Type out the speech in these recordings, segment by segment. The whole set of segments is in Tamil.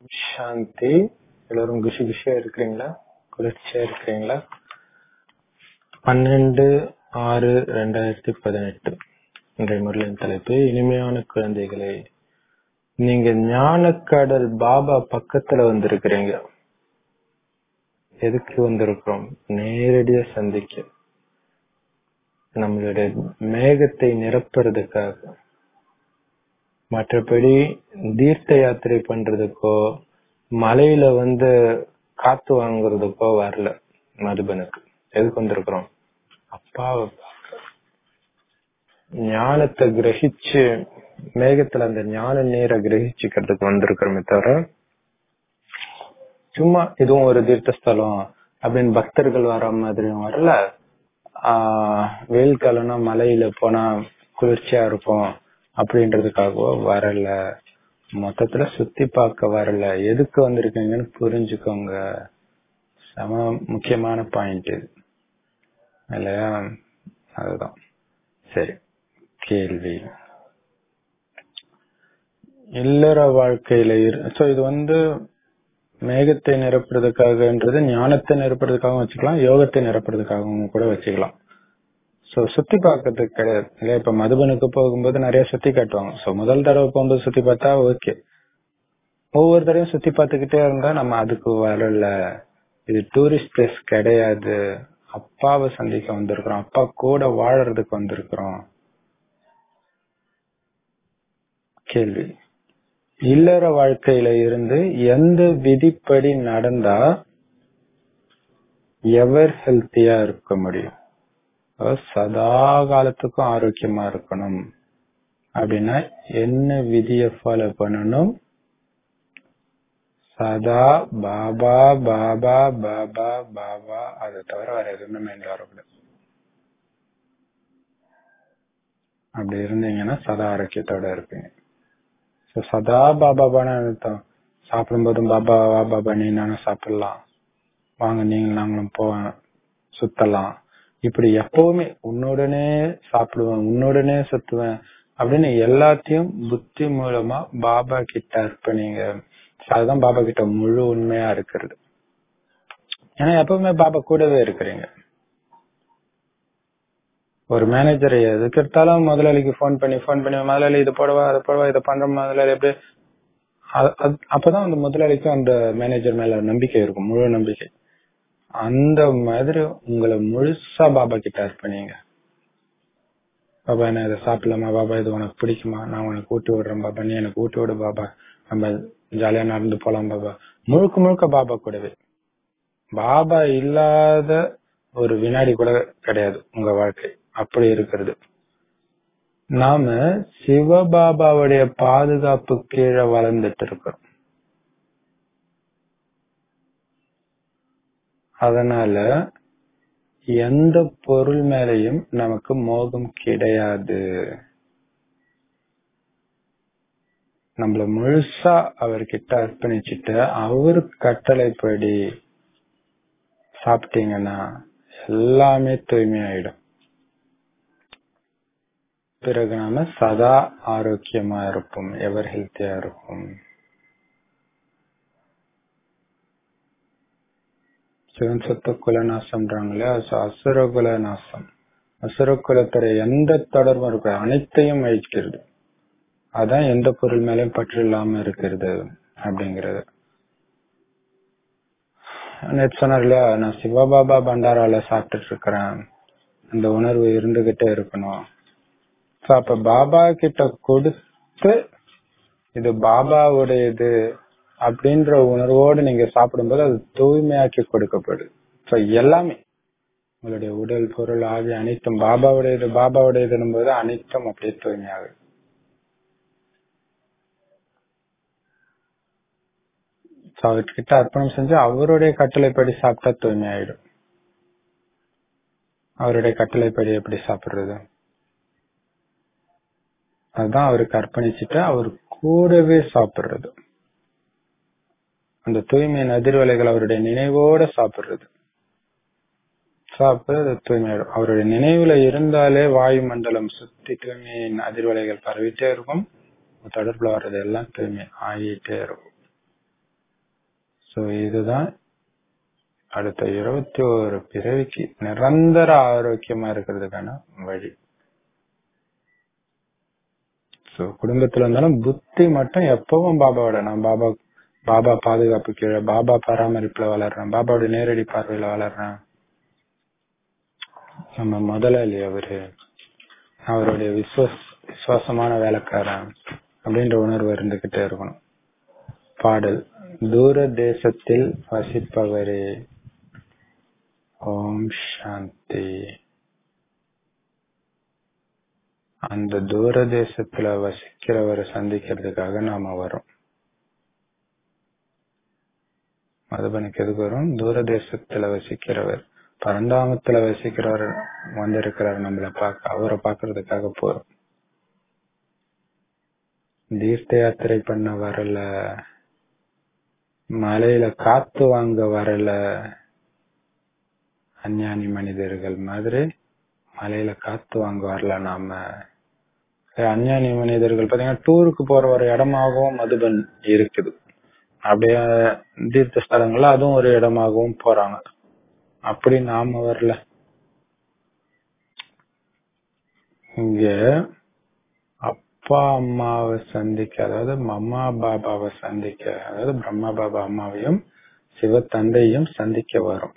சாந்தி எல்லாரும் குஷி குஷியா இருக்கிறீங்களா குளிர்ச்சியா இருக்கிறீங்களா பன்னெண்டு ஆறு ரெண்டாயிரத்தி பதினெட்டு இன்றைய முறையின் தலைப்பு இனிமையான குழந்தைகளே நீங்க ஞானக்கடல் பாபா பக்கத்துல வந்திருக்கிறீங்க எதுக்கு வந்திருக்கிறோம் நேரடியா சந்திக்க நம்மளுடைய மேகத்தை நிரப்புறதுக்காக மற்றபடி தீர்த்த யாத்திரை பண்றதுக்கோ மலையில வந்து காத்து வாங்குறதுக்கோ வரல மதுபனுக்கு எதுக்கு வந்திருக்கிறோம் அப்பாவை பார்க்க ஞானத்தை கிரகிச்சு மேகத்துல அந்த ஞான நீரை கிரகிச்சுக்கிறதுக்கு வந்திருக்கிறோமே தவிர சும்மா இதுவும் ஒரு தீர்த்தஸ்தலம் அப்படின்னு பக்தர்கள் வர மாதிரியும் வரல ஆஹ் வெயில் காலம்னா மலையில போனா குளிர்ச்சியா இருக்கும் அப்படின்றதுக்காகவோ வரல மொத்தத்துல சுத்தி பார்க்க வரல எதுக்கு வந்திருக்கீங்கன்னு புரிஞ்சுக்கோங்க செம முக்கியமான பாயிண்ட் இது இல்லையா அதுதான் சரி கேள்வி இல்லற வாழ்க்கையில சோ இது வந்து மேகத்தை நிரப்புறதுக்காகன்றது ஞானத்தை நிரப்புறதுக்காகவும் வச்சுக்கலாம் யோகத்தை நிரப்புறதுக்காகவும் கூட வச்சுக்கலாம் சோ சுத்தி பார்க்கறதுக்கு கிடையாது இல்லையா இப்ப மதுபனுக்கு போகும்போது நிறைய சுத்தி காட்டுவாங்க சோ முதல் தடவை போகும்போது சுத்தி பார்த்தா ஓகே ஒவ்வொரு தடவையும் சுத்தி பார்த்துக்கிட்டே இருந்தா நம்ம அதுக்கு வரல இது டூரிஸ்ட் பிளேஸ் கிடையாது அப்பாவை சந்திக்க வந்திருக்கிறோம் அப்பா கூட வாழறதுக்கு வந்திருக்கிறோம் கேள்வி இல்லற வாழ்க்கையில இருந்து எந்த விதிப்படி நடந்தா எவர் ஹெல்த்தியா இருக்க முடியும் சதா காலத்துக்கும் ஆரோக்கியமா இருக்கணும் அப்படின்னா என்ன விதிய ஃபாலோ பண்ணணும் சதா பாபா பாபா பாபா பாபா அதை தவிர வேற எதுவுமே மைண்ட்ல வரக்கூடாது அப்படி இருந்தீங்கன்னா சதா ஆரோக்கியத்தோட இருப்பீங்க சதா பாபாபான அர்த்தம் சாப்பிடும் போதும் பாபா பாபா நீ நானும் சாப்பிடலாம் வாங்க நீங்க நாங்களும் போவேன் சுத்தலாம் இப்படி எப்பவுமே உன்னுடனே சாப்பிடுவேன் உன்னுடனே சுத்துவேன் அப்படின்னு எல்லாத்தையும் புத்தி மூலமா பாபா கிட்ட அர்ப்பணிங்க அதுதான் பாபா கிட்ட முழு உண்மையா இருக்கிறது ஏன்னா எப்பவுமே பாபா கூடவே இருக்கிறீங்க ஒரு மேனேஜர் எதுக்கு எடுத்தாலும் முதலாளிக்கு போன் பண்ணி போன் பண்ணி முதலாளி இது போடவா அதை போடவா இதை பண்ற முதலாளி எப்படி அப்பதான் அந்த முதலாளிக்கு அந்த மேனேஜர் மேல நம்பிக்கை இருக்கும் முழு நம்பிக்கை அந்த மாதிரி உங்களை முழுசா பாபா கிட்ட அர்ப்பணிங்க பாபா என்ன இதை சாப்பிடலாமா பாபா இது உனக்கு பிடிக்குமா நான் உனக்கு ஊட்டி விடுறேன் பாபா நீ எனக்கு ஊட்டி விடு பாபா நம்ம ஜாலியா நடந்து போலாம் பாபா முழுக்க முழுக்க பாபா கூடவே பாபா இல்லாத ஒரு வினாடி கூட கிடையாது உங்க வாழ்க்கை அப்படி இருக்கிறது நாம சிவபாபாவுடைய பாதுகாப்பு கீழே வளர்ந்துட்டு இருக்கிறோம் அதனால எந்த பொருள் மேலையும் நமக்கு மோகம் கிடையாது நம்மள முழுசா அவர்கிட்ட அர்ப்பணிச்சுட்டு அவர் கட்டளைப்படி சாப்பிட்டீங்கன்னா எல்லாமே தூய்மையாயிடும் பிறகு நாம சதா ஆரோக்கியமா இருப்போம் எவர் ஹெல்த்தியா இருக்கும் சிவன் சொத்த குலநாசம்ன்றாங்களே அசுர குலநாசம் அசுர குலத்துறை எந்த தொடர்பும் இருக்கு அனைத்தையும் அழிக்கிறது அதான் எந்த பொருள் மேலும் பற்று இல்லாம இருக்கிறது அப்படிங்கறது நேற்று சொன்னார் இல்லையா நான் சிவபாபா பண்டாரால சாப்பிட்டுட்டு இருக்கிறேன் அந்த உணர்வு இருந்துகிட்டே இருக்கணும் அப்ப பாபா கிட்ட கொடுத்து இது பாபாவுடையது அப்படின்ற உணர்வோடு நீங்க சாப்பிடும்போது அது தூய்மையாக்கி கொடுக்கப்படுது எல்லாமே உங்களுடைய உடல் பொருள் ஆகிய அனைத்தும் பாபாவுடையது பாபாவுடையது போது அனைத்தும் அப்படியே தூய்மையாகுது அவர்கிட்ட அர்ப்பணம் செஞ்சு அவருடைய கட்டளைப்படி சாப்பிட்டா தூய்மை ஆயிடும் அவருடைய கட்டளைப்படி எப்படி சாப்பிடுறது அதுதான் அவருக்கு அர்ப்பணிச்சுட்டு அவர் கூடவே சாப்பிடுறது அந்த தூய்மையின் அதிர்வலைகள் அவருடைய நினைவோட சாப்பிடுறது சாப்பிட்டு அது தூய்மையாயிடும் அவருடைய நினைவுல இருந்தாலே வாயுமண்டலம் சுத்தி தூய்மையின் அதிர்வலைகள் பரவிட்டே இருக்கும் தொடர்புல வர்றது எல்லாம் தூய்மை ஆகிட்டே இருக்கும் சோ இதுதான் அடுத்த இருபத்தி ஒரு பிறவிக்கு நிரந்தர ஆரோக்கியமா இருக்கிறதுக்கான வழி சோ குடும்பத்துல இருந்தாலும் புத்தி மட்டும் எப்பவும் பாபாவோட நான் பாபா பாபா பாதுகாப்பு கீழே பாபா பராமரிப்புல வளர்றேன் பாபாவோட நேரடி பார்வையில வளர்றேன் நம்ம முதலாளி அவரு அவருடைய விசுவாஸ் விசுவாசமான வேலைக்காரன் அப்படின்ற உணர்வு இருந்துகிட்டே இருக்கணும் பாடல் தூர தேசத்தில் வசிப்பவரே ஓம் சாந்தி அந்த தூர தேசத்துல வசிக்கிறவரை சந்திக்கிறதுக்காக நாம வரோம் மதுபனுக்கு எதுக்கு வரும் தூர தேசத்துல வசிக்கிறவர் பரந்தாமத்துல வசிக்கிறவர் வந்திருக்கிறார் நம்மள பார்க்க அவரை பாக்குறதுக்காக போறோம் தீர்த்த யாத்திரை பண்ண வரல மலையில காத்து வாங்க வரல அஞ்ஞானி மனிதர்கள் மாதிரி மலையில காத்து வாங்க வரல நாம அஞ்ஞானி மனிதர்கள் பாத்தீங்கன்னா டூருக்கு போற ஒரு இடமாகவும் மதுபன் இருக்குது அப்படியே தீர்த்த ஸ்தலங்கள்ல அதுவும் ஒரு இடமாகவும் போறாங்க அப்படி நாம வரல இங்க அப்பா அம்மாவை சந்திக்க அதாவது அம்மா பாபாவை சந்திக்க அதாவது பிரம்மா பாபா அம்மாவையும் சிவ தந்தையும் சந்திக்க வரும்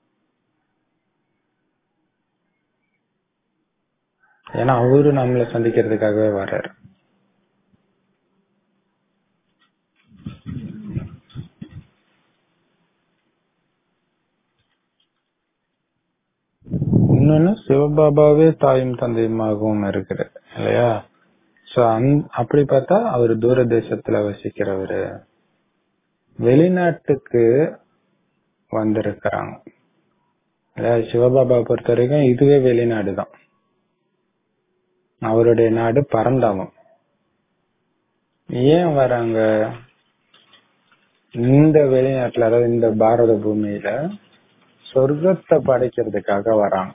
ஏன்னா அவரு நம்மளை சந்திக்கிறதுக்காகவே வர்றாரு இன்னொன்னு சிவபாபாவே தாயும் தந்தையுமாகவும் இருக்கிறது இல்லையா சோ அப்படி பார்த்தா அவர் தூர தேசத்துல வசிக்கிறவரு வெளிநாட்டுக்கு வந்திருக்கிறாங்க இல்லையா சிவபாபா பொறுத்த வரைக்கும் இதுவே வெளிநாடு தான் அவருடைய நாடு பரந்தாமம் ஏன் வராங்க இந்த வெளிநாட்டுல அதாவது இந்த பாரத பூமியில சொர்க்கத்தை படைக்கிறதுக்காக வராங்க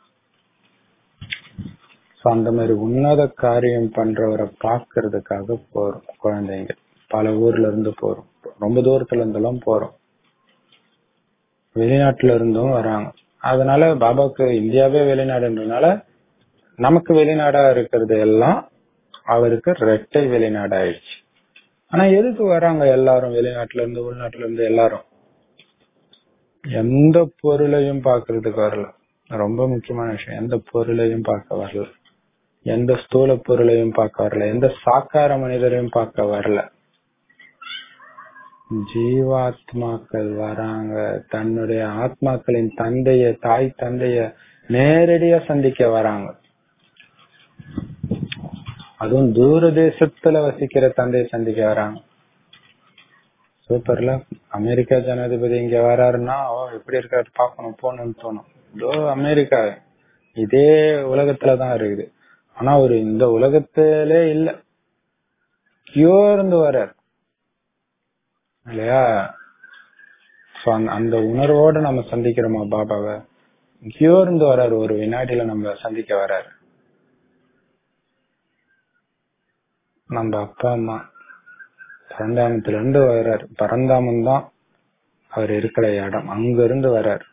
அந்த மாதிரி உன்னத காரியம் பண்றவரை பாக்குறதுக்காக போறோம் குழந்தைங்க பல ஊர்ல இருந்து போறோம் ரொம்ப தூரத்துல இருந்தெல்லாம் போறோம் வெளிநாட்டுல இருந்தும் வராங்க அதனால பாபாவுக்கு இந்தியாவே வெளிநாடுன்றனால நமக்கு வெளிநாடா இருக்கிறது எல்லாம் அவருக்கு ரெட்டை வெளிநாடு ஆயிடுச்சு ஆனா எதுக்கு வராங்க எல்லாரும் வெளிநாட்டுல இருந்து உள்நாட்டுல இருந்து எல்லாரும் எந்த பொருளையும் பாக்குறதுக்கு வரல ரொம்ப முக்கியமான விஷயம் எந்த பொருளையும் பார்க்க வரல எந்த ஸ்தூல பொருளையும் பார்க்க வரல எந்த சாக்கார மனிதரையும் பார்க்க வரல ஜீவாத்மாக்கள் வராங்க தன்னுடைய ஆத்மாக்களின் தந்தைய தாய் தந்தைய நேரடியா சந்திக்க வராங்க அதுவும் தூர தேசத்துல வசிக்கிற தந்தையை சந்திக்க வராங்க சூப்பர்ல அமெரிக்கா ஜனாதிபதி இங்க வராருன்னா ஓ எப்படி இருக்காரு பாக்கணும் போகணும்னு தோணும் இதோ அமெரிக்கா இதே உலகத்துலதான் இருக்குது ஆனா ஒரு இந்த உலகத்திலே இல்ல கியோ இருந்து வர்றார் இல்லையா அந்த உணர்வோட நம்ம சந்திக்கிறோமா பாபாவை கியோ இருந்து வர்றாரு ஒரு வினாடியில நம்ம சந்திக்க வர்றாரு நம்ம அப்பா அம்மா பரந்தாமத்துல இருந்து வர்றாரு பரந்தாமம் தான் அவர் இருக்கிற இடம் அங்க இருந்து வர்றாரு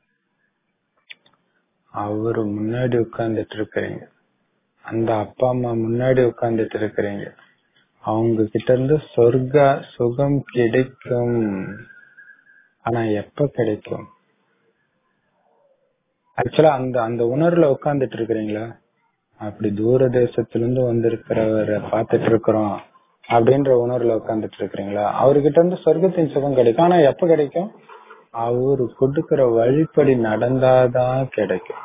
அவரு முன்னாடி உட்கார்ந்துட்டு இருக்கிறீங்க அந்த அப்பா அம்மா முன்னாடி உட்கார்ந்துட்டு இருக்கிறீங்க அவங்க கிட்ட இருந்து சொர்க்க சுகம் கிடைக்கும் ஆனா எப்ப கிடைக்கும் ஆக்சுவலா அந்த அந்த உணர்வுல உட்கார்ந்துட்டு இருக்கிறீங்களா அப்படி தூர தேசத்துல இருந்து வந்திருக்கிறவரை பார்த்துட்டு இருக்கிறோம் அப்படின்ற உணர்வுல உட்கார்ந்துட்டு இருக்கிறீங்களா அவர்கிட்ட இருந்து சொர்க்கத்தின் சுகம் கிடைக்கும் ஆனா எப்ப கிடைக்கும் அவரு கொடுக்கிற வழிப்படி நடந்தாதான் கிடைக்கும்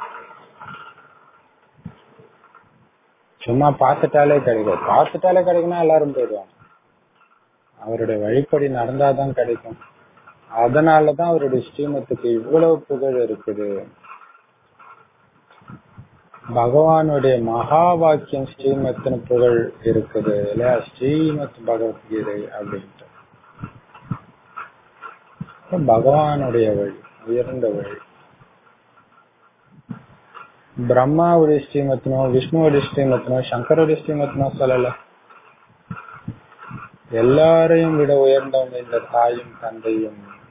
சும்மா பார்த்துட்டாலே கிடைக்கும் பார்த்துட்டாலே கிடைக்கும்னா எல்லாரும் போயிடுவாங்க அவருடைய வழிப்படி நடந்தாதான் கிடைக்கும் அதனாலதான் அவருடைய ஸ்ரீமத்துக்கு இவ்வளவு புகழ் இருக்குது பகவானுடைய மகா வாக்கியம் ஸ்ரீமத்தின் புகழ் இருக்குது இல்லையா ஸ்ரீமத் பகவத்கீதை அப்படின்ட்டு பகவானுடைய வழி உயர்ந்த வழி பிரம்மாவுடைய ஸ்ரீமத்தினோ விஷ்ணுவுடைய ஸ்ரீமத்தினோ சங்கருடைய ஸ்ரீமத்தினோ சொல்லல எல்லாரையும் விட உயர்ந்தவங்க இந்த தாயும் தந்தையும்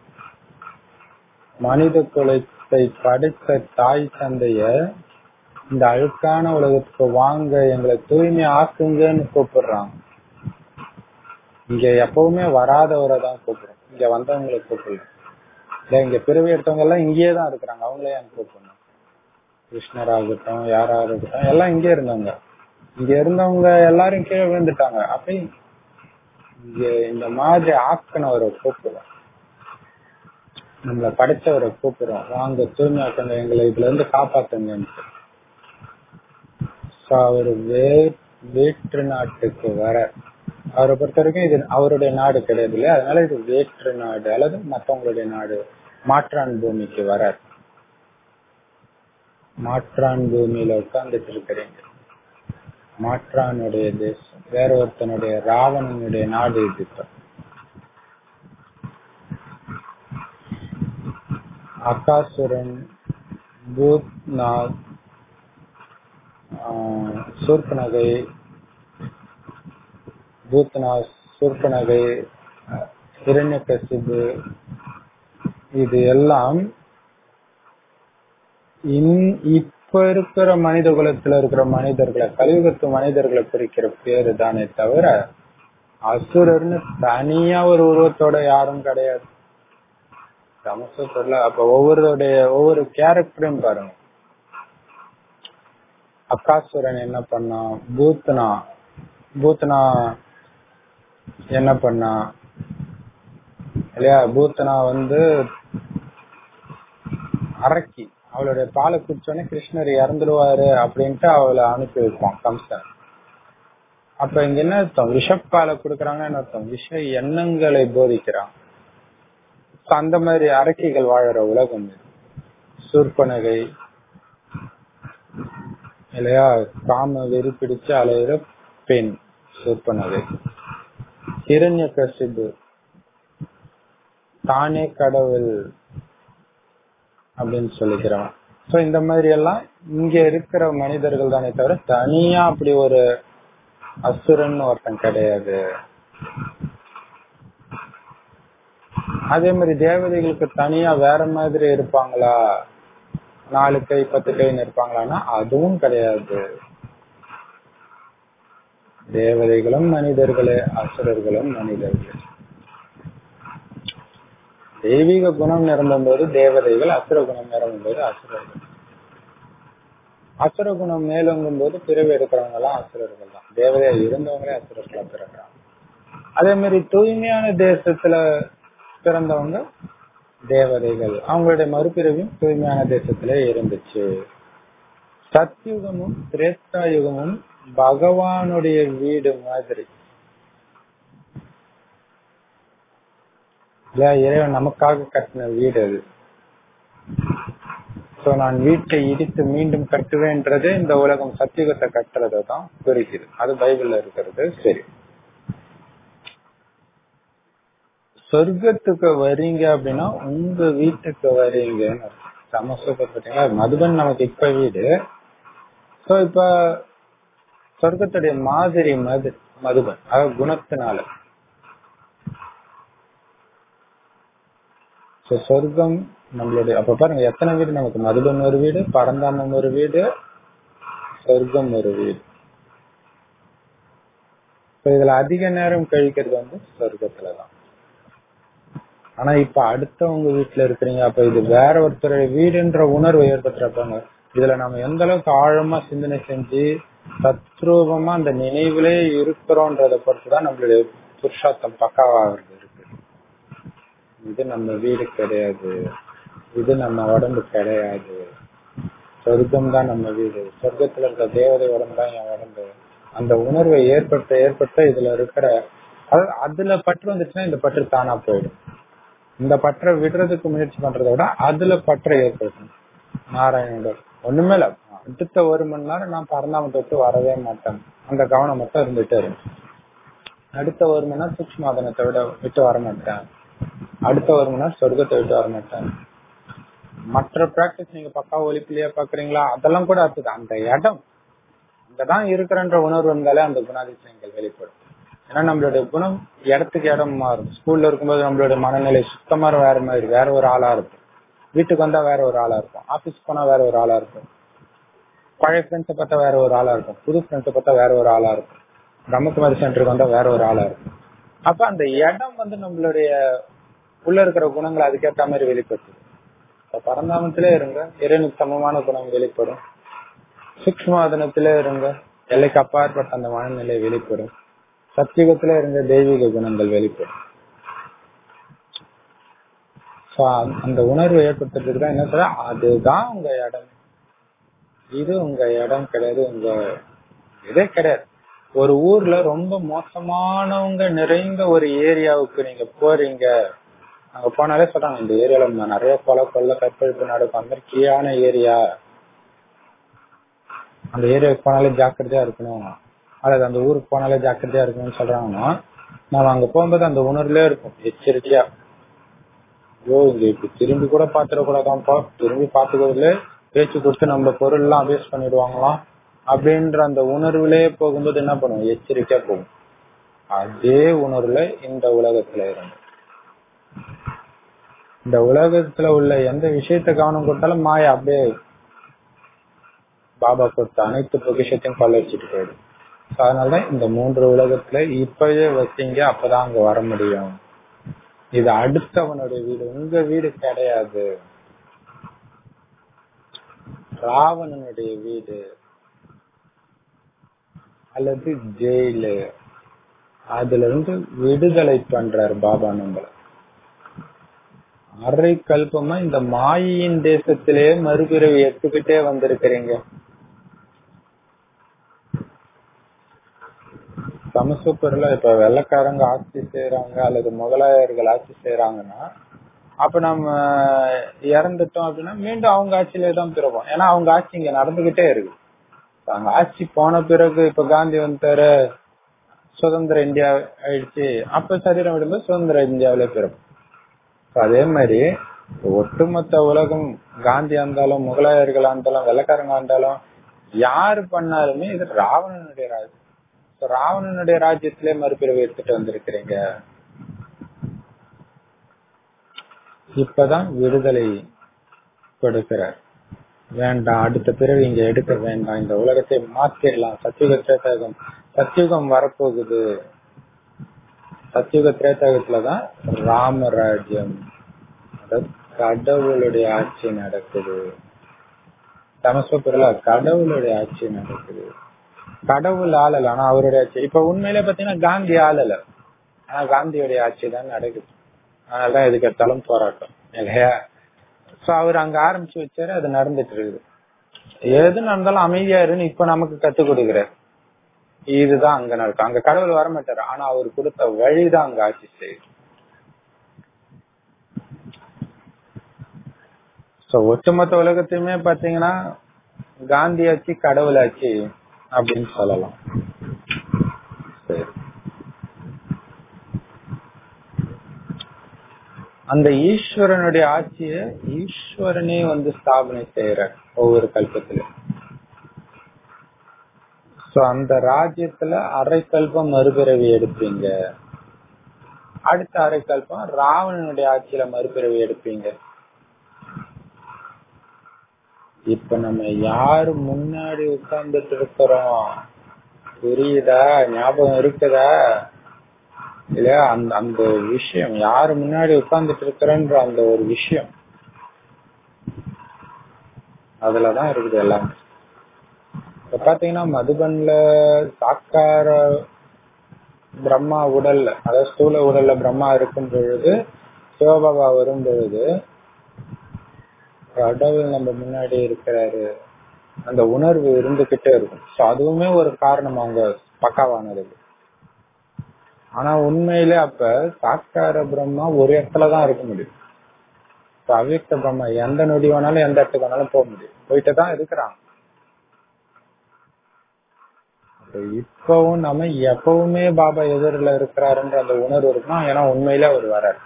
மனித குலத்தை படைத்த தாய் தந்தைய இந்த அழுக்கான உலகத்துக்கு வாங்க எங்களை தூய்மை ஆக்குங்கன்னு கூப்பிடுறாங்க இங்க எப்பவுமே வராதவரை தான் கூப்பிடுறோம் இங்க வந்தவங்களை கூப்பிடல இல்ல இங்க பிறவி எடுத்தவங்க எல்லாம் இங்கேயே தான் இருக்கிறாங்க அவங்களே ஏன் கூப்பிடணும் கிருஷ்ணராகட்டும் யாரா இருக்கட்டும் எல்லாம் இங்கே இருந்தவங்க இங்க இருந்தவங்க எல்லாரும் கீழே விழுந்துட்டாங்க அப்ப இங்க இந்த மாதிரி ஆக்கினவரை கூப்பிடுறோம் நம்மளை படைச்சவரை கூப்பிடுறோம் வாங்க தூய்மையாக்கங்க எங்களை இதுல இருந்து காப்பாத்துங்கன்ட்டு So, அவர் வே வேற்று நாட்டுக்கு வர அவரை பொறுத்த வரைக்கும் இது அவருடைய நாடு கிடையாது இல்லையா அதனால இது வேற்று நாடு அல்லது மத்தவங்களுடைய நாடு மாற்றான் பூமிக்கு வர மாற்றான் பூமியில உட்கார்ந்துட்டு இருக்கிறீங்க மாற்றானுடைய தேசம் வேற ஒருத்தனுடைய ராவணனுடைய நாடு இது இப்ப அகாசுரன் பூத்நாத் சூர்பனகை பூத்நாத் சூர்பனகை இரண்யகசிபு இது எல்லாம் இப்ப இருக்கிற மனித குலத்துல இருக்கிற மனிதர்களை கலியுகத்து மனிதர்களை குறிக்கிற பேரு தானே தவிர அசுரர்னு தனியா ஒரு உருவத்தோட யாரும் கிடையாது சமஸ்கிருதத்துல அப்ப ஒவ்வொருடைய ஒவ்வொரு கேரக்டரையும் பாருங்க அக்காசுரன் என்ன பண்ணான் பூத்னா பூத்னா என்ன பண்ணா இல்லையா பூத்னா வந்து அரக்கி அவளுடைய பாலை குடிச்சோடனே கிருஷ்ணர் இறந்துடுவாரு அப்படின்ட்டு அவளை அனுப்பி வைப்பான் கம்சன் அப்ப இங்க என்ன அர்த்தம் விஷப்பாலை கொடுக்கறாங்கன்னு அர்த்தம் விஷ எண்ணங்களை போதிக்கிறான் அந்த மாதிரி அரக்கிகள் வாழற உலகம் இது சூர்பனகை இல்லையா காம வெறி பிடிச்சு அலையிற பெண் சூர்பனகை இரண்ய கசிபு தானே கடவுள் அப்படின்னு சொல்லிக்கிறோம் சோ இந்த மாதிரி எல்லாம் இங்க இருக்கிற மனிதர்கள் தானே தவிர தனியா அப்படி ஒரு அசுரன் ஒருத்தன் கிடையாது அதே மாதிரி தேவதைகளுக்கு தனியா வேற மாதிரி இருப்பாங்களா நாலு கை பத்து கைன்னு இருப்பாங்களான்னா அதுவும் கிடையாது தேவதைகளும் மனிதர்களே அசுரர்களும் மனிதர்களே தெய்வீக குணம் நிரம்பும் போது தேவதைகள் அசுர குணம் நிரம்பும் போது அசுரர்கள் அசுர குணம் மேலோங்கும் போது பிறவி எடுக்கிறவங்க எல்லாம் அசுரர்கள் தான் தேவதையா இருந்தவங்களே அசுரர்களா பிறக்கிறாங்க அதே மாதிரி தூய்மையான தேசத்துல பிறந்தவங்க தேவதைகள் அவங்களுடைய மறுபிறவியும் தூய்மையான தேசத்துல இருந்துச்சு சத்யுகமும் திரேத்தா யுகமும் பகவானுடைய வீடு மாதிரி இல்ல இறைவன் நமக்காக கட்டின வீடு அது சோ நான் வீட்டை இடித்து மீண்டும் கட்டுவேன்றது இந்த உலகம் சத்தியுகத்தை கட்டுறதை தான் குறிக்குது அது பைபிள்ல இருக்கிறது சரி சொர்க்கத்துக்கு வரீங்க அப்படின்னா உங்க வீட்டுக்கு வரீங்க சமஸ்கிருதம் பார்த்தீங்களா மதுபன் நமக்கு இப்ப வீடு சோ இப்ப சொர்க்கத்துடைய மாதிரி மது மதுபன் அதாவது குணத்தினால சொர்க்கம் நம்மளுடைய அப்ப பாருங்க எத்தனை வீடு நமக்கு மதுபன் ஒரு வீடு பரந்தாமம் ஒரு வீடு சொர்க்கம் ஒரு வீடு இதுல அதிக நேரம் கழிக்கிறது வந்து சொர்க்கத்துலதான் ஆனா இப்ப அடுத்தவங்க வீட்டுல இருக்கிறீங்க அப்ப இது வேற ஒருத்தருடைய வீடுன்ற உணர்வு ஏற்பட்டுறப்பாங்க இதுல நம்ம எந்த அளவுக்கு ஆழமா சிந்தனை செஞ்சு தத்ரூபமா அந்த நினைவுலே இருக்கிறோன்றத பொறுத்துதான் நம்மளுடைய புருஷார்த்தம் பக்காவாகிறது இருக்கு இது நம்ம வீடு கிடையாது இது நம்ம உடம்பு கிடையாது சொர்க்கம் தான் நம்ம வீடு சொர்க்கத்துல இருக்க தேவதை உடம்பு தான் என் உடம்பு அந்த உணர்வை ஏற்பட்ட ஏற்பட்ட இதுல இருக்கிற அதுல பற்று வந்துச்சுன்னா இந்த பற்று தானா போயிடும் இந்த பற்றை விடுறதுக்கு முயற்சி பண்றதை விட அதுல பற்றை ஏற்படுத்தணும் நாராயணோட ஒண்ணுமே இல்ல அடுத்த ஒரு மணி நேரம் நான் பரந்தாம தொட்டு வரவே மாட்டேன் அந்த கவனம் மட்டும் இருந்துட்டே இருக்கும் அடுத்த ஒரு மணி நேரம் சூக்மாதனத்தை விட விட்டு வர மாட்டேன் அடுத்த ஒரு மணி நேரம் சொர்க்கத்தை விட்டு வர மாட்டேன் மற்ற பிராக்டிஸ் நீங்க பக்கா ஒலிப்பிலேயே பாக்குறீங்களா அதெல்லாம் கூட அடுத்தது அந்த இடம் அங்கதான் இருக்கிறன்ற உணர்வு இருந்தாலே அந்த குணாதிசயங்கள் வெளிப்படும் ஏன்னா நம்மளுடைய குணம் இடத்துக்கு இடம் மாறும் ஸ்கூல்ல இருக்கும்போது நம்மளுடைய மனநிலை சுத்தமா வேற மாதிரி வேற ஒரு ஆளா இருக்கும் வீட்டுக்கு வந்தா வேற ஒரு ஆளா இருக்கும் ஆபீஸ் போனா வேற ஒரு ஆளா இருக்கும் பழைய ஃப்ரெண்ட்ஸை பார்த்தா வேற ஒரு ஆளா இருக்கும் புது ஃப்ரெண்ட்ஸை பார்த்தா வேற ஒரு ஆளா இருக்கும் பிரம்மகுமாரி சென்டருக்கு வந்தா வேற ஒரு ஆளா இருக்கும் அப்ப அந்த இடம் வந்து நம்மளுடைய உள்ள இருக்கிற குணங்களை அதுக்கேற்ற மாதிரி வெளிப்படுத்துது இப்ப பரந்தாமத்திலே இருங்க இறைனுக்கு சமமான குணம் வெளிப்படும் சூக்மவாதனத்திலே இருங்க எல்லைக்கு அப்பாற்பட்ட அந்த மனநிலை வெளிப்படும் சத்தியுகத்திலே இருங்க தெய்வீக குணங்கள் வெளிப்படும் So, அந்த- அந்த உணர்வு ஏற்படுத்துறதுக்கு தான் என்ன சொல்ற அதுதான் உங்க இடம் இது உங்க இடம் கிடையாது உங்க இதே கிடையாது ஒரு ஊர்ல ரொம்ப மோசமானவங்க நிறைந்த ஒரு ஏரியாவுக்கு நீங்க போறீங்க அங்க போனாலே சொல்றாங்க இந்த ஏரியால நிறைய கொலை கொள்ள கற்பழிப்பு நடக்கும் அந்த மாதிரி கீழான ஏரியா அந்த ஏரியாவுக்கு போனாலே ஜாக்கிரதையா இருக்கணும் அல்லது அந்த ஊருக்கு போனாலே ஜாக்கிரதையா இருக்கணும்னு சொல்றாங்கன்னா நம்ம அங்க போகும்போது அந்த உணர்வுலயே இருக்கும் எச்சரிக்கையா ஐயோ இங்க இப்படி திரும்பி கூட பாத்துடக்கூடாதான்ப்பா திரும்பி பாத்துக்கிறதுல பேச்சு கொடுத்து நம்ம பொருள் எல்லாம் அபேஸ் பண்ணிடுவாங்களாம் அப்படின்ற அந்த உணர்வுலயே போகும்போது என்ன பண்ணுவோம் எச்சரிக்கையா போகும் அதே உணர்வுல இந்த உலகத்துல இருந்து இந்த உலகத்துல உள்ள எந்த விஷயத்த கவனம் கொடுத்தாலும் மாயா அப்படியே பாபா கொடுத்த அனைத்து பொக்கிஷத்தையும் கொள்ளடிச்சிட்டு போயிடும் So, அதனாலதான் இந்த மூன்று உலகத்துல இப்பவே வச்சீங்க அப்பதான் அங்க வர முடியும் இது அடுத்தவனுடைய வீடு உங்க வீடு கிடையாது ராவணனுடைய வீடு அல்லது ஜெயிலு அதுல இருந்து விடுதலை பண்றாரு பாபா நம்மள அரை கல்பமா இந்த மாயையின் தேசத்திலே மறுபிறவி எடுத்துக்கிட்டே வந்திருக்கிறீங்க சமசூப்பர்ல இப்ப வெள்ளக்காரங்க ஆட்சி செய்யறாங்க அல்லது முகலாயர்கள் ஆட்சி செய்யறாங்கன்னா அப்ப நம்ம இறந்துட்டோம் அப்படின்னா மீண்டும் அவங்க ஆட்சியிலே தான் பிறப்போம் ஏன்னா அவங்க ஆட்சி இங்க நடந்துகிட்டே இருக்கு அவங்க ஆட்சி போன பிறகு இப்ப காந்தி வந்துட்டாரு சுதந்திர இந்தியா ஆயிடுச்சு அப்ப சரீரம் விடும்போது சுதந்திர இந்தியாவிலே பிறப்போம் So, அதே மாதிரி ஒட்டுமொத்த உலகம் காந்தியா இருந்தாலும் முகலாயர்களா இருந்தாலும் வெள்ளக்காரங்களா இருந்தாலும் யாரு பண்ணாலுமே இது ராவணனுடைய ராஜ்யம் So, ராவணனுடைய ராஜ்யத்திலே மறுபிறவி எடுத்துட்டு வந்திருக்கிறீங்க இப்பதான் விடுதலை கொடுக்கிறார் வேண்டாம் அடுத்த பிறவி இங்க எடுக்க வேண்டாம் இந்த உலகத்தை மாத்திரலாம் சத்தியுக திரேதகம் சத்தியுகம் வரப்போகுது சத்தியுக திரேதகத்துலதான் ராமராஜ்யம் அதாவது கடவுளுடைய ஆட்சி நடக்குது தமசோபுரல கடவுளுடைய ஆட்சி நடக்குது கடவுள் ஆளல ஆனா அவருடைய ஆட்சி இப்ப உண்மையிலே பாத்தீங்கன்னா காந்தி ஆளல ஆனா காந்தியுடைய ஆட்சி தான் நடக்குது அதனாலதான் எதுக்கு எடுத்தாலும் போராட்டம் இல்லையா சோ அவர் அங்க ஆரம்பிச்சு வச்சாரு அது நடந்துட்டு இருக்குது எது நடந்தாலும் அமைதியா இருன்னு இப்ப நமக்கு கத்து கொடுக்கிறார் இதுதான் அங்க நடக்கும் அங்க கடவுள் வர மாட்டாரு ஆனா அவர் கொடுத்த வழிதான் அங்க ஆட்சி செய்யுது சோ ஒட்டுமொத்த உலகத்தையுமே பாத்தீங்கன்னா காந்தி ஆட்சி கடவுள் ஆட்சி அப்படின்னு சொல்லலாம் சரி அந்த ஈஸ்வரனுடைய ஆட்சிய ஈஸ்வரனே வந்து ஸ்தாபனை செய்யறார் ஒவ்வொரு கல்பத்திலும் சோ அந்த ராஜ்யத்துல அரை கல்பம் மறுபிறவி எடுப்பீங்க அடுத்த அரை கல்பம் ராவணனுடைய ஆட்சியில மறுபிறவி எடுப்பீங்க இப்ப நம்ம யாரு முன்னாடி உட்கார்ந்துட்டு இருக்கிறோம் புரியுதா ஞாபகம் இருக்குதா இல்லையா அந்த அந்த விஷயம் யாரு முன்னாடி உட்கார்ந்துட்டு இருக்கிறன்ற அந்த ஒரு விஷயம் அதுலதான் இருக்குது எல்லாமே இப்ப பாத்தீங்கன்னா மதுபன்ல சாக்கார பிரம்மா உடல்ல அதாவது ஸ்தூல உடல்ல பிரம்மா இருக்கும் பொழுது சிவபாபா வரும் பொழுது கடவுள் நம்ம முன்னாடி இருக்கிறாரு அந்த உணர்வு இருந்துகிட்டே இருக்கும் சோ அதுவுமே ஒரு காரணம் அவங்க பக்காவானதுக்கு ஆனா உண்மையிலே அப்ப சாக்கார பிரம்மா ஒரு இடத்துலதான் இருக்க முடியும் இப்ப அவ்யக்த பிரம்மா எந்த நொடி வேணாலும் எந்த இடத்துக்கு வேணாலும் போக முடியும் போயிட்டு தான் இருக்கிறாங்க அப்ப இப்பவும் நம்ம எப்பவுமே பாபா எதிரில இருக்கிறாருன்ற அந்த உணர்வு இருக்கணும் ஏன்னா உண்மையிலே அவர் வராரு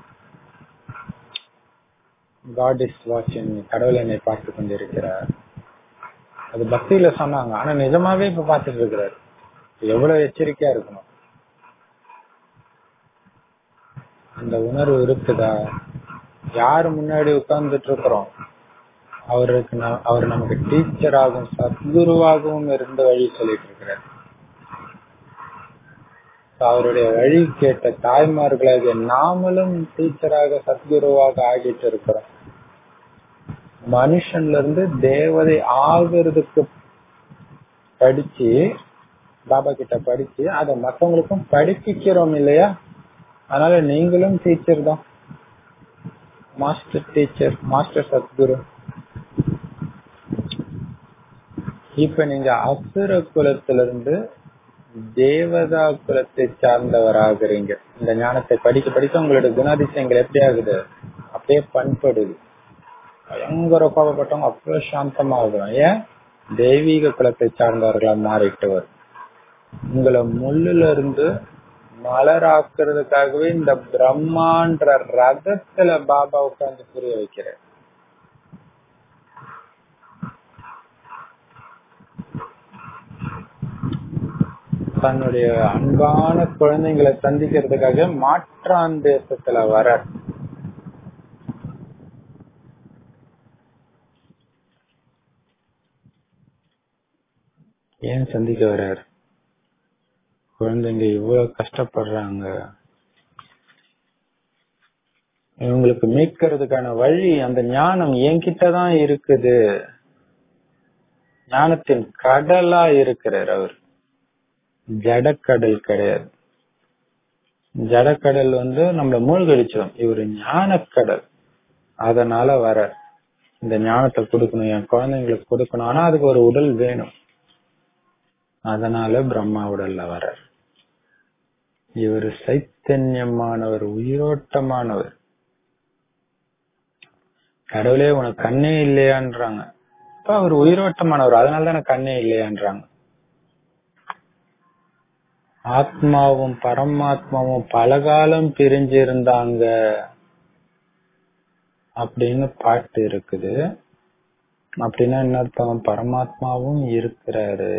காட் இஸ் வாட்சிங் கடவுள் என்னை பார்த்து கொண்டிருக்கிறார் அது பக்தியில சொன்னாங்க ஆனா நிஜமாவே இப்ப பார்த்துட்டு இருக்கிறாரு எவ்வளவு எச்சரிக்கையா இருக்கணும் அந்த உணர்வு இருக்குதா யாரு முன்னாடி உட்கார்ந்துட்டு இருக்கிறோம் அவருக்கு ந- அவர் நமக்கு டீச்சராகவும் சத்குருவாகவும் இருந்து வழி சொல்லிட்டு இருக்கிறார் அவருடைய வழி கேட்ட தாய்மார்களாகிய நாமளும் டீச்சராக சத்குருவாக ஆகிட்டு இருக்கிறோம் மனுஷன்ல இருந்து தேவதை ஆகிறதுக்கு படிச்சு பாபா கிட்ட படிச்சு அதை மத்தவங்களுக்கும் படிப்பிக்கிறோம் இல்லையா அதனால நீங்களும் டீச்சர் தான் மாஸ்டர் டீச்சர் மாஸ்டர் சத்குரு இப்ப நீங்க அசுர குலத்திலிருந்து தேவதா குலத்தை சார்ந்தவராகிறீங்க இந்த ஞானத்தை படிக்க படிக்க உங்களோட குணாதிசயங்கள் எப்படி ஆகுது அப்படியே பண்படுது பயங்கர கோபப்பட்டவங்க அவ்வளவு சாந்தமாகும் ஏன் தெய்வீக குலத்தை சார்ந்தவர்களா மாறிட்டு வரும் உங்களை முள்ளுல இருந்து மலராக்குறதுக்காகவே இந்த பிரம்மான்ற ரதத்துல பாபா உட்கார்ந்து புரிய வைக்கிறார் தன்னுடைய அன்பான குழந்தைங்களை சந்திக்கிறதுக்காக மாற்றான் தேசத்துல வர ஏன் சந்திக்க வர்றார் குழந்தைங்க இவ்வளவு கஷ்டப்படுறாங்க இவங்களுக்கு மீட்கிறதுக்கான வழி அந்த ஞானம் என்கிட்ட தான் இருக்குது ஞானத்தின் கடலா இருக்கிறார் அவர் ஜடக்கடல் கிடையாது ஜடக்கடல் வந்து நம்மள மூழ்கடிச்சிடும் இவர் ஞானக்கடல் அதனால வர இந்த ஞானத்தை கொடுக்கணும் என் குழந்தைங்களுக்கு கொடுக்கணும் ஆனா அதுக்கு ஒரு உடல் வேணும் அதனால பிரம்மா உடல்ல வர இவர் சைத்தன்யமானவர் உயிரோட்டமானவர் கடவுளே உனக்கு கண்ணே இல்லையான்றாங்க அப்ப அவர் உயிரோட்டமானவர் அதனால எனக்கு கண்ணே இல்லையான்றாங்க ஆத்மாவும் பரமாத்மாவும் பலகாலம் பிரிஞ்சு இருந்தாங்க அப்படின்னு பாட்டு இருக்குது அப்படின்னா என்ன அர்த்தம் பரமாத்மாவும் இருக்கிறாரு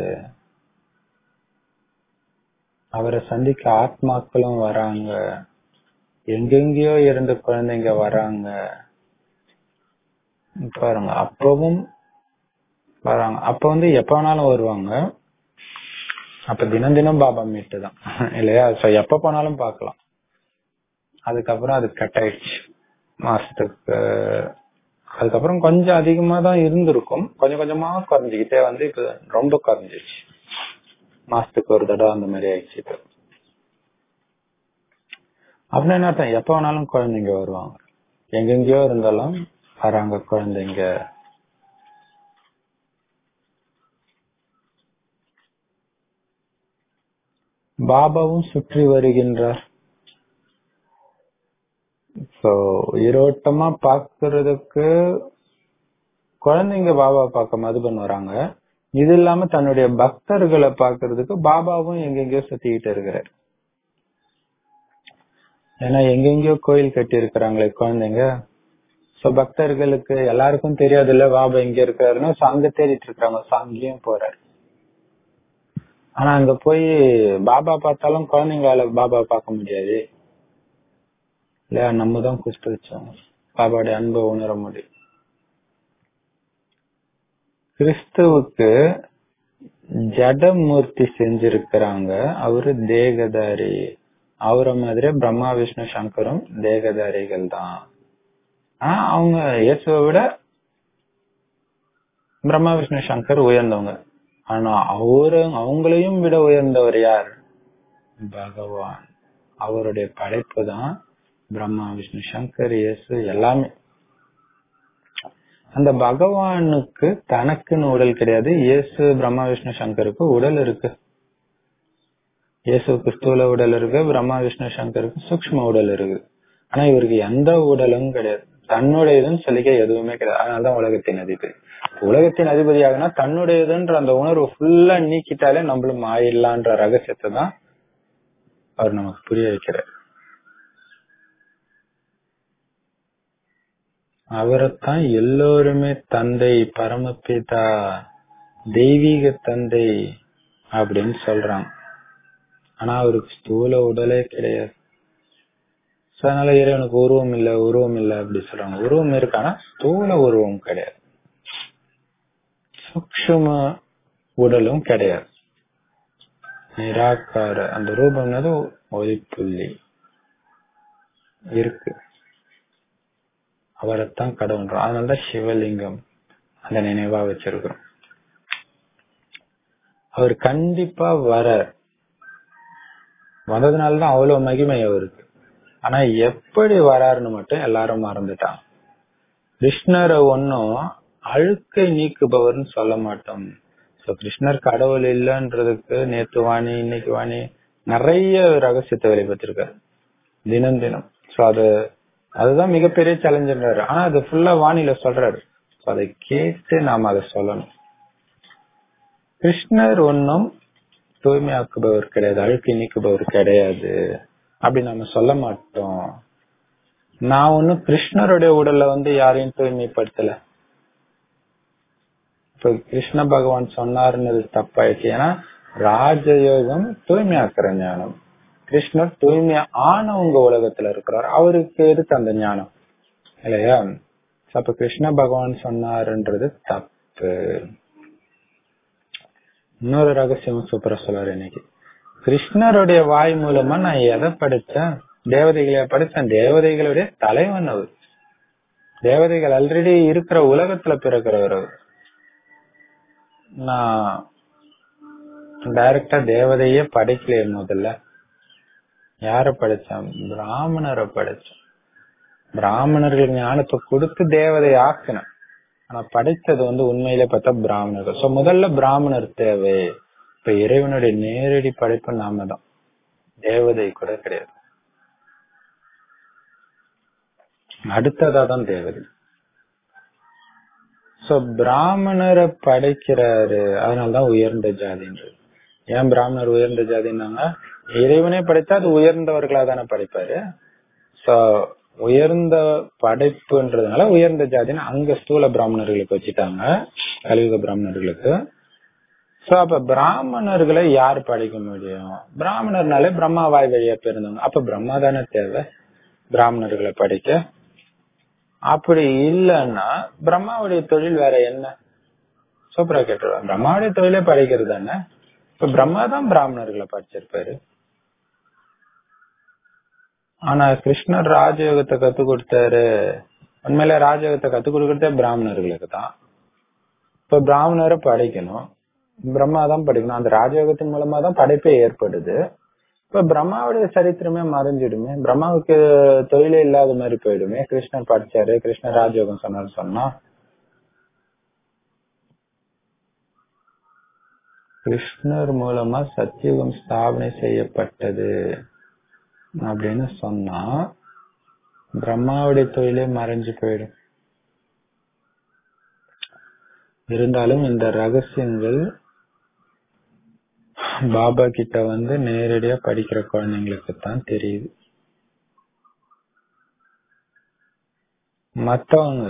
அவரை சந்திக்க ஆத்மாக்களும் வராங்க எங்கெங்கயோ இருந்து குழந்தைங்க வராங்க பாருங்க அப்பவும் வராங்க அப்ப வந்து எப்ப வேணாலும் வருவாங்க அப்ப தினம் தினம் பாபா மீட்டு தான் இல்லையா சோ எப்ப போனாலும் பார்க்கலாம் அதுக்கப்புறம் அது கட் ஆயிடுச்சு மாசத்துக்கு அதுக்கப்புறம் கொஞ்சம் அதிகமா தான் இருந்திருக்கும் கொஞ்சம் கொஞ்சமா குறைஞ்சுக்கிட்டே வந்து இப்ப ரொம்ப குறைஞ்சிருச்சு மாசத்துக்கு ஒரு தடவை அந்த மாதிரி ஆயிடுச்சு இப்ப அப்படின்னு என்ன அர்த்தம் எப்ப வேணாலும் குழந்தைங்க வருவாங்க எங்கெங்கயோ இருந்தாலும் வராங்க குழந்தைங்க பாபாவும் சுற்றி வருகின்றார் சோ உயிரோட்டமா பாக்குறதுக்கு குழந்தைங்க பாபா பார்க்க மதுபன் வராங்க இது இல்லாம தன்னுடைய பக்தர்களை பாக்குறதுக்கு பாபாவும் எங்கெங்கயோ சுத்திக்கிட்டு இருக்கிறார் ஏன்னா எங்கெங்கயோ கோயில் கட்டி இருக்கிறாங்களே குழந்தைங்க சோ பக்தர்களுக்கு எல்லாருக்கும் தெரியாது இல்ல பாபா எங்க இருக்காருன்னு so அங்க தேடிட்டு இருக்காங்க so அங்கேயும் போறாரு ஆனா அங்க போய் பாபா பார்த்தாலும் குழந்தைங்களால பாபா பார்க்க முடியாது இல்லையா நம்ம தான் குஸ்து வச்சோம் பாபாவுடைய அன்பை உணர முடியும் கிறிஸ்துவுக்கு ஜடமூர்த்தி செஞ்சிருக்கிறாங்க அவரு தேகதாரி அவரை மாதிரி பிரம்மா விஷ்ணு சங்கரும் தேகதாரிகள் தான் ஆனா அவங்க இயேசுவை விட பிரம்மா விஷ்ணு சங்கர் உயர்ந்தவங்க ஆனா அவரு அவங்களையும் விட உயர்ந்தவர் யார் பகவான் அவருடைய படைப்பு தான் பிரம்மா விஷ்ணு சங்கர் இயேசு எல்லாமே அந்த பகவானுக்கு தனக்குன்னு உடல் கிடையாது இயேசு பிரம்மா விஷ்ணு சங்கருக்கு உடல் இருக்கு இயேசுக்கு ஸ்தூல உடல் இருக்கு பிரம்மா விஷ்ணு சங்கருக்கு சூக்ஷ்ம உடல் இருக்கு ஆனா இவருக்கு எந்த உடலும் கிடையாது தன்னுடையதுன்னு சொல்லிக்க எதுவுமே கிடையாது அதனாலதான் உலகத்தின் அதிபதி உலகத்தின் அதிபதியாகனா தன்னுடையதுன்ற அந்த உணர்வு ஃபுல்லா நீக்கிட்டாலே நம்மளும் ஆயிடலான்ற ரகசியத்தை தான் அவர் நமக்கு புரிய வைக்கிறார் அவரைத்தான் எல்லோருமே தந்தை பரமபிதா தெய்வீக தந்தை அப்படின்னு சொல்றாங்க ஆனா அவருக்கு ஸ்தூல உடலே கிடையாது So, அதனால இறைவனுக்கு உருவம் இல்ல உருவம் இல்ல அப்படி சொல்றாங்க உருவம் இருக்கானா ஸ்தூல உருவம் கிடையாது சூக்ஷ்ம உடலும் கிடையாது நிராகார அந்த ரூபம்னது ஒளிப்புள்ளி இருக்கு அவரைத்தான் கடவுள்றோம் அதனாலதான் சிவலிங்கம் அந்த நினைவா வச்சிருக்கிறோம் அவர் கண்டிப்பா வர வந்ததுனாலதான் அவ்வளவு மகிமை அவருக்கு ஆனா எப்படி வராருன்னு மட்டும் எல்லாரும் மறந்துட்டாங்க கிருஷ்ணரை ஒன்னும் அழுக்கை நீக்குபவர்னு சொல்ல மாட்டோம் சோ கிருஷ்ணர் கடவுள் இல்லைன்றதுக்கு நேத்து வாணி இன்னைக்கு வாணி நிறைய ரகசியத்தை வெளிப்படுத்திருக்காரு தினம் தினம் சோ அது அதுதான் மிகப்பெரிய சேலஞ்சுன்றாரு ஆனா அது ஃபுல்லா வாணியில சொல்றாரு So, அதை கேட்டு நாம அதை சொல்லணும் கிருஷ்ணர் ஒன்னும் தூய்மையாக்குபவர் கிடையாது அழுக்கை நீக்குபவர் கிடையாது அப்படி நம்ம சொல்ல மாட்டோம் நான் ஒன்னும் கிருஷ்ணருடைய உடல்ல வந்து யாரையும் தூய்மைப்படுத்தல இப்ப கிருஷ்ண பகவான் சொன்னாருன்னு தப்பாயிடுச்சு ஏன்னா ராஜயோகம் தூய்மையாக்குற ஞானம் கிருஷ்ணர் தூய்மையா ஆனவங்க உலகத்துல இருக்கிறார் அவருக்கு எதுக்கு அந்த ஞானம் இல்லையா அப்ப கிருஷ்ண பகவான் சொன்னாருன்றது தப்பு இன்னொரு ரகசியம் சூப்பரா சொல்றாரு இன்னைக்கு கிருஷ்ணருடைய வாய் மூலமா நான் எதை படிச்சேன் தேவதைகளை படிச்சேன் தேவதைகளுடைய தலைவன் அவர் தேவதைகள் ஆல்ரெடி இருக்கிற உலகத்துல பிறக்கிறவர் அவர் நான் டைரக்டா தேவதையே படைக்கலையே முதல்ல யார படிச்சேன் பிராமணரை படிச்சேன் பிராமணர்கள் ஞானத்தை கொடுத்து தேவதை ஆக்கினேன் ஆனா படைத்தது வந்து உண்மையிலே பார்த்தா பிராமணர்கள் சோ முதல்ல பிராமணர் தேவை இப்ப இறைவனுடைய நேரடி படைப்பு நாம தான் தேவதை கூட கிடையாது அடுத்ததா தான் தேவதை சோ பிராமணரை படைக்கிறாரு அதனாலதான் உயர்ந்த ஜாதின்றது ஏன் பிராமணர் உயர்ந்த ஜாதின்னாங்க இறைவனே படைத்தா அது உயர்ந்தவர்களா தானே படைப்பாரு சோ உயர்ந்த படைப்புன்றதுனால உயர்ந்த ஜாதின்னு அங்க ஸ்தூல பிராமணர்களுக்கு வச்சுட்டாங்க கலியுக பிராமணர்களுக்கு சோ அப்ப பிராமணர்களை யார் படைக்க முடியும் பிராமணர்னாலே பிரம்மா வாய் வழியா பிறந்தவங்க அப்ப பிரம்மா தானே தேவை பிராமணர்களை படைக்க அப்படி இல்லைன்னா பிரம்மாவுடைய தொழில் வேற என்ன சூப்பரா கேட்டுருவாங்க பிரம்மாவுடைய தொழிலே படைக்கிறது தானே இப்ப பிரம்மா தான் பிராமணர்களை படிச்சிருப்பாரு ஆனா கிருஷ்ணர் ராஜயோகத்தை கத்து கொடுத்தாரு உண்மையில ராஜயோகத்தை கத்து கொடுக்கறதே பிராமணர்களுக்கு தான் இப்ப பிராமணரை படைக்கணும் பிரம்மா தான் படிக்கணும் அந்த ராஜயோகத்தின் மூலமா தான் படைப்பே ஏற்படுது இப்ப பிரம்மாவுடைய சரித்திரமே மறைஞ்சிடுமே பிரம்மாவுக்கு தொழிலே இல்லாத மாதிரி போயிடுமே கிருஷ்ணர் படிச்சாரு கிருஷ்ணர் ராஜயோகம் சொன்னாரு சொன்னா கிருஷ்ணர் மூலமா சத்தியுகம் ஸ்தாபனை செய்யப்பட்டது அப்படின்னு சொன்னா பிரம்மாவுடைய தொழிலே மறைஞ்சு போயிடும் இருந்தாலும் இந்த ரகசியங்கள் பாபா கிட்ட வந்து நேரடியா படிக்கிற குழந்தைங்களுக்கு தான் தெரியுது மத்தவங்க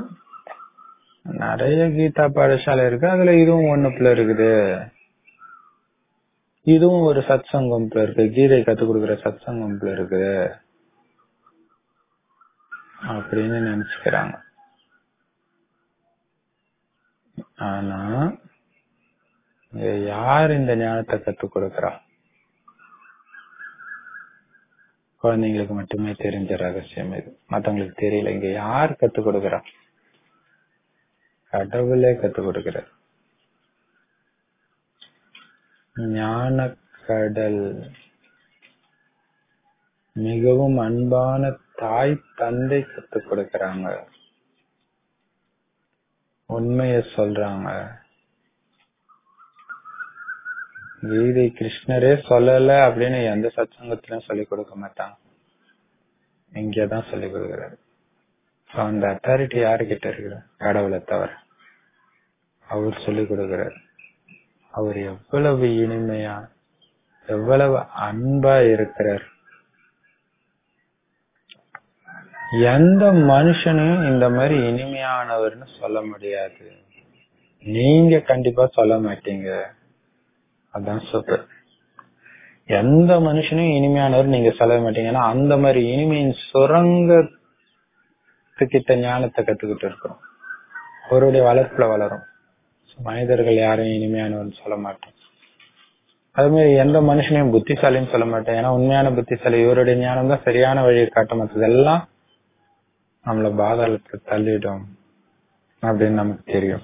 நிறைய கீதா பாடசாலை இருக்கு அதுல இதுவும் ஒண்ணுக்குள்ள இருக்குது இதுவும் ஒரு சத் சங்கம்ல இருக்கு கீதை கத்து கொடுக்கிற சத் சங்கம்ல இருக்கு அப்படின்னு நினைச்சுக்கிறாங்க ஆனா இங்க யார் இந்த ஞானத்தை கத்து கொடுக்கறா குழந்தைங்களுக்கு மட்டுமே தெரிஞ்ச ரகசியம் இது மத்தவங்களுக்கு தெரியல இங்க யார் கத்து கொடுக்கறா கடவுளே கத்து கொடுக்கிறார் ஞான கடல் மிகவும் அன்பான தாய் தந்தை கத்து கொடுக்கறாங்க உண்மைய சொல்றாங்க கீதை கிருஷ்ணரே சொல்லல அப்படின்னு எந்த சத்சங்கத்திலும் சொல்லி கொடுக்க மாட்டாங்க இங்கதான் சொல்லி கொடுக்கிறாரு So, அந்த அத்தாரிட்டி யாருகிட்ட இருக்கிற கடவுளை தவிர அவர் சொல்லி கொடுக்கிறார் அவர் எவ்வளவு இனிமையா எவ்வளவு அன்பா இருக்கிறார் எந்த மனுஷனையும் இந்த மாதிரி இனிமையானவர்னு சொல்ல முடியாது நீங்க கண்டிப்பா சொல்ல மாட்டீங்க அதான் சூப்பர் எந்த மனுஷனும் இனிமையானவர் நீங்க சொல்ல மாட்டீங்க ஏன்னா அந்த மாதிரி இனிமையின் சுரங்கத்துக்கிட்ட ஞானத்தை கத்துக்கிட்டு இருக்கிறோம் அவருடைய வளர்ப்புல வளரும் மனிதர்கள் யாரையும் இனிமையானவர்னு சொல்ல மாட்டோம் அது மாதிரி எந்த மனுஷனையும் புத்திசாலின்னு சொல்ல மாட்டேன் ஏன்னா உண்மையான புத்திசாலி இவருடைய ஞானம் தான் சரியான வழியை காட்ட மற்றதெல்லாம் நம்மள பாதாளத்தை தள்ளிடும் அப்படின்னு நமக்கு தெரியும்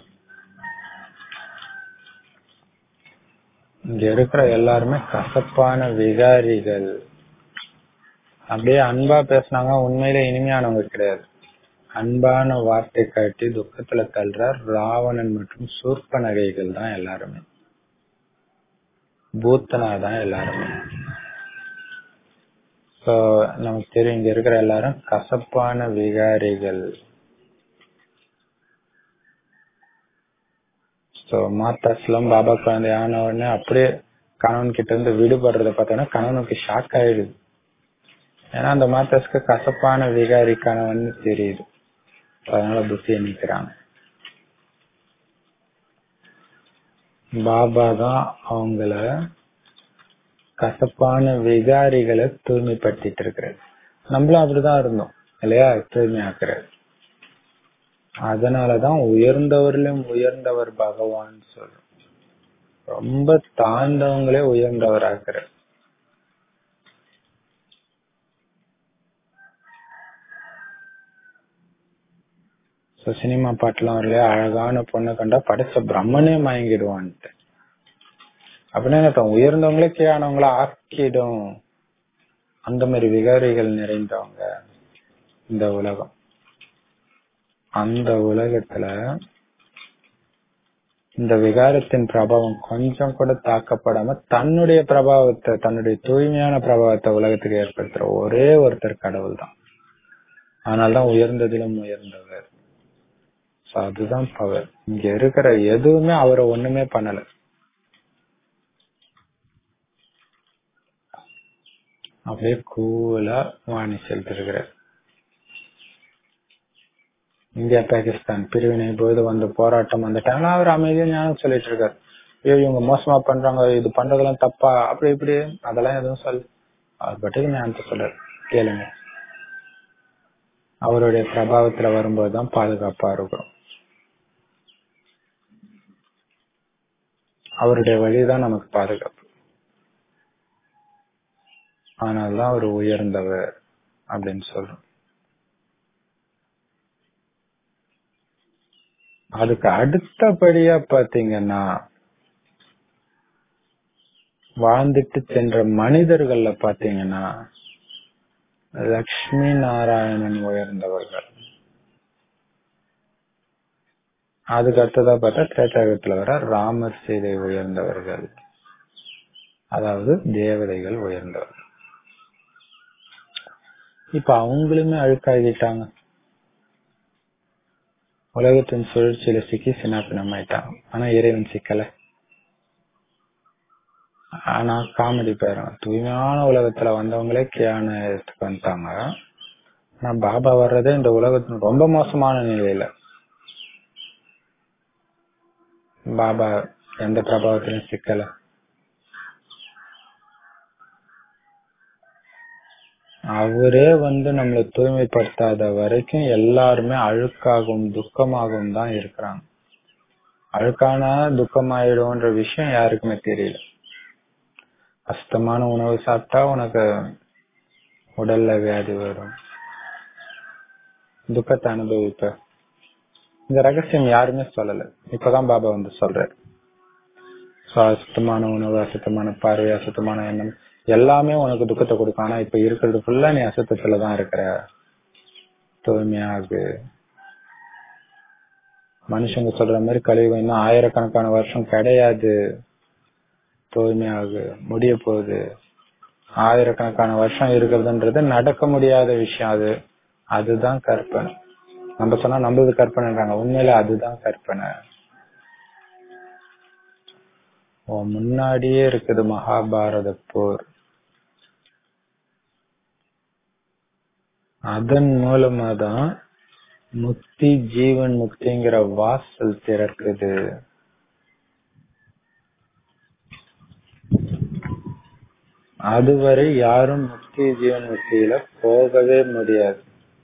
இங்க இருக்கிற எல்லாருமே கசப்பான விகாரிகள் அப்படியே அன்பா பேசினாங்க உண்மையில இனிமையானவங்க கிடையாது அன்பான வார்த்தை காட்டி துக்கத்துல தள்ளுற ராவணன் மற்றும் சூர்ப நகைகள் தான் எல்லாருமே பூத்தனா தான் எல்லாருமே சோ நமக்கு தெரியும் இங்க இருக்கிற எல்லாரும் கசப்பான விகாரிகள் சோ மாத்தாஸ்லாம் பாபா குழந்தை ஆன உடனே அப்படியே கணவன் கிட்ட இருந்து விடுபடுறத பார்த்தோன்னா கணவனுக்கு ஷாக் ஆயிடுது ஏன்னா அந்த மாத்தாஸ்க்கு கசப்பான விகாரி கணவன் தெரியுது அதனால புத்தியை நிக்கிறாங்க பாபா தான் அவங்கள கசப்பான விகாரிகளை தூய்மைப்படுத்திட்டு இருக்கிறார் நம்மளும் அப்படிதான் இருந்தோம் இல்லையா தூய்மையாக்குறாரு அதனாலதான் உயர்ந்தவரிலும் உயர்ந்தவர் பகவான் சொல்றோம் ரொம்ப தாழ்ந்தவங்களே உயர்ந்தவர் ஆக்குறார் சினிமா பாட்டுலாம் இல்லையா அழகான பொண்ணை கண்டா படைச்ச பிரம்மனே மயங்கிடுவான்ட்டு அப்படின்னா என்ன உயர்ந்தவங்களே கீழானவங்கள ஆக்கிடும் அந்த மாதிரி விகாரிகள் நிறைந்தவங்க இந்த உலகம் அந்த உலகத்துல இந்த விகாரத்தின் பிரபாவம் கொஞ்சம் கூட தாக்கப்படாம தன்னுடைய பிரபாவத்தை தன்னுடைய தூய்மையான பிரபாவத்தை உலகத்துக்கு ஏற்படுத்துற ஒரே ஒருத்தர் கடவுள் தான் அதனால்தான் உயர்ந்ததிலும் உயர்ந்தவர் அதுதான் பவர் இங்க இருக்கிற எதுவுமே அவரை ஒண்ணுமே பண்ணல அப்படியே கூலா வாணி செலுத்திருக்கிறார் இந்தியா பாகிஸ்தான் பிரிவினை போது வந்த போராட்டம் அந்த டைம்ல அவர் அமைதியா ஞானம் சொல்லிட்டு இருக்காரு ஐயோ இவங்க மோசமா பண்றாங்க இது பண்றதெல்லாம் தப்பா அப்படி இப்படி அதெல்லாம் எதுவும் சொல் அவர் பட்டுக்கு ஞானத்தை சொல்றாரு கேளுங்க அவருடைய பிரபாவத்துல வரும்போதுதான் பாதுகாப்பா இருக்கிறோம் அவருடைய வழிதான் நமக்கு பாதுகாப்பு ஆனால்தான் அவர் உயர்ந்தவர் அப்படின்னு சொல்றோம் அதுக்கு அடுத்தபடியா பாத்தீங்கன்னா வாழ்ந்துட்டு சென்ற மனிதர்கள்ல பாத்தீங்கன்னா லக்ஷ்மி நாராயணன் உயர்ந்தவர்கள் அதுக்கு அடுத்ததா பார்த்தா திரேட்டாயுகத்துல வர ராமர் சீதை உயர்ந்தவர்கள் அதாவது தேவதைகள் உயர்ந்தவர்கள் இப்ப அவங்களுமே அழுக்காகிட்டாங்க உலகத்தின் சுழற்சியில சிக்கி சின்னாப்பினம் ஆயிட்டாங்க ஆனா இறைவன் சிக்கல ஆனா காமெடி பேரும் தூய்மையான உலகத்துல வந்தவங்களே கியானத்துக்கு வந்துட்டாங்க ஆனா பாபா வர்றதே இந்த உலகத்தின் ரொம்ப மோசமான நிலையில பாபா எந்த பிரபாவத்திலும் சிக்கல அவரே வந்து நம்மளை தூய்மைப்படுத்தாத வரைக்கும் எல்லாருமே அழுக்காகவும் துக்கமாகவும் தான் இருக்கிறாங்க அழுக்கான துக்கமாயிடும்ன்ற விஷயம் யாருக்குமே தெரியல கஷ்டமான உணவு சாப்பிட்டா உனக்கு உடல்ல வியாதி வரும் துக்கத்தை அனுபவிப்ப இந்த ரகசியம் யாருமே சொல்லல இப்பதான் பாபா வந்து சொல்றாரு அசுத்தமான உணவு அசுத்தமான பார்வை அசுத்தமான எண்ணம் எல்லாமே உனக்கு துக்கத்தை கொடுக்கும் ஆனா இப்ப இருக்கிறது ஃபுல்லா நீ அசுத்தத்துலதான் இருக்கிற தூய்மையாகு மனுஷங்க சொல்ற மாதிரி கழிவு இன்னும் ஆயிரக்கணக்கான வருஷம் கிடையாது தூய்மையாகு முடிய போகுது ஆயிரக்கணக்கான வருஷம் இருக்கிறதுன்றது நடக்க முடியாத விஷயம் அது அதுதான் கற்பனை நம்ம சொன்னா நம்பது கற்பனைன்றாங்க உண்மையில அதுதான் கற்பனை முன்னாடியே இருக்குது மகாபாரத போர் அதன் மூலமா தான் முக்தி ஜீவன் முக்திங்கிற வாசல் திறக்குது அதுவரை யாரும் முக்தி ஜீவன் முக்தியில போகவே முடியாது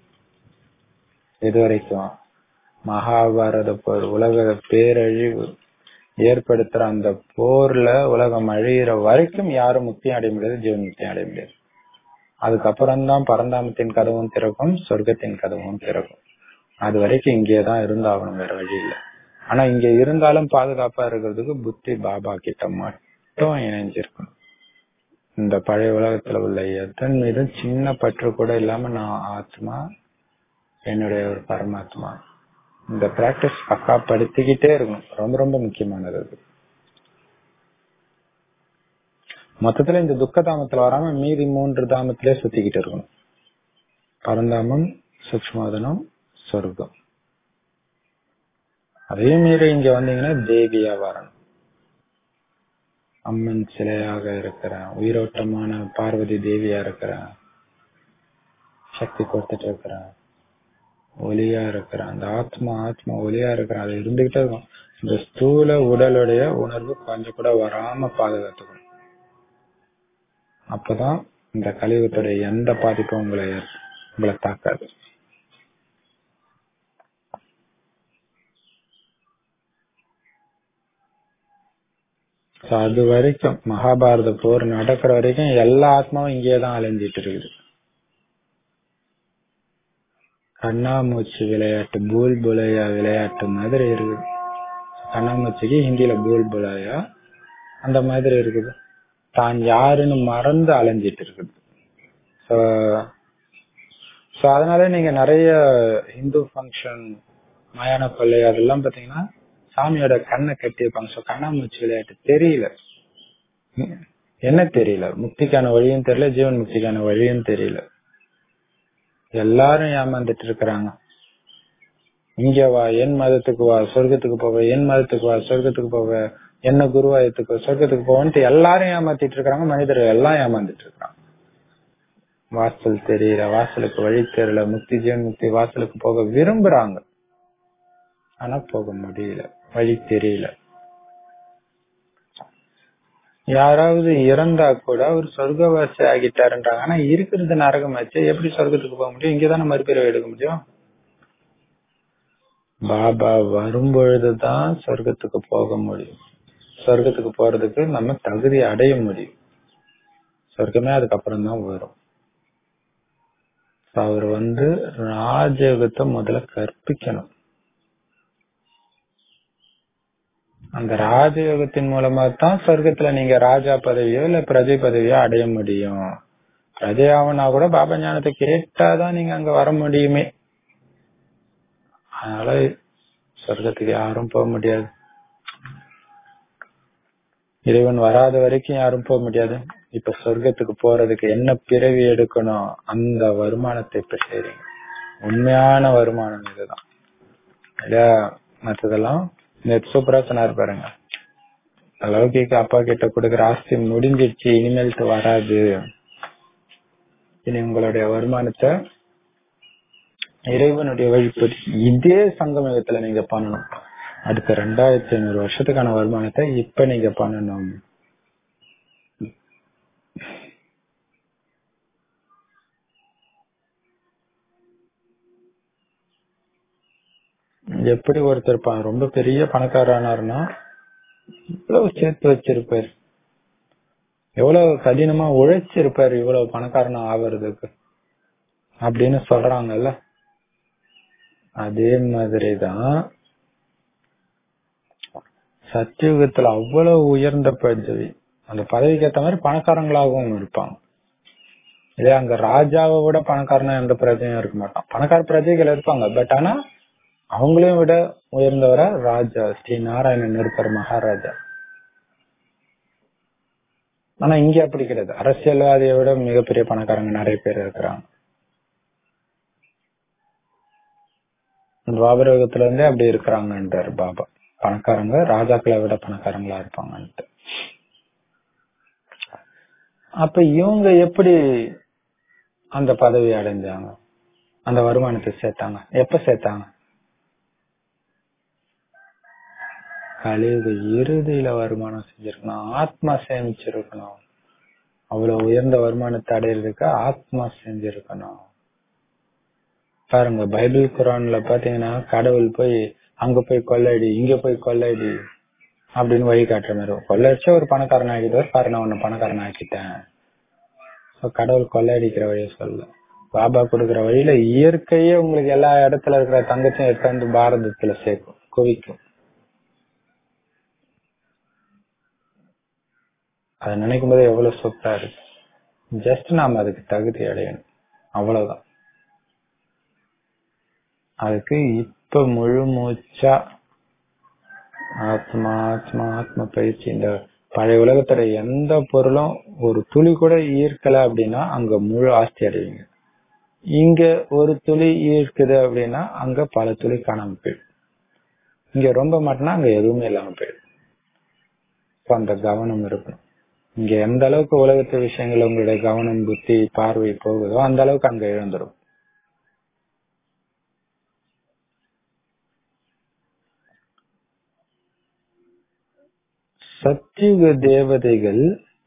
இது வரைக்கும் மகாபாரத போர் உலக பேரழிவு ஏற்படுத்துற அந்த போர்ல உலகம் அழியிற வரைக்கும் யாரும் முக்தி அடைய முடியாது ஜீவன் முக்தி அடைய முடியாது அதுக்கப்புறம் தான் பரந்தாமத்தின் கதவும் திறக்கும் சொர்க்கத்தின் கதவும் திறக்கும் அது வரைக்கும் இங்கேதான் இருந்தாகணும் வேற வழி இல்ல ஆனா இங்க இருந்தாலும் பாதுகாப்பா இருக்கிறதுக்கு புத்தி பாபா கிட்ட மட்டும் இணைஞ்சிருக்கணும் இந்த பழைய உலகத்துல உள்ள எதன் மீதும் சின்ன பற்று கூட இல்லாம நான் ஆத்மா என்னுடைய ஒரு பரமாத்மா இந்த பிராக்டிஸ் பக்கா படுத்திக்கிட்டே இருக்கணும் ரொம்ப ரொம்ப முக்கியமானது அது மொத்தத்துல இந்த துக்க தாமத்துல வராம மீதி மூன்று தாமத்திலே சுத்திக்கிட்டு இருக்கணும் பரந்தாமம் சூக்மதனம் சொர்க்கம் அதே மீறி இங்க வந்தீங்கன்னா தேவியா வரணும் அம்மன் சிலையாக இருக்கிறேன் உயிரோட்டமான பார்வதி தேவியா இருக்கிறேன் சக்தி கொடுத்துட்டு இருக்கிறேன் ஒலியா இருக்கிறேன் அந்த ஆத்மா ஆத்மா ஒலியா இருக்கிறேன் அது இருந்துகிட்டே இருக்கும் இந்த ஸ்தூல உடலுடைய உணர்வு கொஞ்சம் கூட வராம பாதுகாத்துக்கணும் அப்பதான் இந்த கலியுகத்துடைய எந்த பாதிப்பும் உங்களை உங்களை தாக்காது அது வரைக்கும் மகாபாரத போர் நடக்கிற வரைக்கும் எல்லா ஆத்மாவும் இங்கேதான் அலைஞ்சிட்டு இருக்குது கண்ணாமூச்சி விளையாட்டு பூல் புலையா விளையாட்டு மாதிரி இருக்குது கண்ணாமூச்சிக்கு ஹிந்தியில பூல் புலையா அந்த மாதிரி இருக்குது தான் யாருன்னு மறந்து அலைஞ்சிட்டு இருக்குது சோ அதனால நீங்க நிறைய இந்து ஃபங்க்ஷன் மயான கொள்ளை அதெல்லாம் பாத்தீங்கன்னா சாமியோட கண்ணை கட்டியிருப்பாங்க சோ கண்ணாமூச்சி விளையாட்டு தெரியல என்ன தெரியல முக்திக்கான வழியும் தெரியல ஜீவன் முக்திக்கான வழியும் தெரியல எல்லாரும் ஏமாந்துட்டு இருக்கிறாங்க இங்க வா என் மதத்துக்கு வா சொர்க்கத்துக்கு போவ என் மதத்துக்கு வா சொர்க்கத்துக்கு போவ என்ன குருவாயத்துக்கு சொர்க்கத்துக்கு போவன்ட்டு எல்லாரும் ஏமாத்திட்டு இருக்கிறாங்க மனிதர்கள் எல்லாம் ஏமாந்துட்டு இருக்கிறாங்க வாசல் தெரியல வாசலுக்கு வழி தெரியல முக்தி ஜீவன் முக்தி வாசலுக்கு போக விரும்புறாங்க ஆனா போக முடியல வழி தெரியல யாராவது இறந்தா கூட அவர் சொர்க்கவாசி ஆகிட்டாருன்றாங்க ஆனா இருக்கிறது நரகமாச்சு எப்படி சொர்க்கத்துக்கு போக முடியும் இங்கதானே மறுபிறவை எடுக்க முடியும் பாபா வரும்பொழுதுதான் சொர்க்கத்துக்கு போக முடியும் சொர்க்கத்துக்கு போறதுக்கு நம்ம தகுதி அடைய முடியும் சொர்க்கமே அதுக்கப்புறம் தான் வரும் அவர் வந்து ராஜயோகத்தை முதல்ல கற்பிக்கணும் அந்த ராஜயோகத்தின் மூலமா தான் சொர்க்கத்துல நீங்க ராஜா பதவியோ இல்ல பிரஜை பதவியோ அடைய முடியும் பிரஜையாவனா கூட பாபா ஞானத்தை கேட்டாதான் நீங்க அங்க வர முடியுமே அதனால சொர்க்கத்துக்கு யாரும் போக முடியாது இறைவன் வராத வரைக்கும் யாரும் போக முடியாது இப்ப சொர்க்கத்துக்கு போறதுக்கு என்ன பிறவி எடுக்கணும் அந்த வருமானத்தை இப்ப செய்றீங்க உண்மையான வருமானம் இதுதான் இல்லையா மற்றதெல்லாம் நேற்று சூப்பரா சொன்னார் பாருங்க லௌகிக்கு அப்பா கிட்ட கொடுக்குற ஆஸ்தி முடிஞ்சிடுச்சு இனிமேல்ட்டு வராது இனி உங்களுடைய வருமானத்தை இறைவனுடைய வழிபடி இதே சங்கமயத்துல நீங்க பண்ணணும் அடுத்த ரெண்டாயிரத்தி ஐநூறு வருஷத்துக்கான வருமானத்தை இப்ப நீங்க பண்ணணும் எப்படி ஒருத்தர் ப- ரொம்ப பெரிய பணக்காரனாருன்னா இவ்வளவு சேர்த்து வச்சிருப்பாரு எவ்வளவு கடினமா உழைச்சிருப்பாரு இவ்வளவு பணக்காரனா ஆவறதுக்கு அப்படின்னு சொல்றாங்கல்ல அதே மாதிரிதான் சத்தியுகத்துல அவ்வளவு உயர்ந்த பதவி அந்த பதவிக்கு ஏத்த மாதிரி பணக்காரங்களாகவும் இருப்பாங்க இதே அங்க ராஜாவை விட பணக்காரனா எந்த பிரஜையும் இருக்க மாட்டான் பணக்கார பிரஜைகள் இருப்பாங்க பட் ஆனா அவங்களையும் விட உயர்ந்தவரா ராஜா ஸ்ரீ நாராயணன் இருப்பார் மகாராஜா ஆனா இங்க அப்படி கிடையாது அரசியல்வாதியை விட மிகப்பெரிய பணக்காரங்க நிறைய பேர் இருக்கிறாங்க துவாபரகத்துல இருந்தே அப்படி இருக்கிறாங்கன்றாரு பாபா பணக்காரங்க ராஜாக்களை விட பணக்காரங்களா இருப்பாங்கன்ட்டு அப்ப இவங்க எப்படி அந்த பதவி அடைஞ்சாங்க அந்த வருமானத்தை சேர்த்தாங்க எப்ப சேர்த்தாங்க கலியுக இறுதியில வருமானம் செஞ்சிருக்கணும் ஆத்மா சேமிச்சிருக்கணும் அவ்வளவு உயர்ந்த வருமானத்தை அடையிறதுக்கு ஆத்மா செஞ்சிருக்கணும் பாருங்க பைபிள் குரான்ல பாத்தீங்கன்னா கடவுள் போய் அங்க போய் கொள்ளடி இங்க போய் கொள்ளடி அப்படின்னு வழி காட்டுற மாதிரி இருக்கும். கொள்ளடிச்சா ஒரு பணக்காரன் ஆகிடுவார் பாரு நான் உன்னை பணக்காரன் ஆக்கிட்டேன் So, கடவுள் கொள்ளையடிக்கிற வழியை சொல்ல பாபா கொடுக்கிற வழியில இயற்கையே உங்களுக்கு எல்லா இடத்துல இருக்கிற தங்கத்தையும் எடுத்தாந்து பாரதத்துல சேர்க்கும் குவிக்கும் அதை நினைக்கும் போது எவ்வளவு சூப்பரா இருக்கு ஜஸ்ட் நாம அதுக்கு தகுதி அடையணும் அவ்வளவுதான் அதுக்கு இப்ப முழு மூச்சா ஆத்மா ஆத்மா ஆத்ம பயிற்சி இந்த பழைய உலகத்துல எந்த பொருளும் ஒரு துளி கூட ஈர்க்கல அப்படின்னா அங்க முழு ஆஸ்தி அடைவீங்க இங்க ஒரு துளி ஈர்க்குது அப்படின்னா அங்க பல துளி காணாம போயிடும் இங்க ரொம்ப மாட்டினா அங்க எதுவுமே இல்லாம போயிடும் இப்ப அந்த கவனம் இருக்கணும் இங்க எந்த அளவுக்கு உலகத்து விஷயங்கள் உங்களுடைய கவனம் புத்தி பார்வை போகுதோ அந்த அளவுக்கு அங்க இழந்துரும் சத்தியுக தேவதைகள்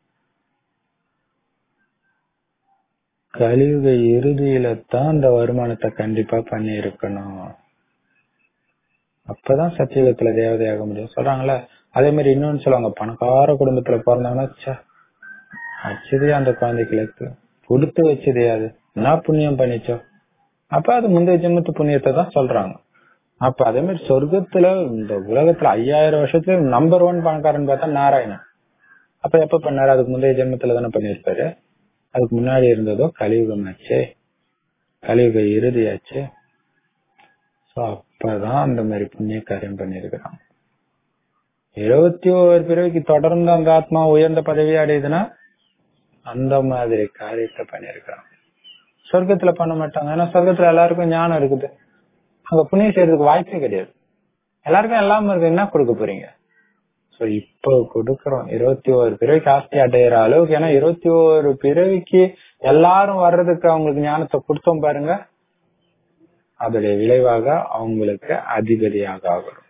கலியுக இறுதியில தான் அந்த வருமானத்தை கண்டிப்பா பண்ணி இருக்கணும் அப்பதான் சத்தியுகத்துல தேவதையாக முடியும் சொல்றாங்கல்ல அதே மாதிரி இன்னொன்னு சொல்லுவாங்க பணக்கார குடும்பத்துல பிறந்தாங்கன்னா ச்சே, அச்சதே அந்த குழந்தைகளுக்கு கொடுத்து வச்சதே அது என்ன புண்ணியம் பண்ணிச்சோ அப்ப அது முந்தைய ஜென்மத்து புண்ணியத்தை தான் சொல்றாங்க அப்ப அதே மாதிரி சொர்க்கத்துல இந்த உலகத்துல ஐயாயிரம் வருஷத்துல நம்பர் ஒன் பணக்காரன் பார்த்தா நாராயணன் அப்ப எப்ப பண்ணாரு அதுக்கு முந்தைய ஜென்மத்துல தானே பண்ணிருப்பாரு அதுக்கு முன்னாடி இருந்ததோ கலியுகம் ஆச்சு கலியுக இறுதியாச்சு சோ அப்பதான் அந்த மாதிரி புண்ணிய காரியம் பண்ணிருக்கிறான் இருபத்தி ஓரு பிறவிக்கு தொடர்ந்து அந்த ஆத்மா உயர்ந்த பதவி அடையுதுன்னா அந்த மாதிரி காரியத்தை பண்ணிருக்கிறான் சொர்க்கத்துல பண்ண மாட்டாங்க ஏன்னா சொர்க்கத்துல எல்லாருக்கும் ஞானம் இருக்குது அங்க புண்ணியம் செய்யறதுக்கு வாய்ப்பே கிடையாது எல்லாருக்கும் எல்லாம் இருக்கு என்ன கொடுக்க போறீங்க சோ இப்போ கொடுக்கறோம் இருபத்தி ஓரு பிறவிக்கு ஆஸ்தி அடையிற அளவுக்கு ஏன்னா இருபத்தி ஓரு பிறவிக்கு எல்லாரும் வர்றதுக்கு அவங்களுக்கு ஞானத்தை கொடுத்தோம் பாருங்க அதோடைய விளைவாக அவங்களுக்கு அதிபதியாக ஆகிறோம்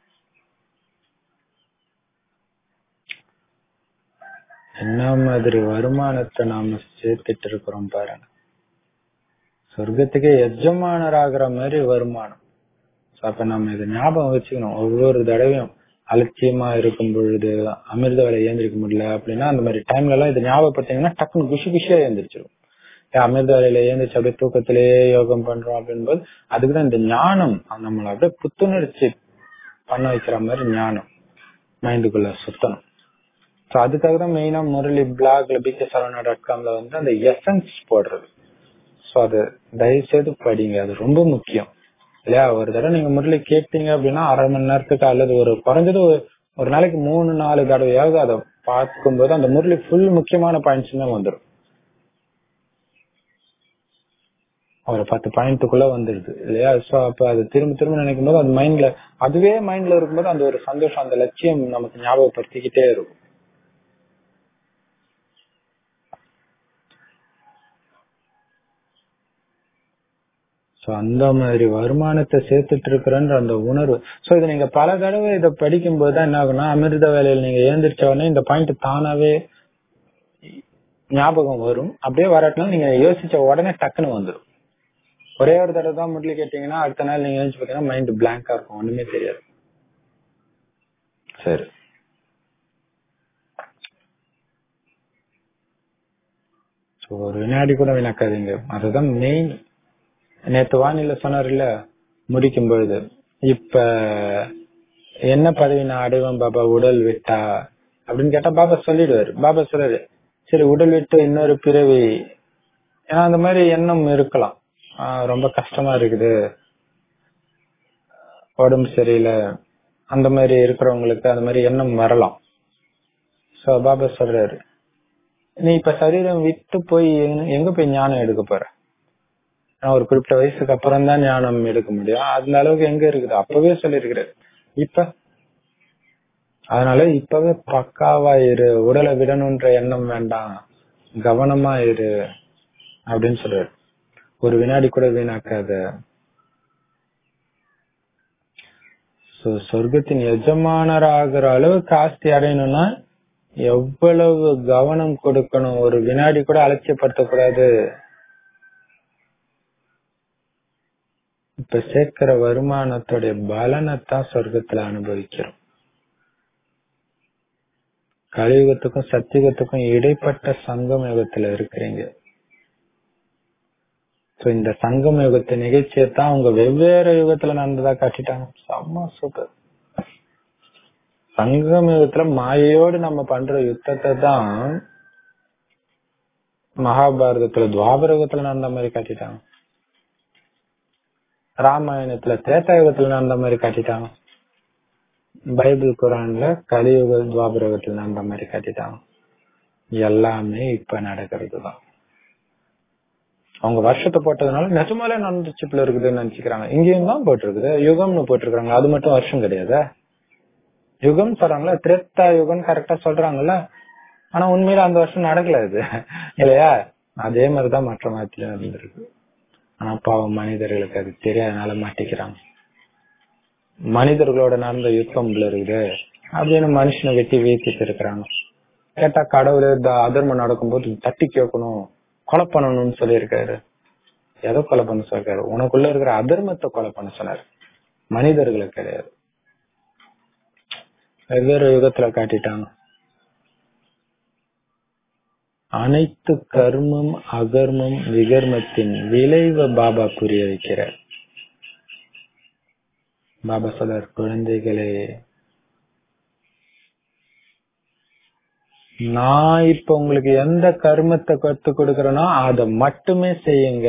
என்ன மாதிரி வருமானத்தை நாம சேர்த்துட்டு இருக்கிறோம் பாருங்க சொர்க்கத்துக்கே எஜமானராகிற மாதிரி வருமானம் So, அப்ப நம்ம இதை ஞாபகம் வச்சுக்கணும் ஒவ்வொரு தடவையும் அலட்சியமா இருக்கும் பொழுது அமிர்த வேலை ஏந்திரிக்க முடியல அப்படின்னா அந்த மாதிரி டைம்ல எல்லாம் இதை ஞாபகப்படுத்தீங்கன்னா டக்குனு குஷி குஷியா ஏந்திரிச்சிடும் ஏன் அமிர்த வேலையில ஏந்திரிச்சு அப்படியே தூக்கத்திலேயே யோகம் பண்றோம் அப்படின்போது அதுக்குதான் இந்த ஞானம் நம்மளை அப்படியே புத்துணர்ச்சி பண்ண வைக்கிற மாதிரி ஞானம் மைண்டுக்குள்ள சுத்தணும் ஸோ அதுக்காக தான் மெயினா முரளி பிளாக்ல பிகே சரவணா டாட் காம்ல வந்து அந்த எசன்ஸ் போடுறது ஸோ அது தயவு செய்து படிங்க அது ரொம்ப முக்கியம் இல்லையா ஒரு தடவை நீங்க முரளி கேட்டீங்க அப்படின்னா அரை மணி நேரத்துக்கு அல்லது ஒரு குறைஞ்சது ஒரு ஒரு நாளைக்கு மூணு நாலு தடவையாவது அதை பார்க்கும்போது அந்த முரளி ஃபுல் முக்கியமான பாயிண்ட்ஸ் தான் வந்துடும் ஒரு பத்து பாயிண்ட்டுக்குள்ள வந்துடுது இல்லையா சோ அப்ப அது திரும்ப திரும்ப நினைக்கும் போது அது மைண்ட்ல அதுவே மைண்ட்ல இருக்கும்போது அந்த ஒரு சந்தோஷம் அந்த லட்சியம் நமக்கு ஞாபகப்படுத்திக்கிட்டே இருக்கும் சோ அந்த மாதிரி வருமானத்தை சேர்த்துட்டு இருக்கிறன்ற அந்த உணர்வு சோ இதை நீங்க பல தடவை இதை படிக்கும் போது தான் என்ன ஆகும்னா அமிர்த வேலையில் நீங்க ஏந்திரிச்ச உடனே இந்த பாயிண்ட் தானாவே ஞாபகம் வரும் அப்படியே வரட்டினாலும் நீங்க யோசிச்ச உடனே டக்குன்னு வந்துடும் ஒரே ஒரு தடவை தான் முட்லி கேட்டீங்கன்னா அடுத்த நாள் நீங்க யோசிச்சு பாத்தீங்கன்னா மைண்ட் பிளாங்கா இருக்கும் ஒண்ணுமே தெரியாது சரி So, ஒரு வினாடி கூட வீணாக்காதீங்க அதுதான் மெயின் நேத்து வானிலை சொன்னார்ல முடிக்கும் பொழுது இப்ப என்ன பதவி நான் அடைவேன் பாபா உடல் விட்டா அப்படின்னு கேட்டா பாபா சொல்லிடுவாரு பாபா சொல்றாரு சரி உடல் விட்டு இன்னொரு பிறவி ஏன்னா அந்த மாதிரி எண்ணம் இருக்கலாம் ஆஹ் ரொம்ப கஷ்டமா இருக்குது உடம்பு சரியில்லை அந்த மாதிரி இருக்கிறவங்களுக்கு அந்த மாதிரி எண்ணம் வரலாம் சோ பாபா சொல்றாரு நீ இப்ப சரீரம் விட்டு போய் எங்க- எங்க போய் ஞானம் எடுக்க போற ஆனா ஒரு குறிப்பிட்ட வயசுக்கு அப்புறம் தான் ஞானம் எடுக்க முடியும் அந்த அளவுக்கு எங்க இருக்குது அப்பவே சொல்லிருக்கிறாரு இப்ப அதனால இப்பவே பக்காவா இரு உடலை விடணும்ன்ற எண்ணம் வேண்டாம் கவனமா இரு அப்படின்னு சொல்றாரு ஒரு வினாடி கூட வீணாக்காத So, சொர்க்கத்தின் எஜமானர் ஆகிற அளவுக்கு ஆஸ்தி அடையணும்னா எவ்வளவு கவனம் கொடுக்கணும் ஒரு வினாடி கூட அலட்சியப்படுத்தக்கூடாது இப்ப சேர்க்கிற வருமானத்துடைய பலனைத்தான் சொர்க்கத்துல அனுபவிக்கிறோம் கலியுகத்துக்கும் சத்தியுகத்துக்கும் இடைப்பட்ட சங்கம் யுகத்துல இருக்கிறீங்க So, இந்த சங்கம் யுகத்து நிகழ்ச்சியை தான் அவங்க வெவ்வேறு யுகத்துல நடந்ததா காட்டிட்டாங்க செம்ம சூப்பர் சங்கம் யுகத்துல மாயையோடு நம்ம பண்ற யுத்தத்தை தான் மகாபாரதத்துல துவாபர யுகத்துல நடந்த மாதிரி காட்டிட்டாங்க ராமாயணத்துல திரேதா யுகத்துல நடந்த மாதிரி காட்டிட்டாங்க பைபிள் குரான்ல கலியுக துவாபர யுகத்துல நடந்த மாதிரி காட்டிட்டாங்க எல்லாமே இப்ப நடக்கிறது தான் அவங்க வருஷத்தை போட்டதுனால நிஜமாலே நடந்துச்சுப்புல இருக்குதுன்னு நினைச்சுக்கிறாங்க இங்கேயும் தான் போட்டிருக்குது யுகம்னு போட்டிருக்காங்க அது மட்டும் வருஷம் கிடையாது யுகம் சொல்றாங்களா திரேத்தா யுகம் கரெக்டா சொல்றாங்கல்ல ஆனா உண்மையில அந்த வருஷம் நடக்கல இது இல்லையா அதே மாதிரிதான் மற்ற மதத்துல நடந்திருக்கு ஆனா பாவம் மனிதர்களுக்கு அது தெரியாதனால மாட்டிக்கிறாங்க மனிதர்களோட நடந்த யுத்தம் இருக்குது அப்படின்னு மனுஷனை வெட்டி வீழ்த்திட்டு இருக்கிறாங்க கேட்டா கடவுள் இந்த அதர்மம் நடக்கும்போது தட்டி கேட்கணும் கொலை பண்ணணும்னு சொல்லியிருக்காரு எதை கொலை பண்ண சொல்லிருக்காரு உனக்குள்ள இருக்கிற அதர்மத்தை கொலை பண்ண சொன்னாரு மனிதர்களுக்கு கிடையாது வெவ்வேறு யுகத்துல காட்டிட்டாங்க அனைத்து கர்மம் அகர்மம் விகர்மத்தின் விளைவை பாபா புரிய வைக்கிறார் பாபா சொல்றார் குழந்தைகளே நான் இப்ப உங்களுக்கு எந்த கர்மத்தை கத்து கொடுக்கறேனோ அதை மட்டுமே செய்யுங்க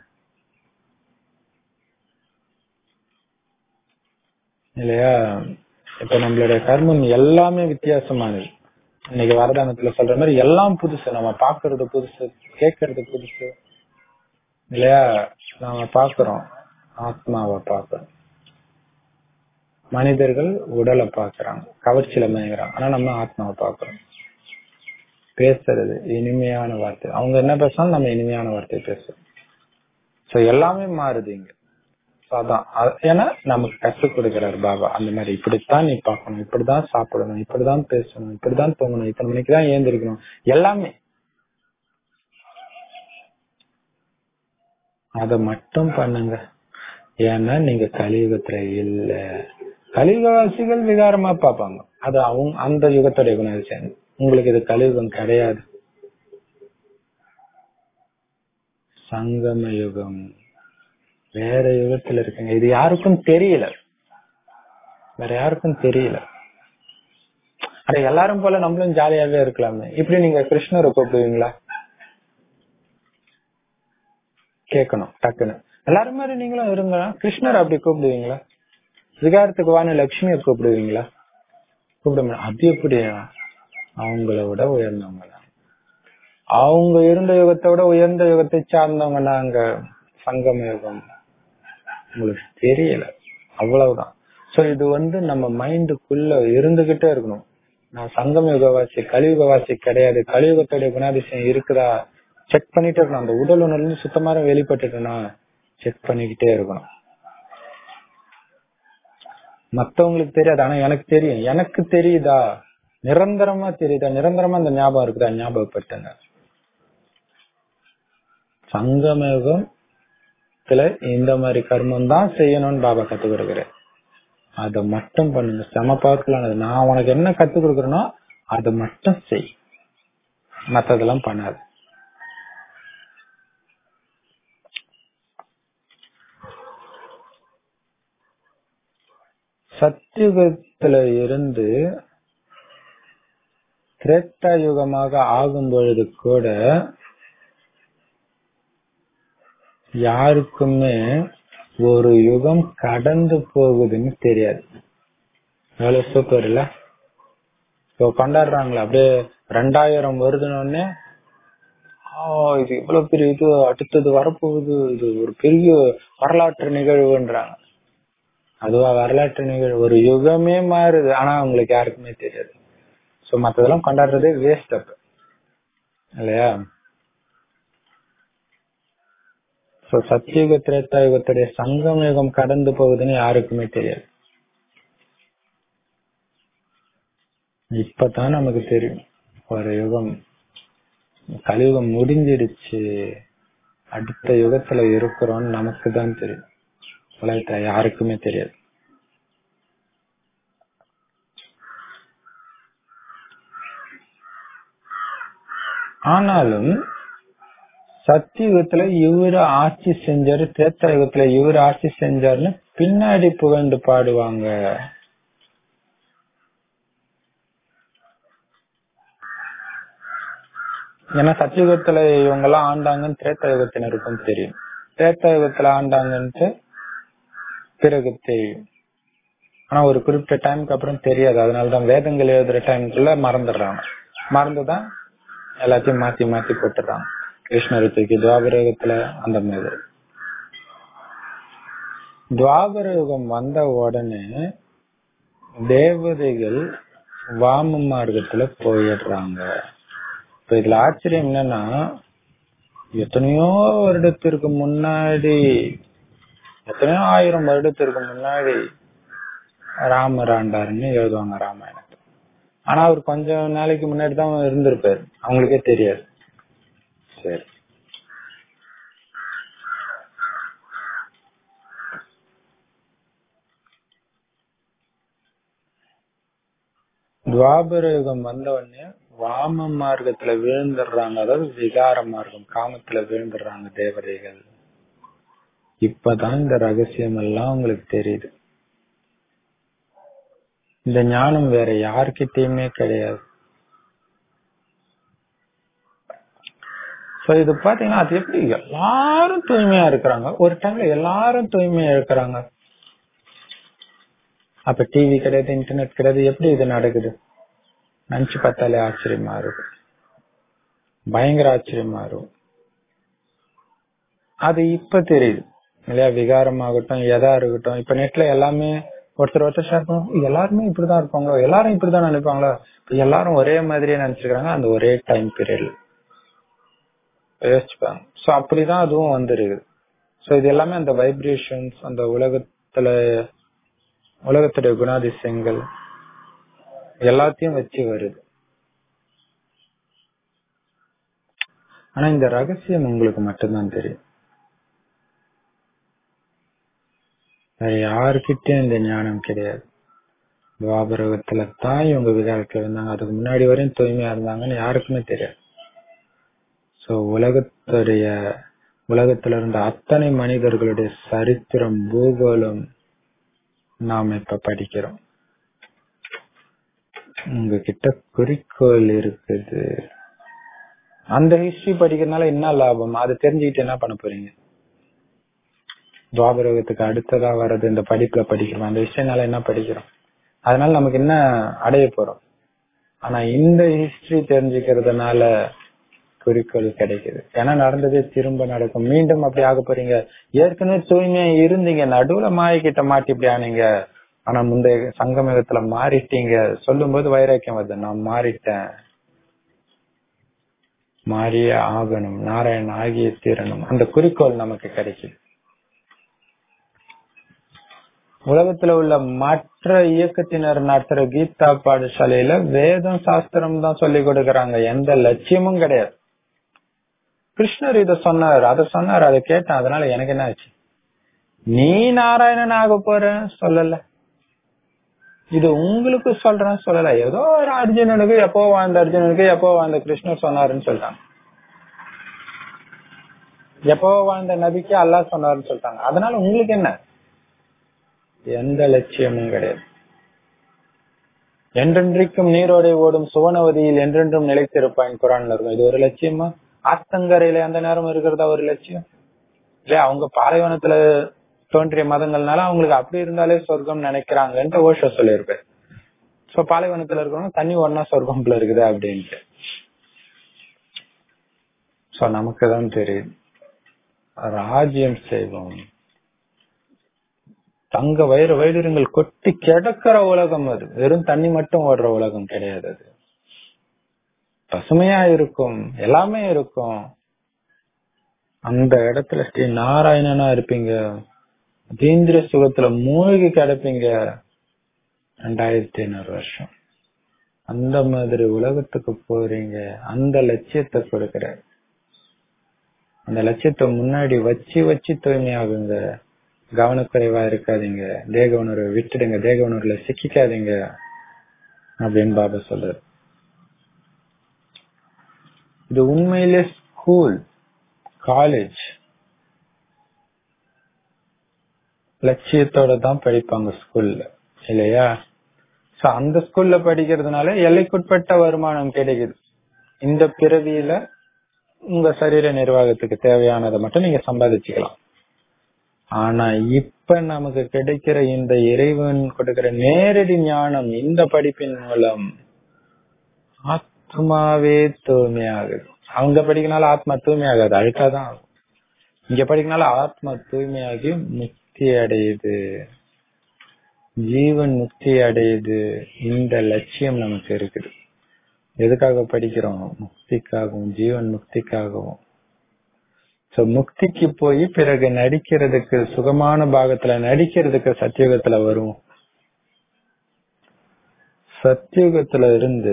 இல்லையா இப்ப நம்மளுடைய கர்மம் எல்லாமே வித்தியாசமானது இன்னைக்கு வரதானத்துல சொல்ற மாதிரி எல்லாம் புதுசு நம்ம பாக்குறது புதுசு கேட்கறது புதுசு இல்லையா நாம பாக்குறோம் ஆத்மாவை பாக்குறோம் மனிதர்கள் உடலை பாக்குறாங்க கவர்ச்சியில மயங்குறாங்க ஆனா நம்ம ஆத்மாவை பாக்குறோம் பேசுறது இனிமையான வார்த்தை அவங்க என்ன பேசினாலும் நம்ம இனிமையான வார்த்தை பேசுறோம் சோ எல்லாமே மாறுது இங்க So அதான் அ- ஏன்னா நமக்கு கற்றுக் கொடுக்கிறார் பாபா அந்த மாதிரி இப்படித்தான் நீ பார்க்கணும் இப்படிதான் சாப்பிடணும் இப்படிதான் பேசணும் இப்படிதான் தூங்கணும் இத்தனை மணிக்கு தான் ஏந்திருக்கணும் எல்லாமே அத மட்டும் பண்ணுங்க ஏன்னா நீங்க கலியுகத்துல இல்ல கலியுகவாசிகள் விகாரமா பார்ப்பாங்க அது அவங்க அந்த யுகத்துடைய குணாதிசயம் உங்களுக்கு இது கலியுகம் கிடையாது சங்கம யுகம் வேற யுகத்துல இருக்குங்க இது யாருக்கும் தெரியல வேற யாருக்கும் தெரியல அட எல்லாரும் போல நம்மளும் ஜாலியாவே இருக்கலாமே இப்படி நீங்க கிருஷ்ணரை கூப்பிடுவீங்களா கேட்கணும் டக்குன்னு எல்லாரும் மாதிரி நீங்களும் இருங்க கிருஷ்ணர் அப்படி கூப்பிடுவீங்களா விகாரத்துக்கு வான லட்சுமியை கூப்பிடுவீங்களா கூப்பிட மாட்டோம் அது எப்படி அவங்கள விட உயர்ந்தவங்க தான். அவங்க இருந்த யுகத்தை விட உயர்ந்த யுகத்தை சார்ந்தவங்க நாங்க சங்கம யுகம் உங்களுக்கு தெரியல அவ்வளவுதான் சோ இது வந்து நம்ம மைண்டுக்குள்ள இருந்துகிட்டே இருக்கணும் நான் சங்கம யுகவாசி கலியுகவாசி கிடையாது கலியுகத்துடைய குணாதிசயம் இருக்குதா செக் பண்ணிட்டே இருக்கணும் அந்த உடல் உணர்வு இருந்து சுத்தமாக வெளிப்பட்டுட்டேன்னா செக் பண்ணிக்கிட்டே இருக்கணும் மத்தவங்களுக்கு தெரியாது ஆனா எனக்கு தெரியும் எனக்கு தெரியுதா நிரந்தரமா தெரியுதா நிரந்தரமா அந்த ஞாபகம் இருக்குதா ஞாபகப்படுத்துங்க சங்கமயுகத்துல இந்த மாதிரி கர்மம் தான் செய்யணும்னு பாபா கத்து கொடுக்குறேன் அதை மட்டும் பண்ணுங்க செம பவர்ஃபுல்லானது நான் உனக்கு என்ன கத்து கொடுக்குறேனோ அதை மட்டும் செய் மத்ததெல்லாம் பண்ணாது சத்தியுகத்துல இருந்து திரேத்தா யுகமாக ஆகும் பொழுது கூட யாருக்குமே ஒரு யுகம் கடந்து போகுதுன்னு தெரியாது எவ்வளவு சூப்பர் இல்ல இப்போ கொண்டாடுறாங்களா அப்படியே ரெண்டாயிரம் வருதுன்னு இது இவ்வளவு பெரிய இது அடுத்தது வரப்போகுது இது ஒரு பெரிய வரலாற்று நிகழ்வுன்றாங்க அதுவா வரலாற்று நிகழ்வு ஒரு யுகமே மாறுது ஆனா அவங்களுக்கு யாருக்குமே தெரியாது சோ மத்ததெல்லாம் கொண்டாடுறதே வேஸ்ட் அப்ப இல்லையா சோ சத்தியுக திரேத்தா யுகத்துடைய சங்கம் யுகம் கடந்து போகுதுன்னு யாருக்குமே தெரியாது இப்பதான் நமக்கு தெரியும் ஒரு யுகம் கலியுகம் முடிஞ்சிடுச்சு அடுத்த யுகத்துல இருக்கிறோம்னு நமக்கு தான் தெரியும் உலகத்துல யாருக்குமே தெரியாது ஆனாலும் சத்தியுகத்துல இவரு ஆட்சி செஞ்சாரு தேத்த யுகத்துல இவரு ஆட்சி செஞ்சாருன்னு பின்னாடி புகழ்ந்து பாடுவாங்க ஏன்னா சத்தியுகத்துல இவங்க எல்லாம் ஆண்டாங்கன்னு திரேத்த யுகத்தினருக்கும் தெரியும் திரேத்த யுகத்துல ஆண்டாங்கன்ட்டு பிறகு தெரியும் ஆனா ஒரு குறிப்பிட்ட டைமுக்கு அப்புறம் தெரியாது அதனாலதான் வேதங்கள் எழுதுற டைமுக்குள்ள மறந்துடுறாங்க மறந்துதான் எல்லாத்தையும் மாத்தி மாத்தி போட்டுறாங்க கிருஷ்ணரை தூக்கி துவாபர யுகத்துல அந்த மாதிரி துவாபர யுகம் வந்த உடனே தேவதைகள் வாம மார்க்கத்துல போயிடுறாங்க இப்ப இதுல ஆச்சரியம் என்னன்னா எத்தனையோ வருடத்திற்கு முன்னாடி எத்தனையோ ஆயிரம் வருடத்திற்கு முன்னாடி ராமர் ஆண்டாருன்னு எழுதுவாங்க ராமாயணத்தை ஆனா அவர் கொஞ்ச நாளைக்கு முன்னாடி தான் இருந்திருப்பாரு அவங்களுக்கே தெரியாது சரி துவாபர யுகம் வந்த உடனே வாம மார்க்கத்துல விழுந்துடுறாங்க அதாவது விகார மார்க்கம் காமத்துல விழுந்துடுறாங்க தேவதைகள் இப்பதான் இந்த ரகசியம் எல்லாம் உங்களுக்கு தெரியுது இந்த ஞானம் வேற யார்கிட்டயுமே கிடையாது சோ இது பாத்தீங்கன்னா அது எப்படி எல்லாரும் தூய்மையா இருக்கிறாங்க ஒரு டைம்ல எல்லாரும் தூய்மையா இருக்கிறாங்க அப்ப டிவி கிடையாது இன்டர்நெட் கிடையாது எப்படி இது நடக்குது நினைச்சு பார்த்தாலே ஆச்சரியமா இருக்கும் பயங்கர ஆச்சரியமா இருக்கும் அது இப்ப தெரியுது இல்லையா விகாரமாகட்டும் எதா இருக்கட்டும் இப்ப நெட்ல எல்லாமே ஒருத்தர் ஒருத்தர் ஷேர் பண்ணுவோம் எல்லாருமே இப்படிதான் இருப்பாங்களோ எல்லாரும் இப்படிதான் நினைப்பாங்களோ எல்லாரும் ஒரே மாதிரியே நினைச்சிருக்காங்க அந்த ஒரே டைம் பீரியட்ல யோசிச்சுப்பாங்க சோ அப்படிதான் அதுவும் வந்துருது சோ இது எல்லாமே அந்த வைப்ரேஷன்ஸ் அந்த உலகத்துல உலகத்துடைய குணாதிசயங்கள் எல்லாத்தையும் வச்சு வருது ஆனா இந்த ரகசியம் உங்களுக்கு மட்டும்தான் தெரியும் வேற யாருக்கிட்டயும் இந்த ஞானம் கிடையாது துவாபரகத்துல தான் இவங்க விதாரத்துல இருந்தாங்க அதுக்கு முன்னாடி வரையும் தூய்மையா இருந்தாங்கன்னு யாருக்குமே தெரியாது சோ உலகத்துடைய உலகத்துல இருந்த அத்தனை மனிதர்களுடைய சரித்திரம் பூகோளம் நாம இப்ப படிக்கிறோம் உங்ககிட்ட குறிக்கோள் இருக்குது அந்த ஹிஸ்டரி படிக்கிறதுனால என்ன லாபம் அதை தெரிஞ்சுக்கிட்டு என்ன பண்ண போறீங்க துவாபரகத்துக்கு அடுத்ததா வர்றது இந்த படிப்புல படிக்கிறோம் அந்த விஷயனால என்ன படிக்கிறோம் அதனால நமக்கு என்ன அடைய போறோம் ஆனா இந்த ஹிஸ்டரி தெரிஞ்சுக்கிறதுனால குறிக்கோள் கிடைக்குது ஏன்னா நடந்ததே திரும்ப நடக்கும் மீண்டும் அப்படி ஆக போறீங்க ஏற்கனவே தூய்மையா இருந்தீங்க நடுவுல மாயக்கிட்ட மாட்டி இப்படி ஆனீங்க ஆனா முந்தைய சங்கமயத்துல மாறிட்டீங்க சொல்லும் போது வைராக்கியம் வருது நான் மாறிட்டேன் மாறியே ஆகணும் நாராயணன் ஆகிய தீரணும் அந்த குறிக்கோள் நமக்கு கிடைக்குது உலகத்துல உள்ள மற்ற இயக்கத்தினர் நடத்துற கீதா பாடசாலையில வேதம் சாஸ்திரம் தான் சொல்லி கொடுக்கறாங்க எந்த லட்சியமும் கிடையாது கிருஷ்ணர் இத சொன்னார் அத சொன்னார் அதை கேட்டேன் அதனால எனக்கு என்ன ஆச்சு நீ நாராயணன் ஆக போற சொல்லல இது உங்களுக்கு சொல்றேன் சொல்லல ஏதோ ஒரு அர்ஜுனனுக்கு எப்போ வாழ்ந்த அர்ஜுனனுக்கு எப்போ வாழ்ந்த கிருஷ்ணர் சொன்னாருன்னு சொல்றாங்க எப்போ வாழ்ந்த நபிக்கு அல்லாஹ் சொன்னாருன்னு சொல்றாங்க அதனால உங்களுக்கு என்ன எந்த லட்சியமும் கிடையாது என்றென்றைக்கும் நீரோடை ஓடும் சுவனவதியில் என்றென்றும் நிலைத்திருப்பான் குரான்ல இருக்கும் இது ஒரு லட்சியமா ஆத்தங்கரையில அந்த நேரம் இருக்கிறதா ஒரு லட்சியம் இல்லையா அவங்க பாலைவனத்துல தோன்றிய மதங்கள்னால அவங்களுக்கு அப்படி இருந்தாலே சொர்க்கம் நினைக்கிறாங்கன்ட்டு ஓஷோ சொல்லியிருப்பாரு சோ பாலைவனத்துல இருக்கிறவங்க தண்ணி ஒன்னா சொர்க்கம்ல இருக்குது அப்படின்ட்டு சோ நமக்கு தான் தெரியுது ராஜ்யம் செய்வோம் தங்க வயிறு வைரங்கள் கொட்டி கிடக்கிற உலகம் அது வெறும் தண்ணி மட்டும் ஓடுற உலகம் கிடையாது அது பசுமையா இருக்கும் எல்லாமே இருக்கும் அந்த இடத்துல ஸ்ரீ நாராயணனா இருப்பீங்க அதீந்திர சுகத்துல மூழ்கி கிடப்பீங்க ரெண்டாயிரத்தி ஐநூறு வருஷம் அந்த மாதிரி உலகத்துக்கு போறீங்க அந்த லட்சியத்தை கொடுக்கிற அந்த லட்சியத்தை முன்னாடி வச்சு வச்சு தூய்மையாகுங்க கவனக்குறைவா இருக்காதீங்க தேக உணர்வை விட்டுடுங்க தேக உணர்வுல சிக்கிக்காதீங்க அப்படின்னு பாபா சொல்றாரு இது உண்மையிலே ஸ்கூல் காலேஜ் லட்சியத்தோட தான் படிப்பாங்க ஸ்கூல்ல இல்லையா சோ அந்த ஸ்கூல்ல படிக்கிறதுனால எல்லைக்குட்பட்ட வருமானம் கிடைக்குது இந்த பிறவியில உங்க சரீர நிர்வாகத்துக்கு தேவையானதை மட்டும் நீங்க சம்பாதிச்சுக்கலாம் ஆனா இப்ப நமக்கு கிடைக்கிற இந்த இறைவன் கொடுக்கிற நேரடி ஞானம் இந்த படிப்பின் மூலம் ஆத்மாவே தூய்மையாகுது அவங்க படிக்கனால ஆத்மா தூய்மையாகாது அழுக்காதான் ஆகும் இங்க படிக்கனால ஆத்மா தூய்மையாகி முக்தி அடையுது ஜீவன் முக்தி அடையுது இந்த லட்சியம் நமக்கு இருக்குது எதுக்காக படிக்கிறோம் முக்திக்காகவும் ஜீவன் முக்திக்காகவும் சோ முக்திக்கு போய் பிறகு நடிக்கிறதுக்கு சுகமான பாகத்துல நடிக்கிறதுக்கு சத்தியுகத்துல வரும் சத்தியுகத்துல இருந்து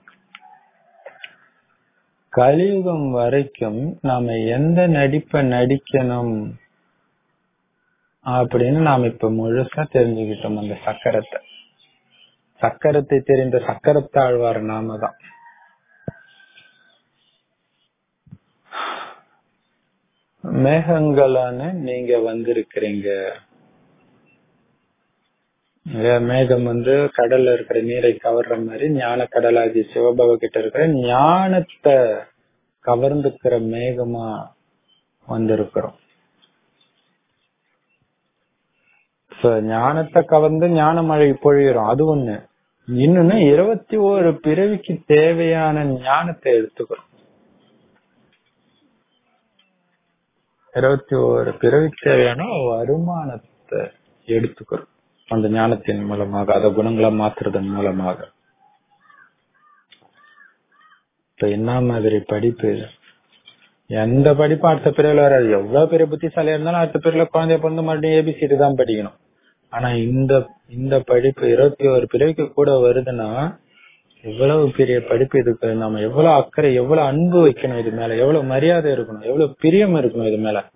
கலியுகம் வரைக்கும் நாம எந்த நடிப்பை நடிக்கணும் அப்படின்னு நாம இப்ப முழுசா தெரிஞ்சுக்கிட்டோம் அந்த சக்கரத்தை சக்கரத்தை தெரிந்த சக்கரத்தாழ்வார் நாம தான் மேகங்களான நீங்க வந்திருக்கிறீங்க இல்லையா? மேகம் வந்து கடல்ல இருக்கிற நீரை கவர்ற மாதிரி ஞான கடலாகி சிவபாபா கிட்ட இருக்கிற ஞானத்தை கவர்ந்துக்கிற மேகமா வந்திருக்கிறோம் So, ஞானத்தை கவர்ந்து ஞான மழை பொழியிறோம் அது ஒண்ணு இன்னொன்னு இருபத்தி ஓரு பிறவிக்கு தேவையான ஞானத்தை எடுத்துக்கிறோம் இருபத்தி ஓரு பிறவிக்கு தேவையான வருமானத்தை எடுத்துக்கிறோம் அந்த ஞானத்தின் மூலமாக அத குணங்களை மாத்துறதன் மூலமாக இப்ப என்ன மாதிரி படிப்பு எந்த படிப்பும் அடுத்த பிறவில வராது எவ்வளவு பெரிய புத்திசாலியா இருந்தாலும் அடுத்த பிறவில குழந்தைய பிறந்து மறுபடியும் ஏபிசிடி தான் படிக்கணும் ஆனா இந்த இந்த படிப்பு இருபத்தி ஒரு பிறவிக்கு கூட வருதுன்னா எவ்வளவு பெரிய படிப்பு இதுக்கு நம்ம எவ்வளவு அக்கறை எவ்வளவு அன்பு வைக்கணும் இது மேல எவ்வளவு மரியாதை இருக்கணும் எவ்வளவு பிரியம் இருக்கணும் இது மேல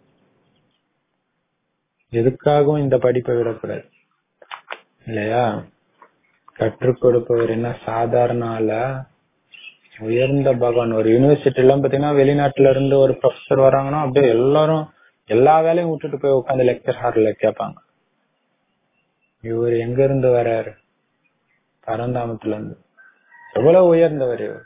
எதுக்காகவும் இந்த படிப்பை விடக்கூடாது இல்லையா கற்றுக் கொடுப்பவர் என்ன சாதாரண ஆளா உயர்ந்த பகவான் ஒரு யூனிவர்சிட்டி எல்லாம் பாத்தீங்கன்னா வெளிநாட்டுல இருந்து ஒரு ப்ரொஃபசர் வராங்கன்னா அப்படியே எல்லாரும் எல்லா வேலையும் விட்டுட்டு போய் உட்காந்து லெக்சர் ஹார்ல கேட்பாங்க இவர் எங்க இருந்து வர்றாரு பரந்தாமத்துல இருந்து எவ்வளவு உயர்ந்தவர் இவர்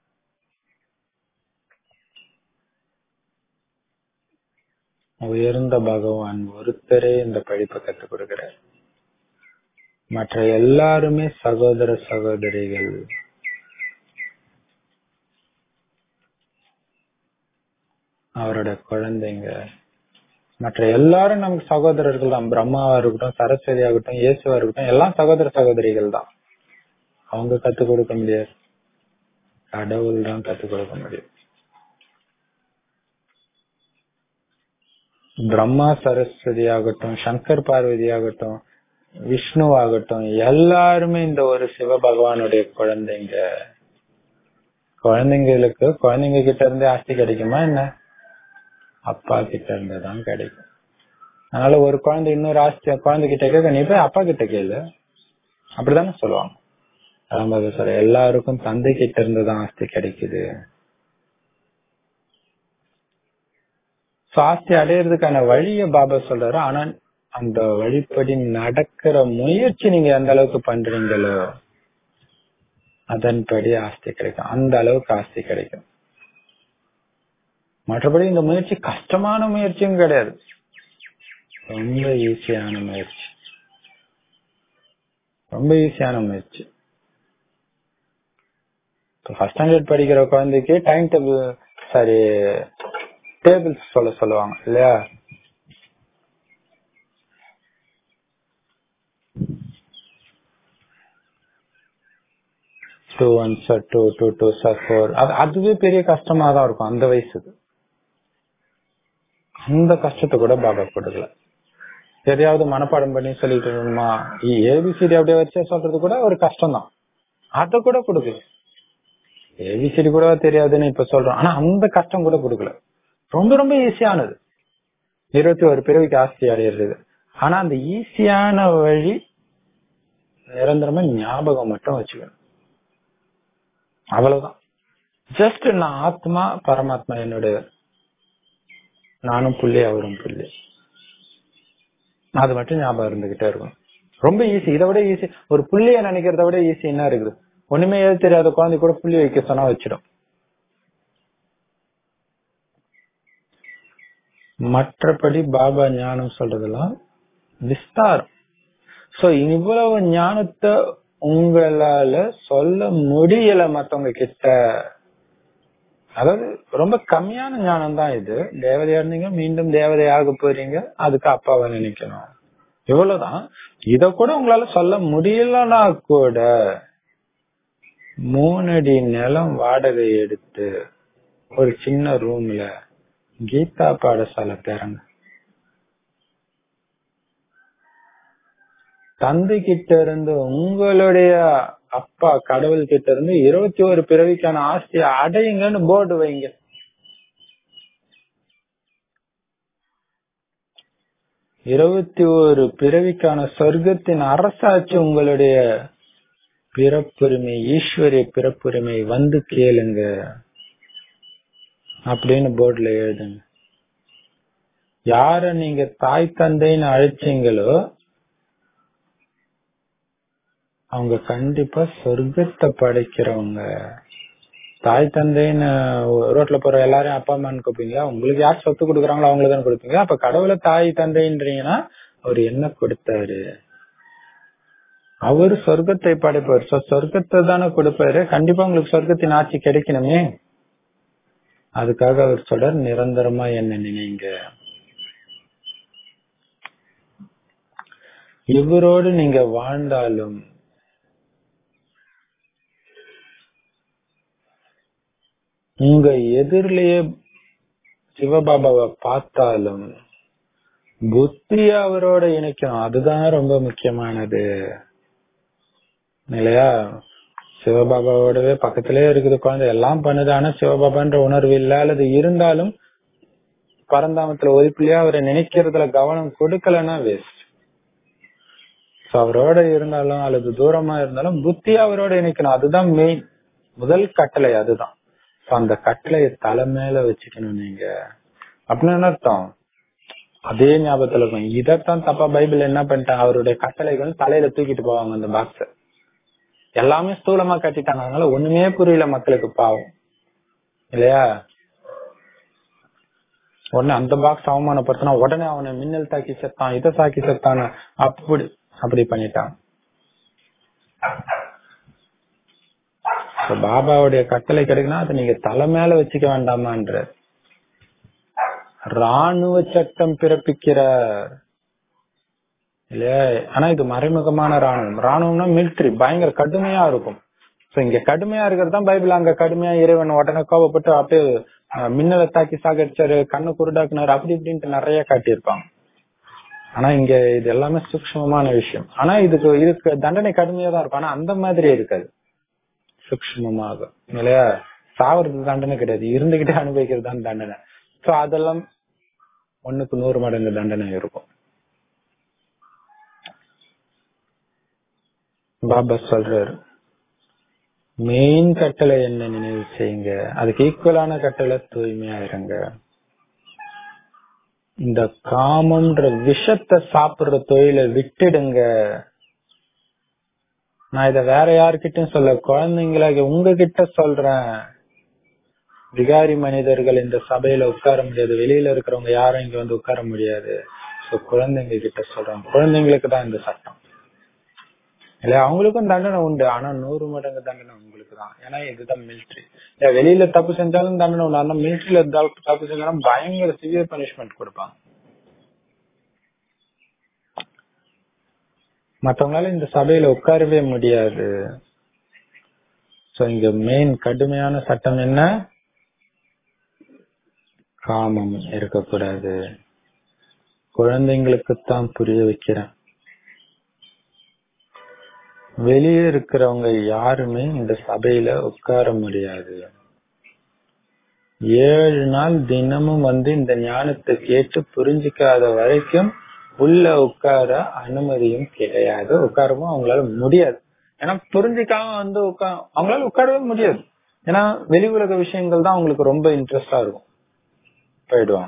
உயர்ந்த பகவான் ஒருத்தரே இந்த படிப்பை கத்துக் கொடுக்கிறார் மற்ற எல்லாருமே சகோதர சகோதரிகள் அவரோட குழந்தைங்க மற்ற எல்லாரும் நமக்கு சகோதரர்கள் தான் பிரம்மாவா இருக்கட்டும் சரஸ்வதி ஆகட்டும் இயேசுவா இருக்கட்டும் எல்லாம் சகோதர சகோதரிகள் தான் அவங்க கத்துக் கொடுக்க முடியாது கடவுள் தான் கத்துக் கொடுக்க முடியும் பிரம்மா சரஸ்வதி ஆகட்டும் சங்கர் பார்வதி ஆகட்டும் விஷ்ணு ஆகட்டும் எல்லாருமே இந்த ஒரு சிவ பகவானுடைய குழந்தைங்க குழந்தைங்களுக்கு குழந்தைங்க கிட்ட இருந்து ஆஸ்தி கிடைக்குமா என்ன அப்பா கிட்ட இருந்து தான் கிடைக்கும் அதனால ஒரு குழந்தை இன்னொரு ஆஸ்தி குழந்தை கிட்ட கேட்க நீ போய் அப்பா கிட்ட கேளு அப்படிதானே சொல்லுவாங்க அதான் சொல்ற எல்லாருக்கும் தந்தை கிட்ட இருந்து தான் ஆஸ்தி கிடைக்குது ஆஸ்தி அடையிறதுக்கான வழிய பாபா சொல்றாரு ஆனா அந்த வழிப்படி நடக்கிற முயற்சி நீங்க எந்த அளவுக்கு பண்றீங்களோ அதன்படி ஆஸ்தி கிடைக்கும் அந்த அளவுக்கு ஆஸ்தி கிடைக்கும் மற்றபடி இந்த முயற்சி கஷ்டமான முயற்சியும் கிடையாது ரொம்ப ஈஸியான முயற்சி ரொம்ப ஈஸியான முயற்சி ஃபர்ஸ்ட் ஸ்டாண்டர்ட் படிக்கிற குழந்தைக்கு டைம் டேபிள் சாரி டேபிள்ஸ் சொல்ல சொல்லுவாங்க இல்லையா two one sir two two two sir four அது அதுவே பெரிய கஷ்டமா தான் இருக்கும் அந்த வயசுக்கு அந்த கஷ்டத்தை கூட பாபா கொடுக்கல எதையாவது மனப்பாடம் பண்ணி சொல்லிட்டு இருக்கணுமா ஏபிசிடி அப்படியே வச்சே சொல்றது கூட ஒரு கஷ்டம் தான் அத கூட கொடுக்கல ஏபிசிடி கூட தெரியாதுன்னு இப்ப சொல்றோம் ஆனா அந்த கஷ்டம் கூட கொடுக்கல ரொம்ப ரொம்ப ஈஸியானது இருபத்தி ஒரு பிறவிக்கு ஆஸ்தி அடையிறது ஆனா அந்த ஈஸியான வழி நிரந்தரமா ஞாபகம் மட்டும் வச்சுக்கணும் அவ்வளவுதான் ஜஸ்ட் நான் ஆத்மா பரமாத்மா என்னுடைய நானும் புள்ளி அவரும் புள்ளி அது மட்டும் ஞாபகம் இருந்துகிட்டே இருக்கும் ரொம்ப ஈஸி இதை விட ஈஸி ஒரு புள்ளிய நினைக்கிறத விட ஈஸி என்ன இருக்குது ஒண்ணுமே எது தெரியாத குழந்தை கூட புள்ளி வைக்க சொன்னா வச்சிடும் மற்றபடி பாபா ஞானம் சொல்றதெல்லாம் விஸ்தாரம் சோ இவ்வளவு ஞானத்தை உங்களால சொல்ல முடியல மத்தவங்க கிட்ட அதாவது ரொம்ப கம்மியான ஞானம் தான் இது தேவதையா இருந்தீங்க மீண்டும் தேவதையாக போறீங்க அதுக்கு அப்பாவை நினைக்கணும் இவ்வளவுதான் இத கூட உங்களால சொல்ல முடியலன்னா கூட மூணடி நிலம் வாடகை எடுத்து ஒரு சின்ன ரூம்ல கீதா பாடசாலை பேரங்க தந்தை கிட்ட இருந்து உங்களுடைய அப்பா கடவுள் கிட்ட இருந்து இருபத்தி ஒரு பிறவிக்கான ஆஸ்தியை அடையுங்கன்னு போர்டு வைங்க இருபத்தி ஒரு பிறவிக்கான சொர்க்கத்தின் அரசாட்சி உங்களுடைய பிறப்புரிமை ஈஸ்வரிய பிறப்புரிமை வந்து கேளுங்க அப்படின்னு போர்டுல எழுதுங்க யார நீங்க தாய் தந்தைன்னு அழைச்சீங்களோ அவங்க கண்டிப்பா சொர்க்கத்தை படைக்கிறவங்க தாய் தந்தைன்னு ரோட்ல போற எல்லாரையும் அப்பா அம்மான்னு கூப்பிங்களா உங்களுக்கு யார் சொத்து கொடுக்குறாங்களோ அவங்களுக்கு தானே கொடுப்பீங்க அப்ப கடவுளை தாய் தந்தைன்றீங்கன்னா அவர் என்ன கொடுத்தாரு அவர் சொர்க்கத்தை படைப்பார் சொர்க்கத்தை தானே கொடுப்பாரு கண்டிப்பா உங்களுக்கு சொர்க்கத்தின் ஆட்சி கிடைக்கணுமே அதுக்காக அவர் சொல்றார் நிரந்தரமா என்ன நினைங்க இவரோடு நீங்க வாழ்ந்தாலும் உங்க எதிரிலேயே சிவபாபாவை பார்த்தாலும் புத்தி அவரோட இணைக்கணும் அதுதான் ரொம்ப முக்கியமானது இல்லையா சிவபாபாவோடவே பக்கத்திலே இருக்குது குழந்தை எல்லாம் பண்ணுது ஆனா சிவபாபான்ற உணர்வு இல்ல அல்லது இருந்தாலும் பரந்தாமத்துல ஒதுப்பிலையா அவரை நினைக்கிறதுல கவனம் கொடுக்கலன்னா வேஸ்ட் அவரோட இருந்தாலும் அல்லது தூரமா இருந்தாலும் புத்தி அவரோட இணைக்கணும் அதுதான் மெயின் முதல் கட்டளை அதுதான் அந்த கட்டளைய தலை மேல வச்சுக்கணும் நீங்க அப்படின்னு என்ன அர்த்தம் அதே ஞாபகத்துல இருக்கும் இதத்தான் தப்பா பைபிள் என்ன பண்ணிட்டாங்க அவருடைய கட்டளைகள் தலையில தூக்கிட்டு போவாங்க அந்த பாக்ஸ எல்லாமே ஸ்தூலமா கட்டிட்டாங்க அதனால ஒண்ணுமே புரியல மக்களுக்கு பாவம் இல்லையா உடனே அந்த பாக்ஸ் அவமானப்படுத்தினா உடனே அவனை மின்னல் தாக்கி செத்தான் இதை தாக்கி செத்தான் அப்படி அப்படி பண்ணிட்டான் பாபாவுடைய கட்டளை கிடைக்குன்னா அதை நீங்க தலை மேல வச்சுக்க வேண்டாமான்ற ராணுவ சட்டம் பிறப்பிக்கிறார் இல்லையா ஆனா இது மறைமுகமான ராணுவம் ராணுவம்னா மிலிட்ரி பயங்கர கடுமையா இருக்கும் சோ இங்க கடுமையா இருக்கிறது தான் பைபிள் அங்க கடுமையா இறைவன் உடனே கோபப்பட்டு அப்படியே மின்னலை தாக்கி சாகடிச்சாரு கண்ணு குருடாக்குனாரு அப்படி இப்படின்ட்டு நிறைய காட்டியிருப்பாங்க ஆனா இங்க இது எல்லாமே சூக்மமான விஷயம் ஆனா இதுக்கு இதுக்கு தண்டனை கடுமையா தான் இருக்கும் ஆனா அந்த மாதிரி இருக்காது சூக்மமாக இல்லையா சாவறது தண்டனை கிடையாது இருந்துகிட்டே அனுபவிக்கிறது தான் தண்டனை சோ அதெல்லாம் ஒண்ணுக்கு நூறு மடங்கு தண்டனை இருக்கும் பாபா சொல்றாரு மெயின் கட்டளை என்ன நினைவு செய்யுங்க அதுக்கு ஈக்குவலான கட்டளை தூய்மையா இருங்க இந்த காமன்ற விஷத்தை சாப்பிடுற தொழிலை விட்டுடுங்க நான் இத வேற யாருக்கிட்டும் சொல்ல குழந்தைங்களாக உங்ககிட்ட சொல்றேன் விகாரி மனிதர்கள் இந்த சபையில உட்கார முடியாது வெளியில இருக்கிறவங்க யாரும் இங்க வந்து உட்கார முடியாது சோ குழந்தைங்க கிட்ட சொல்றேன் குழந்தைங்களுக்கு தான் இந்த சட்டம் இல்ல அவங்களுக்கும் தண்டனை உண்டு ஆனா நூறு மடங்கு தண்டனை உங்களுக்கு தான் ஏன்னா இதுதான் மிலிட்ரி இல்ல வெளியில தப்பு செஞ்சாலும் தண்டனை உண்டு ஆனா மிலிட்ரியில தப்பு செஞ்சாலும் பயங்கர சிவியர் பனிஷ்மெண்ட் கொடுப்பாங்க மத்தவங்களால இந்த சபையில உட்காரவே முடியாது சோ இங்க மெயின் கடுமையான சட்டம் என்ன காமம் இருக்கக்கூடாது குழந்தைங்களுக்கு தான் புரிய வைக்கிறேன் வெளியே இருக்கிறவங்க யாருமே இந்த சபையில உட்கார முடியாது ஏழு நாள் தினமும் வந்து இந்த ஞானத்தை கேட்டு புரிஞ்சுக்காத வரைக்கும் உள்ள உட்கார அனுமதியும் கிடையாது உட்காரவும் அவங்களால முடியாது ஏன்னா புரிஞ்சுக்காம வந்து உட்கா அவங்களால உட்காரவே முடியாது ஏன்னா வெளி உலக விஷயங்கள் தான் அவங்களுக்கு ரொம்ப இன்ட்ரெஸ்டா இருக்கும் போயிடுவாங்க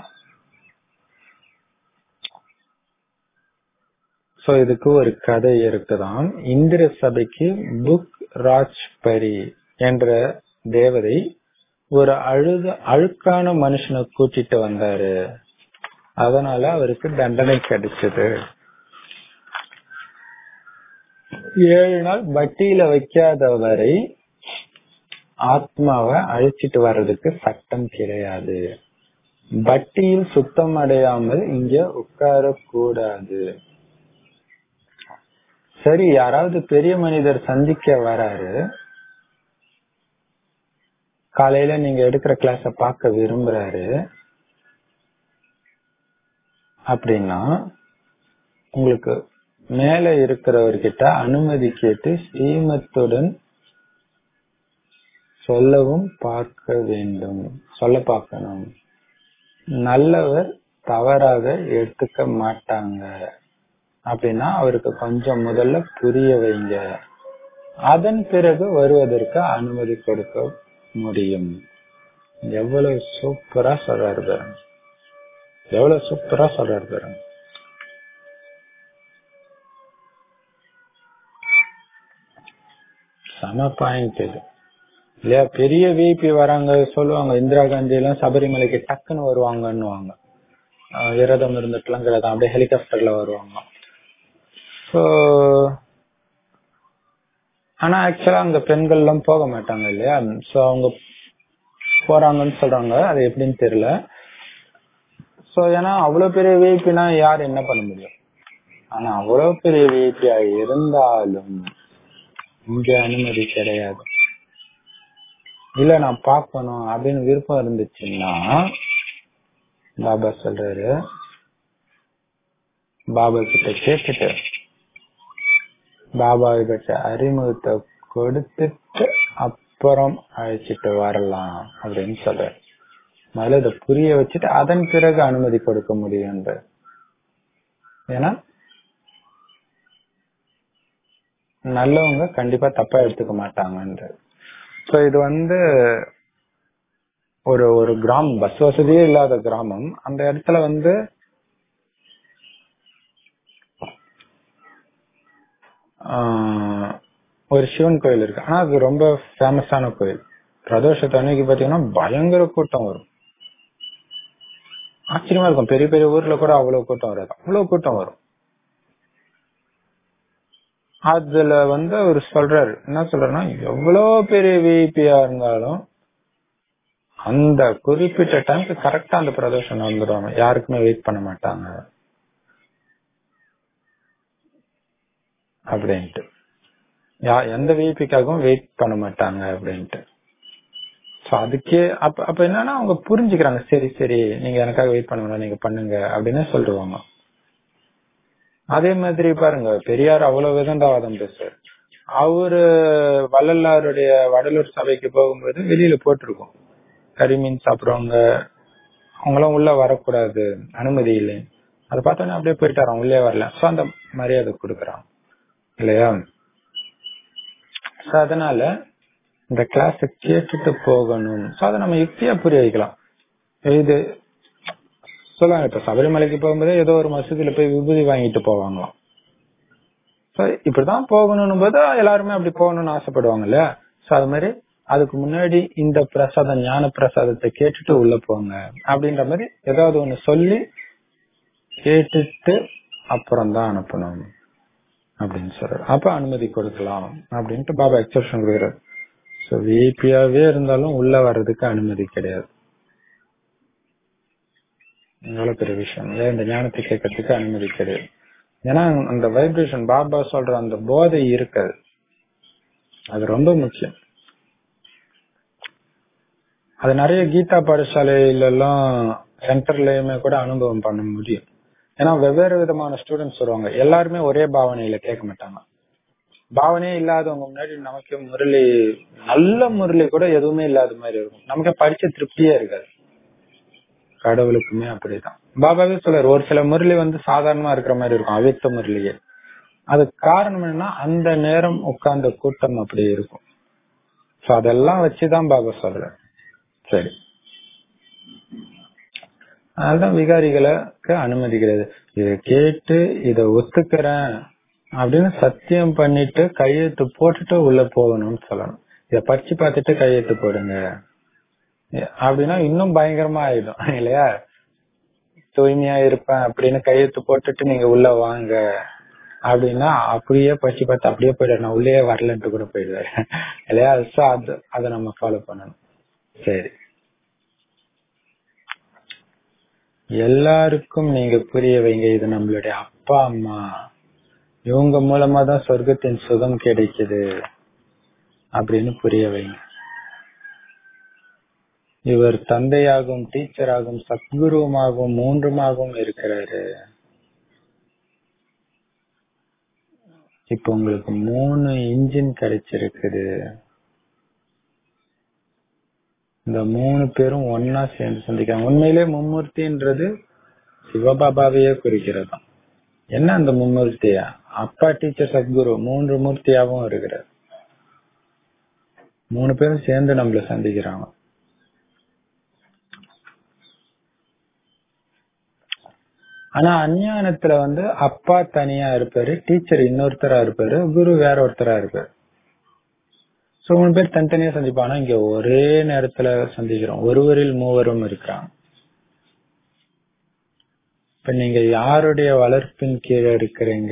சோ இதுக்கு ஒரு கதை இருக்குதாம் இந்திர சபைக்கு புக் ராஜ்பரி என்ற தேவதை ஒரு அழுத அழுக்கான மனுஷனை கூட்டிட்டு வந்தாரு அதனால அவருக்கு தண்டனை கிடைச்சது ஏழு நாள் வட்டியில வைக்காதவரை ஆத்மாவை அழிச்சிட்டு வர்றதுக்கு சட்டம் கிடையாது வட்டியில் சுத்தம் அடையாமல் இங்க உட்கார கூடாது சரி யாராவது பெரிய மனிதர் சந்திக்க வராரு காலையில நீங்க எடுக்கிற கிளாஸ பார்க்க விரும்புறாரு அப்படின்னா உங்களுக்கு மேல இருக்கிறவர்கிட்ட அனுமதி கேட்டு ஸ்ரீமத்துடன் சொல்லவும் பார்க்க வேண்டும் சொல்ல பார்க்கணும் நல்லவர் தவறாக எடுத்துக்க மாட்டாங்க அப்படின்னா அவருக்கு கொஞ்சம் முதல்ல புரிய வைங்க அதன் பிறகு வருவதற்கு அனுமதி கொடுக்க முடியும் எவ்வளவு சூப்பரா சொல்றாரு பாருங்க எவ்வளவு சூப்பரா சொல்றாரு பாருங்க சம பாயிண்ட் இது இல்லையா பெரிய விபி வராங்க சொல்லுவாங்க இந்திரா காந்தி எல்லாம் சபரிமலைக்கு டக்குன்னு வருவாங்கன்னு விரதம் இருந்துட்டுலாம் கிடையாது அப்படியே ஹெலிகாப்டர்ல வருவாங்க ஸோ ஆனா ஆக்சுவலா அங்க பெண்கள் எல்லாம் போக மாட்டாங்க இல்லையா சோ அவங்க போறாங்கன்னு சொல்றாங்க அது எப்படின்னு தெரியல சோ ஏன்னா அவ்வளவு பெரிய விஐபினா யார் என்ன பண்ண முடியும் ஆனா அவ்வளவு பெரிய விஐபியா இருந்தாலும் இங்க அனுமதி கிடையாது இல்ல நான் பாக்கணும் அப்படின்னு விருப்பம் இருந்துச்சுன்னா பாபா சொல்றாரு பாபா கிட்ட கேட்டுட்டு பாபா கிட்ட அறிமுகத்தை கொடுத்துட்டு அப்புறம் அழைச்சிட்டு வரலாம் அப்படின்னு சொல்றாரு முதல்ல இதை புரிய வச்சுட்டு அதன் பிறகு அனுமதி கொடுக்க முடியும் ஏன்னா நல்லவங்க கண்டிப்பா தப்பா எடுத்துக்க மாட்டாங்கன்ற சோ இது வந்து ஒரு ஒரு கிராமம் பஸ் வசதியே இல்லாத கிராமம் அந்த இடத்துல வந்து ஒரு சிவன் கோயில் இருக்கு ஆனா அது ரொம்ப ஃபேமஸான கோயில் பிரதோஷத்து அன்னைக்கு பாத்தீங்கன்னா பயங்கர கூட்டம் வரும் ஆச்சரியமா இருக்கும் பெரிய பெரிய ஊர்ல கூட அவ்வளவு கூட்டம் வராது அவ்வளவு கூட்டம் வரும் அதுல வந்து அவர் சொல்றாரு என்ன சொல்றாருன்னா எவ்வளவு பெரிய விஐபியா இருந்தாலும் அந்த குறிப்பிட்ட டைம்க்கு கரெக்டா அந்த பிரதோஷம் வந்துடுவாங்க யாருக்குமே வெயிட் பண்ண மாட்டாங்க அப்படின்ட்டு எந்த விஐபிக்காகவும் வெயிட் பண்ண மாட்டாங்க அப்படின்ட்டு சோ அதுக்கே அப்ப அப்ப என்னன்னா அவங்க புரிஞ்சுக்கிறாங்க சரி சரி நீங்க எனக்காக வெயிட் பண்ண நீங்க பண்ணுங்க அப்படின்னு சொல்லிடுவாங்க அதே மாதிரி பாருங்க பெரியார் அவ்வளவு விதண்டாவாதம் பேசுறாரு அவரு வள்ளலாருடைய வடலூர் சபைக்கு போகும்போது வெளியில போட்டிருக்கோம் கரிமீன் சாப்பிடுறவங்க அவங்களாம் உள்ள வரக்கூடாது அனுமதி இல்லை அதை பார்த்தோன்னே அப்படியே போயிட்டாராம் உள்ளே வரல சோ அந்த மரியாதை கொடுக்கறான் இல்லையா அதனால இந்த கிளாஸ் கேட்டுட்டு போகணும் சோ அதை நம்ம யுக்தியா புரிய வைக்கலாம் இது சொல்லுவாங்க இப்ப சபரிமலைக்கு போகும்போது ஏதோ ஒரு மசூதியில போய் விபூதி வாங்கிட்டு போவாங்களாம் இப்படிதான் போகணும் போது எல்லாருமே அப்படி போகணும்னு ஆசைப்படுவாங்கல்ல சோ அது மாதிரி அதுக்கு முன்னாடி இந்த பிரசாதம் ஞான பிரசாதத்தை கேட்டுட்டு உள்ள போங்க அப்படின்ற மாதிரி ஏதாவது ஒண்ணு சொல்லி கேட்டுட்டு அப்புறம் தான் அனுப்பணும் அப்படின்னு சொல்றாரு அப்ப அனுமதி கொடுக்கலாம் அப்படின்ட்டு பாபா எக்ஸப்ஷன் கொடுக்குறாரு சோ விஐபியாவே இருந்தாலும் உள்ள வர்றதுக்கு அனுமதி கிடையாது எவ்வளவு பெரிய விஷயம் ஏன் இந்த ஞானத்தை கேட்கறதுக்கு அனுமதி கிடையாது ஏன்னா அந்த வைப்ரேஷன் பாபா சொல்ற அந்த போதை இருக்காது அது ரொம்ப முக்கியம் அது நிறைய கீதா பாடசாலையில எல்லாம் சென்டர்லயுமே கூட அனுபவம் பண்ண முடியும் ஏன்னா வெவ்வேறு விதமான ஸ்டூடெண்ட்ஸ் வருவாங்க எல்லாருமே ஒரே பாவனையில கேட்க மாட்டாங்க பாவனையே இல்லாதவங்க முன்னாடி நமக்கு முரளி நல்ல முரளி கூட எதுவுமே இல்லாத மாதிரி இருக்கும் நமக்கு படிச்ச திருப்தியே இருக்காது கடவுளுக்குமே அப்படிதான் பாபாவே சொல்றாரு ஒரு சில முரளி வந்து சாதாரணமா இருக்கிற மாதிரி இருக்கும் அவித்த முரளியே அது காரணம் என்னன்னா அந்த நேரம் உட்கார்ந்த கூட்டம் அப்படி இருக்கும் சோ அதெல்லாம் வச்சுதான் பாபா சொல்ற சரி அதுதான் விகாரிகளுக்கு அனுமதிக்கிறது இத கேட்டு இத ஒத்துக்கிறேன் அப்படின்னு சத்தியம் பண்ணிட்டு கையெழுத்து போட்டுட்டு உள்ள போகணும்னு சொல்லணும் இத படிச்சு பார்த்துட்டு கையெழுத்து போடுங்க அப்படின்னா இன்னும் பயங்கரமா ஆயிடும் இல்லையா தூய்மையா இருப்பேன் அப்படின்னு கையெழுத்து போட்டுட்டு நீங்க உள்ள வாங்க அப்படின்னா அப்படியே படிச்சு பார்த்து அப்படியே போயிடுவாரு நான் உள்ளே வரலன்ட்டு கூட போயிடுவாரு இல்லையா சோ அது அதை நம்ம ஃபாலோ பண்ணணும் சரி எல்லாருக்கும் நீங்க புரிய வைங்க இது நம்மளுடைய அப்பா அம்மா இவங்க மூலமா தான் சொர்க்கத்தின் சுகம் கிடைக்குது அப்படின்னு புரிய வைங்க இவர் தந்தையாகவும் டீச்சராகவும் சத்குருவுமாகவும் மூன்றுமாகவும் இருக்கிறாரு இப்ப உங்களுக்கு மூணு இன்ஜின் கிடைச்சிருக்குது இந்த மூணு பேரும் ஒன்னா சேர்ந்து சந்திக்கிறாங்க உண்மையிலே மும்மூர்த்தின்றது சிவபாபாவையே குறிக்கிறதாம் என்ன அந்த மும்மூர்த்தியா அப்பா டீச்சர் சத்குரு மூன்று மூர்த்தியாவும் இருக்கிறார் மூணு பேரும் சேர்ந்து நம்மள சந்திக்கிறாங்க ஆனா அஞ்ஞானத்துல வந்து அப்பா தனியா இருப்பாரு டீச்சர் இன்னொருத்தரா இருப்பாரு குரு வேற ஒருத்தரா இருப்பாரு சோ மூணு பேர் தனித்தனியா சந்திப்பாங்க ஆனா இங்க ஒரே நேரத்துல சந்திக்கிறோம் ஒருவரில் மூவரும் இருக்கிறாங்க இப்ப நீங்க யாருடைய வளர்ப்பின் கீழே இருக்கிறீங்க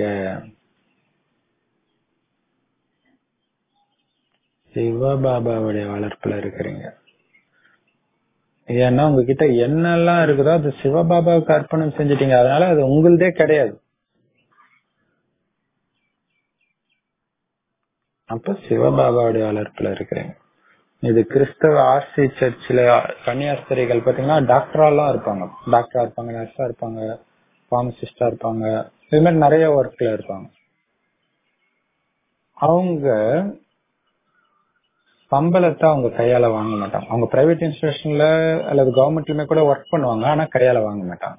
சிவபாபாவுடைய வளர்ப்புல இருக்கிறீங்க ஏன்னா உங்ககிட்ட என்னெல்லாம் இருக்குதோ அது சிவபாபாவுக்கு அர்ப்பணம் செஞ்சிட்டீங்க அதனால அது உங்களுதே கிடையாது அப்ப சிவபாபாவுடைய வளர்ப்புல இருக்கிறீங்க இது கிறிஸ்தவ ஆர்சி சர்ச்சில் கன்னியாஸ்திரிகள் பாத்தீங்கன்னா டாக்டராலாம் இருப்பாங்க டாக்டரா இருப்பாங்க நர்ஸா இருப்பாங்க பார்மசிஸ்டா இருப்பாங்க இது மாதிரி நிறைய ஒர்க்ல இருப்பாங்க அவங்க சம்பளத்தை அவங்க கையால வாங்க மாட்டாங்க அவங்க பிரைவேட் இன்ஸ்டிடியூஷன்ல அல்லது கவர்மெண்ட்லயுமே கூட ஒர்க் பண்ணுவாங்க ஆனா கையால வாங்க மாட்டாங்க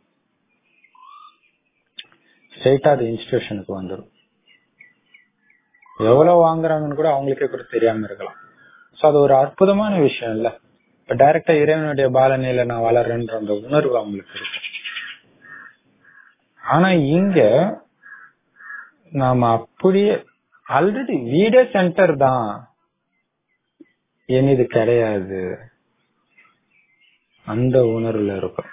ஸ்ட்ரெயிட்டா அது இன்ஸ்டிடியூஷனுக்கு வந்துடும் எவ்வளவு வாங்குறாங்கன்னு கூட அவங்களுக்கே கூட தெரியாம இருக்கலாம் சோ அது ஒரு அற்புதமான விஷயம் இல்ல இப்ப டைரக்டா இறைவனுடைய பாலனையில நான் வளர்றேன்ற அந்த உணர்வு அவங்களுக்கு இருக்கு ஆனா இங்க நாம அப்படியே ஆல்ரெடி வீடே சென்டர் தான் இது கிடையாது அந்த உணர்வுல இருக்கும்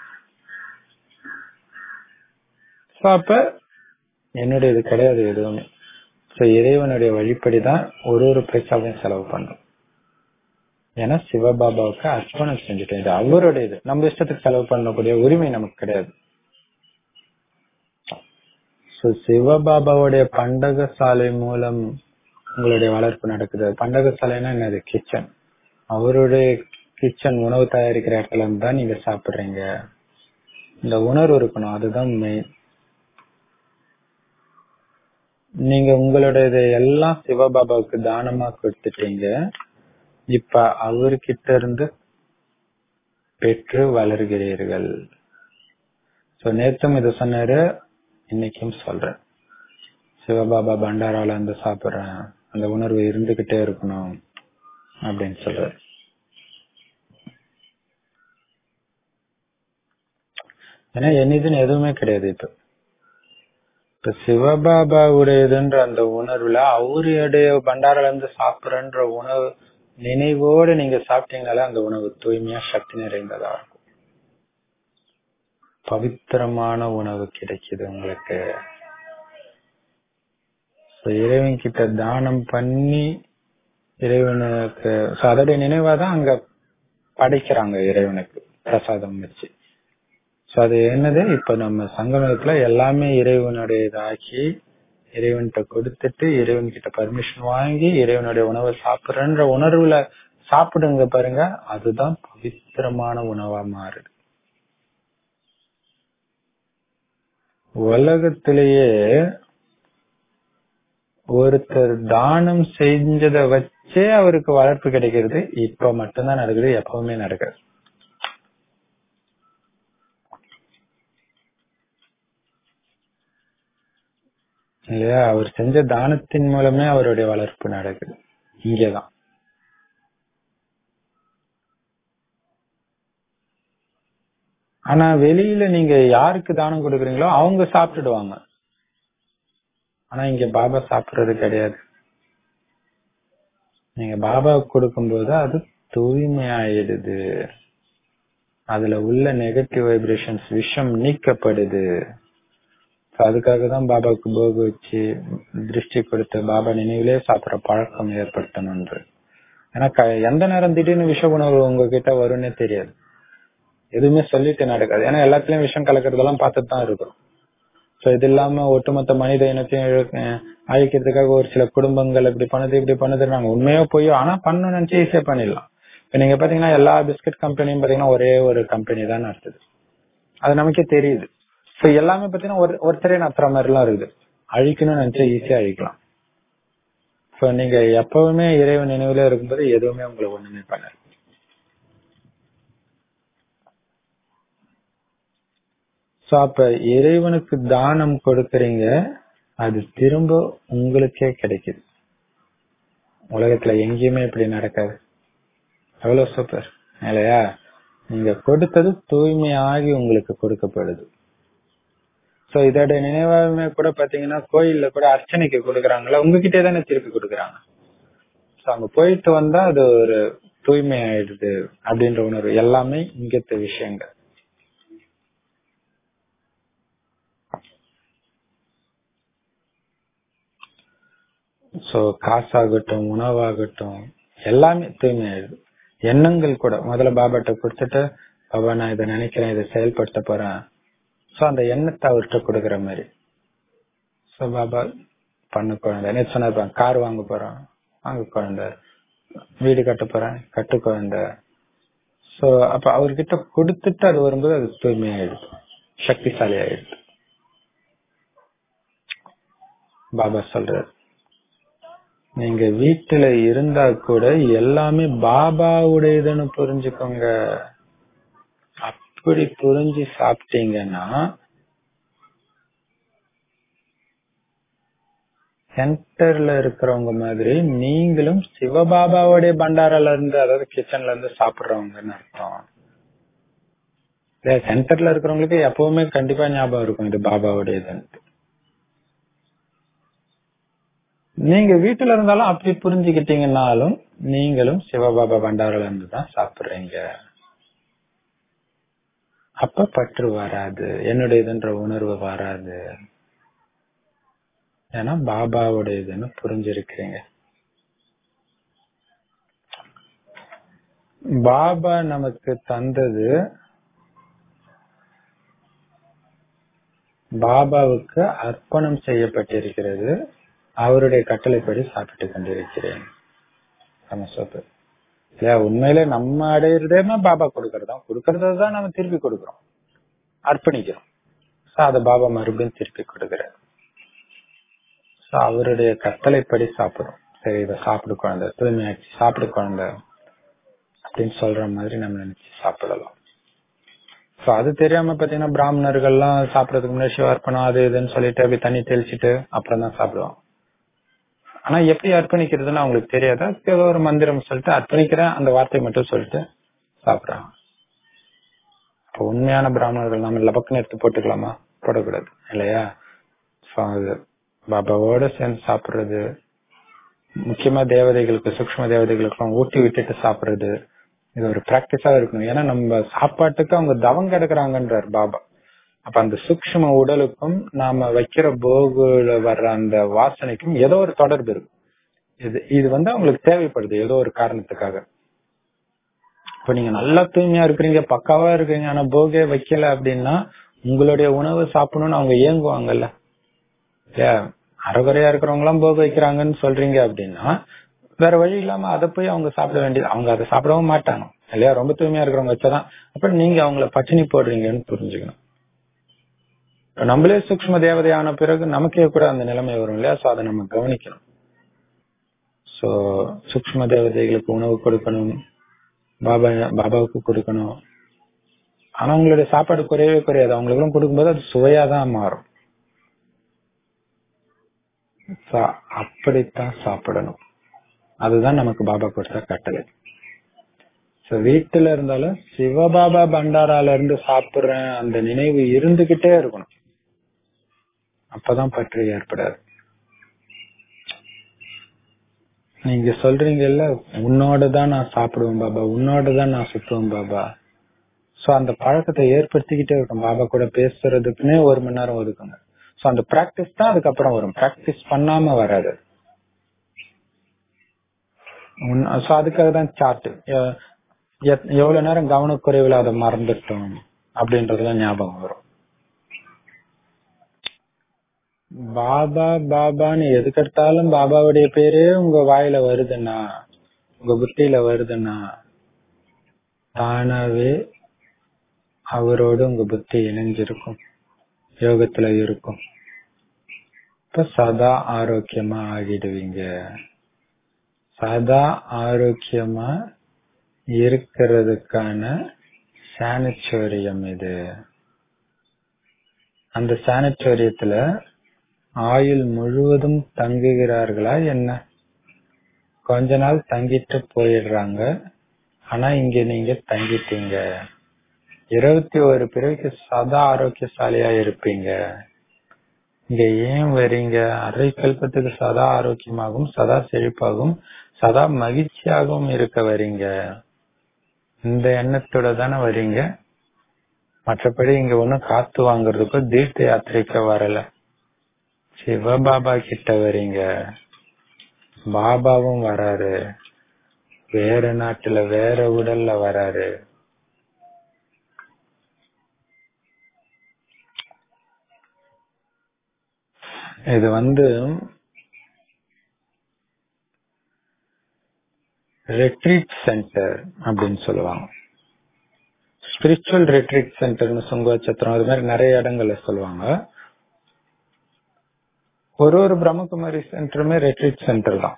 சோ அப்ப என்னுடைய இது கிடையாது எதுவுமே சோ இறைவனுடைய வழிப்படிதான் ஒரு ஒரு பைசாவையும் செலவு பண்றோம் ஏன்னா சிவபாபாவுக்கு அர்ப்பணம் செஞ்சுட்டேன் இது அவருடைய இது நம்ம இஷ்டத்துக்கு செலவு பண்ணக்கூடிய உரிமை நமக்கு கிடையாது சோ சிவபாபாவுடைய பண்டக சாலை மூலம் உங்களுடைய வளர்ப்பு நடக்குது பண்டக சாலைன்னா என்னது கிச்சன் அவருடைய கிச்சன் உணவு தயாரிக்கிற இடத்துல இருந்து தான் நீங்க சாப்பிடுறீங்க இந்த உணர்வு இருக்கணும் அதுதான் மெயின் நீங்க உங்களுடைய எல்லாம் சிவபாபாவுக்கு தானமா கொடுத்துட்டீங்க இப்ப அவர்கிட்ட இருந்து பெற்று வளர்கிறீர்கள் சோ நேத்தும் இது சொன்னாரு இன்னைக்கும் சொல்றேன் சிவபாபா பண்டாரால இருந்து சாப்பிடுறேன் அந்த உணர்வு இருந்துகிட்டே இருக்கணும் அப்படின்னு சொல்றாரு ஏன்னா என்னதுன்னு எதுவுமே கிடையாது இப்ப இப்ப சிவபாபாவுடையதுன்ற அந்த உணர்வுல அவருடைய பண்டாரால இருந்து சாப்பிடுறன்ற உணவு நினைவோடு நீங்க சாப்பிட்டீங்கனாலே அந்த உணவு தூய்மையா சக்தி நிறைந்ததா இருக்கும் பவித்திரமான உணவு கிடைக்குது உங்களுக்கு இறைவன் கிட்ட தானம் பண்ணி இறைவனுக்கு அதோடைய நினைவாதான் அங்க படைக்கிறாங்க இறைவனுக்கு பிரசாதம் வச்சு சோ அது என்னது இப்ப நம்ம சங்கமத்துல எல்லாமே இறைவனுடைய இதாக்கி இறைவன்கிட்ட கொடுத்துட்டு இறைவன் கிட்ட பர்மிஷன் வாங்கி இறைவனுடைய உணவை சாப்பிடுறன்ற உணர்வுல சாப்பிடுங்க பாருங்க அதுதான் பவித்திரமான உணவா மாறுது உலகத்திலேயே ஒருத்தர் தானம் செஞ்சதை வச்சே அவருக்கு வளர்ப்பு கிடைக்கிறது இப்ப மட்டும்தான் நடக்குது எப்பவுமே நடக்காது இல்லையா அவர் செஞ்ச தானத்தின் மூலமே அவருடைய வளர்ப்பு நடக்குது இங்கதான் ஆனா வெளியில நீங்க யாருக்கு தானம் கொடுக்குறீங்களோ அவங்க சாப்பிட்டுடுவாங்க ஆனா இங்க பாபா சாப்பிடுறது கிடையாது நீங்க பாபாவுக்கு கொடுக்கும்போது அது தூய்மையாயிடுது அதுல உள்ள நெகட்டிவ் வைப்ரேஷன்ஸ் விஷம் நீக்கப்படுது அதுக்காக தான் பாபாவுக்கு போக வச்சு திருஷ்டி கொடுத்து பாபா நினைவிலே சாப்பிடுற பழக்கம் ஏற்படுத்தணும்ன்று ஏன்னா க- எந்த நேரம் திடீர்னு விஷ உணவு உங்ககிட்ட வரும்னே தெரியாது எதுவுமே சொல்லிட்டு நடக்காது ஏன்னா எல்லாத்துலயும் விஷம் கலக்கிறதெல்லாம் பார்த்துட்டு தான் இருக்கிறோம் சோ இது இல்லாம ஒட்டுமொத்த மனித இனத்தையும் இழக்க- அழிக்கிறதுக்காக ஒரு சில குடும்பங்கள் இப்படி பண்ணுது இப்படி பண்ணுது நாங்க உண்மையோ போயோ ஆனா பண்ணணும்னு நினைச்சு ஈஸியா பண்ணிடலாம் இப்ப நீங்க பாத்தீங்கன்னா எல்லா பிஸ்கட் கம்பெனியும் பாத்தீங்கன்னா ஒரே ஒரு கம்பெனி தான் நடத்துது அது நமக்கே தெரியுது சோ எல்லாமே பாத்தீங்கன்னா ஒரு ஒருத்தரே நடத்துற மாதிரி எல்லாம் இருக்குது அழிக்கணும்னு நினைச்சா ஈஸியா அழிக்கலாம் சோ நீங்க எப்பவுமே இறைவன் நினைவுல இருக்கும்போது எதுவுமே உங்களை ஒண்ணுமே பண்ணாது சோ அப்ப இறைவனுக்கு தானம் கொடுக்கறீங்க அது திரும்ப உங்களுக்கே கிடைக்குது உலகத்துல எங்கேயுமே இப்படி நடக்காது எவ்வளவு சூப்பர் இல்லையா நீங்க கொடுத்தது தூய்மையாகி உங்களுக்கு கொடுக்கப்படுது சோ இதோட நினைவாகமே கூட பாத்தீங்கன்னா கோயில்ல கூட அர்ச்சனைக்கு கொடுக்கறாங்களா உங்ககிட்டே தானே திருப்பி கொடுக்கறாங்க சோ அங்க போயிட்டு வந்தா அது ஒரு தூய்மை ஆயிடுது அப்படின்ற உணர்வு எல்லாமே இங்கத்த விஷயங்கள் சோ காசாகட்டும் உணவாகட்டும் எல்லாமே தூய்மை ஆயிடுது எண்ணங்கள் கூட முதல்ல பாபாட்ட கொடுத்துட்டு பாபா நான் இதை நினைக்கிறேன் இதை செயல்படுத்த போறேன் சோ அந்த எண்ணத்தை அவர்கிட்ட கொடுக்கற மாதிரி சோ பாபா பண்ண குழந்தை என்ன சொன்னாரு கார் வாங்க போறோம் வாங்க குழந்தை வீடு கட்ட போறேன் கட்டு குழந்தை சோ அப்ப அவர்கிட்ட கொடுத்துட்டு அது வரும்போது அது தூய்மை ஆயிடுது சக்திசாலி ஆயிடுது பாபா சொல்றாரு நீங்க வீட்டுல இருந்தா கூட எல்லாமே பாபாவுடையதுன்னு புரிஞ்சுக்கோங்க அப்படி புரிஞ்சு சாப்பிட்டீங்கன்னா சென்டர்ல இருக்கிறவங்க மாதிரி நீங்களும் சிவபாபாவுடைய பண்டாரால இருந்து அதாவது கிச்சன்ல இருந்து சாப்பிடுறவங்கன்னு அர்த்தம் சென்டர்ல இருக்கிறவங்களுக்கு எப்பவுமே கண்டிப்பா ஞாபகம் இருக்கும் இது பாபாவுடையதுன்னு நீங்க வீட்டுல இருந்தாலும் அப்படி புரிஞ்சுக்கிட்டீங்கன்னாலும் நீங்களும் சிவபாபா பண்டாரில இருந்து தான் சாப்பிடுறீங்க அப்ப பற்று வராது என்னுடையதுன்ற உணர்வு வராது ஏன்னா பாபாவுடையதுன்னு புரிஞ்சிருக்கிறீங்க பாபா நமக்கு தந்தது பாபாவுக்கு அர்ப்பணம் செய்யப்பட்டிருக்கிறது அவருடைய கட்டளைப்படி சாப்பிட்டு கொண்டிருக்கிறேன் சமசோப்பு இல்லையா உண்மையிலே நம்ம அடையிறதேமே பாபா கொடுக்கறதா கொடுக்கறத தான் நம்ம திருப்பி கொடுக்கறோம் அர்ப்பணிக்கிறோம் சோ அத பாபா மறுபடியும் திருப்பி கொடுக்கிறார் சோ அவருடைய கட்டளைப்படி சாப்பிடும் சரி இதை சாப்பிடு குழந்தை தூய்மையாச்சு சாப்பிடு குழந்தை அப்படின்னு சொல்ற மாதிரி நம்ம நினைச்சு சாப்பிடலாம் சோ அது தெரியாம பாத்தீங்கன்னா பிராமணர்கள்லாம் சாப்பிடறதுக்கு முன்னாடி சிவார்ப்பணம் அது இதுன்னு சொல்லிட்டு அப்படி தண்ணி தெளிச்சிட்டு அப்புறம் தான் சாப்பிடுவோம் ஆனா எப்படி அர்ப்பணிக்கிறதுன்னு அவங்களுக்கு தெரியாதா ஏதோ ஒரு மந்திரம் சொல்லிட்டு அர்ப்பணிக்கிறேன் அந்த வார்த்தை மட்டும் சொல்லிட்டு சாப்பிடுறாங்க இப்போ உண்மையான பிராமணர்கள் நம்ம லபக்குன்னு எடுத்து போட்டுக்கலாமா போடக்கூடாது இல்லையா So, அது பாபாவோட சேர்ந்து சாப்பிடுறது முக்கியமா தேவதைகளுக்கு சூக்ம தேவதைகளுக்கு ஊட்டி விட்டுட்டு சாப்பிடுறது இது ஒரு பிராக்டிஸா இருக்கணும் ஏன்னா நம்ம சாப்பாட்டுக்கு அவங்க தவம் கிடக்குறாங்கன்றார் பாபா அப்ப அந்த சூக்ஷ்ம உடலுக்கும் நாம வைக்கிற போகுல வர்ற அந்த வாசனைக்கும் ஏதோ ஒரு தொடர்பு இருக்கு இது இது வந்து அவங்களுக்கு தேவைப்படுது ஏதோ ஒரு காரணத்துக்காக இப்ப நீங்க நல்லா தூய்மையா இருக்கிறீங்க பக்காவா இருக்கீங்க ஆனா போகே வைக்கல அப்படின்னா உங்களுடைய உணவு சாப்பிடணும்னு அவங்க ஏங்குவாங்கல்ல இல்லையா அறகுறையா இருக்கிறவங்க எல்லாம் போக வைக்கிறாங்கன்னு சொல்றீங்க அப்படின்னா வேற வழி இல்லாம அதை போய் அவங்க சாப்பிட வேண்டியது அவங்க அதை சாப்பிடவும் மாட்டாங்க இல்லையா ரொம்ப தூய்மையா இருக்கிறவங்க வச்சாதான் அப்புறம் நீங்க அவங்கள பட்டினி போடுறீங்கன்னு புரிஞ்சுக்கணும் நம்மளே சூக்ஷ்ம தேவதையான பிறகு நமக்கே கூட அந்த நிலைமை வரும் இல்லையா சோ அதை நம்ம கவனிக்கணும் சோ சூக்ஷ்ம தேவதைகளுக்கு உணவு கொடுக்கணும் பாபா பாபாவுக்கு கொடுக்கணும் ஆனா அவங்களுடைய சாப்பாடு குறையவே குறையாது அவங்களுக்கும் கொடுக்கும்போது அது சுவையா தான் மாறும் சா- அப்படித்தான் சாப்பிடணும் அதுதான் நமக்கு பாபா கொடுத்த கட்டளை சோ வீட்டுல இருந்தாலும் சிவபாபா பண்டாரால இருந்து சாப்பிடுறேன் அந்த நினைவு இருந்துகிட்டே இருக்கணும் அப்பதான் பற்று ஏற்படாது நீங்க சொல்றீங்கல்ல உன்னோட தான் நான் சாப்பிடுவேன் பாபா உன்னோட தான் நான் சுத்துவேன் பாபா சோ அந்த பழக்கத்தை ஏற்படுத்திக்கிட்டே இருக்கும் பாபா கூட பேசுறதுக்குன்னே ஒரு மணி நேரம் ஒதுக்குங்க சோ அந்த பிராக்டிஸ் தான் அதுக்கப்புறம் வரும் பிராக்டிஸ் பண்ணாம வராது சோ அதுக்காக தான் சார்ட் எவ்வளவு நேரம் கவனக்குறைவுல அதை மறந்துட்டோம் அப்படின்றதுலாம் ஞாபகம் வரும் பாபா பாபான்னு எதுக்கெடுத்தாலும் பாபாவுடைய பேரே உங்க வாயில வருதுன்னா உங்க புத்தியில வருதுன்னா தானாவே அவரோடு உங்க புத்தி இணைஞ்சிருக்கும் யோகத்துல இருக்கும் இப்ப சதா ஆரோக்கியமா ஆகிடுவீங்க சதா ஆரோக்கியமா இருக்கிறதுக்கான சானிச்சோரியம் இது அந்த சானிச்சோரியத்துல ஆயுள் முழுவதும் தங்குகிறார்களா என்ன கொஞ்ச நாள் தங்கிட்டு போயிடுறாங்க ஆனா இங்க நீங்க தங்கிட்டீங்க இருபத்தி ஒரு பிறவிக்கு சதா ஆரோக்கியசாலியா இருப்பீங்க இங்க ஏன் வரீங்க அரை கல்பத்துக்கு சதா ஆரோக்கியமாகவும் சதா செழிப்பாகவும் சதா மகிழ்ச்சியாகவும் இருக்க வரீங்க இந்த எண்ணத்தோட தானே வரீங்க மற்றபடி இங்க ஒண்ணும் காத்து வாங்குறதுக்கோ தீர்த்த யாத்திரைக்கு வரல சிவபாபா கிட்ட வரீங்க பாபாவும் வராரு வேற நாட்டுல வேற உடல்ல வராரு இது வந்து ரெட்ரீட் சென்டர் அப்படின்னு சொல்லுவாங்க ஸ்பிரிச்சுவல் ரெட்ரீட் சென்டர்னு சுங்க சத்திரம் அது மாதிரி நிறைய இடங்கள்ல சொல்லுவாங்க ஒரு ஒரு பிரம்மகுமாரி சென்டருமே ரெட்ரீட் சென்டர் தான்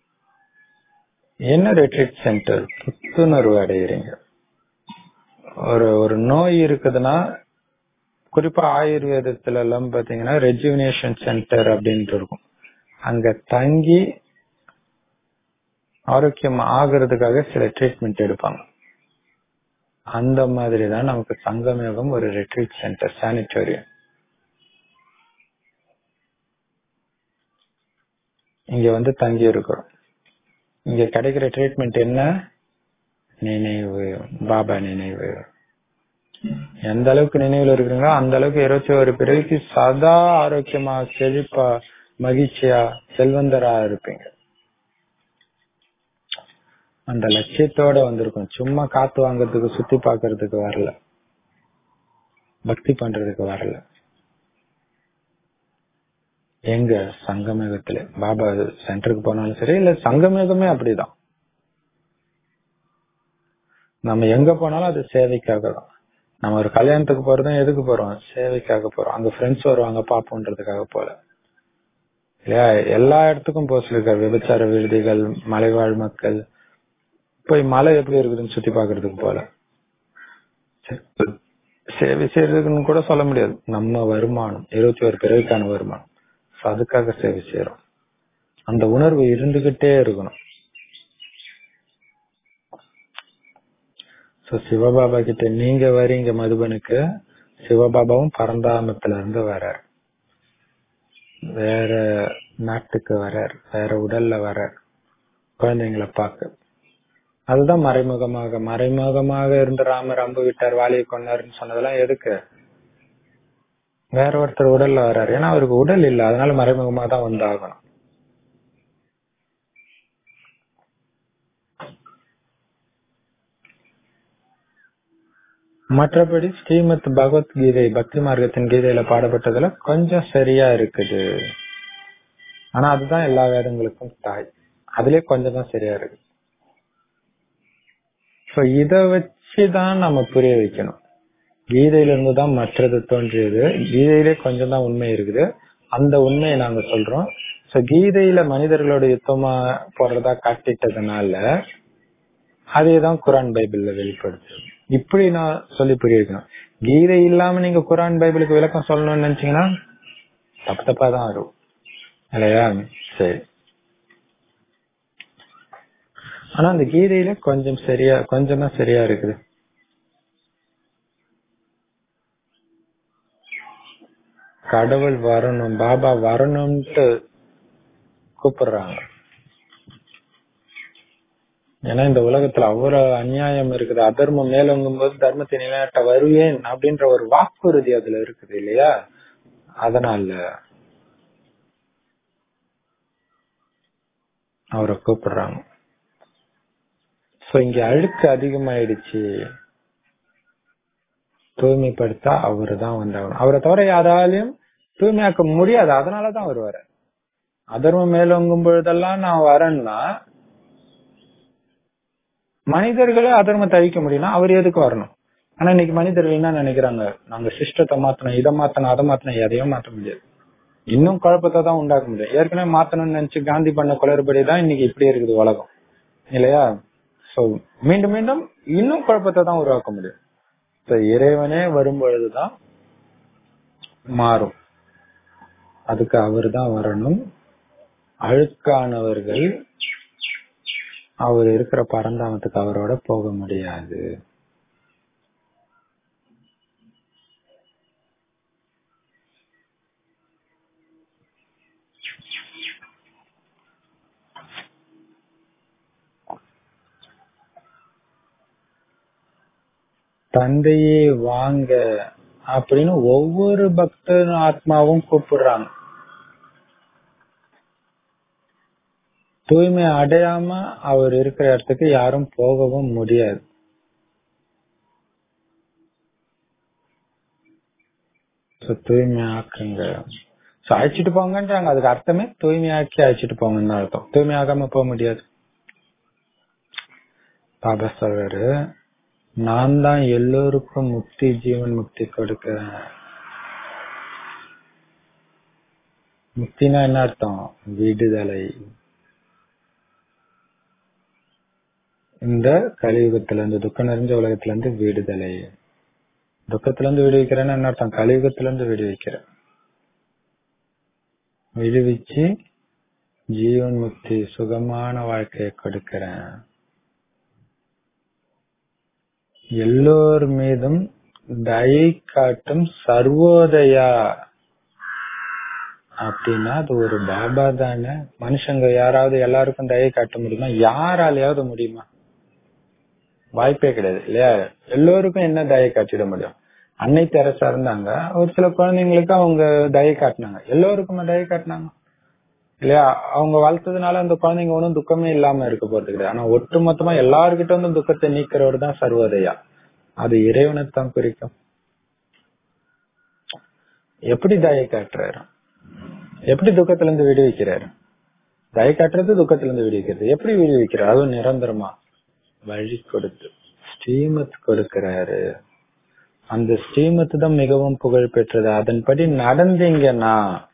என்ன ரெட்ரீட் சென்டர் புத்துணர்வு அடையிறீங்க ஒரு ஒரு நோய் இருக்குதுன்னா குறிப்பா ஆயுர்வேதத்துல எல்லாம் பாத்தீங்கன்னா ரெஜுவினேஷன் சென்டர் அப்படின்ட்டு இருக்கும் அங்க தங்கி ஆரோக்கியம் ஆகுறதுக்காக சில ட்ரீட்மெண்ட் எடுப்பாங்க அந்த மாதிரி தான் நமக்கு சங்கமயோகம் ஒரு ரெட்ரீட் சென்டர் சானிட்டோரியம் இங்க வந்து தங்கி இருக்கிறோம் இங்க கிடைக்கிற ட்ரீட்மெண்ட் என்ன நினைவு பாபா நினைவு எந்த அளவுக்கு நினைவுல இருக்கிறீங்களோ அந்த அளவுக்கு இருபத்தி ஒரு பிறவிக்கு சதா ஆரோக்கியமா செழிப்பா மகிழ்ச்சியா செல்வந்தரா இருப்பீங்க அந்த லட்சியத்தோட வந்திருக்கும் சும்மா காத்து வாங்குறதுக்கு சுத்தி பாக்குறதுக்கு வரல பக்தி பண்றதுக்கு வரல எங்க சங்கமேகத்துல பாபா சென்டருக்கு போனாலும் சரி இல்ல சங்கமேகமே அப்படிதான் நம்ம எங்க போனாலும் அது சேவைக்காக தான் நம்ம ஒரு கல்யாணத்துக்கு போறதும் எதுக்கு போறோம் சேவைக்காக போறோம் அங்க ஃப்ரெண்ட்ஸ் வருவாங்க பாப்போன்றதுக்காக போல இல்லையா எல்லா இடத்துக்கும் போக சொல்லிருக்காரு விபச்சார விடுதிகள் மலைவாழ் மக்கள் போய் மலை எப்படி இருக்குதுன்னு சுத்தி பாக்குறதுக்கு போல சேவை செய்யறதுக்குன்னு கூட சொல்ல முடியாது நம்ம வருமானம் இருபத்தி ஒரு பிறவிக்கான வருமானம் So அதுக்காக சேவை செய்யறோம் அந்த உணர்வு இருந்துகிட்டே இருக்கணும் சோ சிவபாபா கிட்ட நீங்க வரீங்க மதுபனுக்கு சிவபாபாவும் பரந்தாமத்துல இருந்து வர்றார் வேற நாட்டுக்கு வர்றார் வேற உடல்ல வர்றார் குழந்தைங்களை பார்க்க அதுதான் மறைமுகமாக மறைமுகமாக இருந்து ராமர் அம்பு விட்டார் வாலியை கொண்டாருன்னு சொன்னதெல்லாம் எதுக்கு வேற ஒருத்தர் உடல்ல வர்றாரு ஏன்னா அவருக்கு உடல் இல்ல அதனால மறைமுகமா தான் வந்து ஆகணும் மற்றபடி ஸ்ரீமத் பகவத்கீதை பக்தி மார்க்கத்தின் கீதையில பாடப்பட்டதுல கொஞ்சம் சரியா இருக்குது ஆனா அதுதான் எல்லா வேதங்களுக்கும் தாய் அதுலயே கொஞ்சம் தான் சரியா இருக்கு சோ இத வச்சுதான் நம்ம புரிய வைக்கணும் கீதையில இருந்து தான் மற்றது தோன்றியது கீதையிலே கொஞ்சம் தான் உண்மை இருக்குது அந்த உண்மையை நாங்க சொல்றோம் சோ கீதையில மனிதர்களோட யுத்தமா போறதா காட்டிட்டதுனால அதே தான் குரான் பைபிள்ல வெளிப்படுத்து இப்படி நான் சொல்லி புரிய வைக்கணும் கீதை இல்லாம நீங்க குரான் பைபிளுக்கு விளக்கம் சொல்லணும்னு நினைச்சீங்கன்னா தப்பு தப்பா தான் வரும் இல்லையா சரி ஆனா அந்த கீதையில கொஞ்சம் சரியா கொஞ்சம் தான் சரியா இருக்குது கடவுள் வரணும் பாபா வரணும்ட்டு கூப்பிடுறாங்க ஏன்னா இந்த உலகத்துல அவ்வளவு அநியாயம் இருக்குது அதர்மம் மேலோங்கும் போது தர்மத்தை நிலைநாட்ட வருவேன் அப்படின்ற ஒரு வாக்குறுதி அதுல இருக்குது இல்லையா அதனால அவரை கூப்பிடுறாங்க சோ இங்க அழுக்கு அதிகமாயிடுச்சு தூய்மைப்படுத்தா அவரு தான் வந்தாகணும் அவரை தவிர யாராலையும் தூய்மையாக்க முடியாது அதனாலதான் அவர் வர அதர்மம் மேலோங்கும் பொழுதெல்லாம் நான் வரேன்னா மனிதர்களே அதர்மத்தை அழிக்க முடியும்னா அவர் எதுக்கு வரணும் ஆனா இன்னைக்கு மனிதர்கள் என்ன நினைக்கிறாங்க நாங்க சிஸ்டத்தை மாத்தணும் இதை மாத்தணும் அதை மாத்தணும் எதையும் மாத்த முடியாது இன்னும் குழப்பத்தை தான் உண்டாக்க முடியும் ஏற்கனவே மாத்தணும்னு நினைச்சு காந்தி பண்ண குளறுபடி தான் இன்னைக்கு இப்படி இருக்குது உலகம் இல்லையா சோ மீண்டும் மீண்டும் இன்னும் குழப்பத்தை தான் உருவாக்க முடியும் So, இறைவனே வரும் பொழுதுதான் மாறும் அதுக்கு அவர் தான் வரணும் அழுக்கானவர்கள் அவர் இருக்கிற பரந்தாமத்துக்கு அவரோட போக முடியாது தந்தையே வாங்க அப்படின்னு ஒவ்வொரு பக்தர் ஆத்மாவும் கூப்பிடுறாங்க தூய்மை அடையாம அவர் இருக்கிற இடத்துக்கு யாரும் போகவும் முடியாது So, தூய்மை ஆக்குங்க So, அழைச்சிட்டு போங்கன்றாங்க அதுக்கு அர்த்தமே தூய்மையாக்கி அழைச்சிட்டு போங்கன்னு தான் அர்த்தம் தூய்மை ஆகாம போக முடியாது பாபா சொல்றாரு நான் தான் எல்லோருக்கும் முக்தி ஜீவன் முக்தி கொடுக்கிறேன் முக்தினா என்ன அர்த்தம் விடுதலை இந்த கலியுகத்துல இருந்து துக்கம் நிறைஞ்ச உலகத்துல இருந்து விடுதலை துக்கத்துல இருந்து விடுவிக்கிறேன்னு என்ன அர்த்தம் கலியுகத்துல இருந்து விடுவிக்கிறேன் விடுவிச்சு ஜீவன் முக்தி சுகமான வாழ்க்கையை கொடுக்கிறேன் எல்லோர் மீதும் தயை காட்டும் சர்வோதயா அப்படின்னா அது ஒரு பாபா தானே மனுஷங்க யாராவது எல்லாருக்கும் தயை காட்ட முடியுமா யாராலையாவது முடியுமா வாய்ப்பே கிடையாது இல்லையா எல்லோருக்கும் என்ன தயை காட்டிட முடியும் அன்னை தெரசா இருந்தாங்க ஒரு சில குழந்தைங்களுக்கு அவங்க தயை காட்டினாங்க எல்லோருக்குமே தயை காட்டினாங்க இல்லையா அவங்க வளர்த்ததுனால அந்த குழந்தைங்க ஒன்றும் துக்கமே இல்லாம இருக்க போறது கிடையாது ஆனா ஒட்டுமொத்தமா எல்லாருக்கிட்ட வந்து துக்கத்தை நீக்கிறவர் தான் சர்வோதயா அது இறைவனைத்தான் குறிக்கும் எப்படி தயை காட்டுறாரு எப்படி துக்கத்துல இருந்து விடுவிக்கிறாரு தயை காட்டுறது துக்கத்துல இருந்து விடுவிக்கிறது எப்படி விடுவிக்கிறார் அதுவும் நிரந்தரமா வழி கொடுத்து ஸ்ரீமத் கொடுக்கிறாரு அந்த ஸ்ரீமத் தான் மிகவும் புகழ் பெற்றது அதன்படி நடந்தீங்கன்னா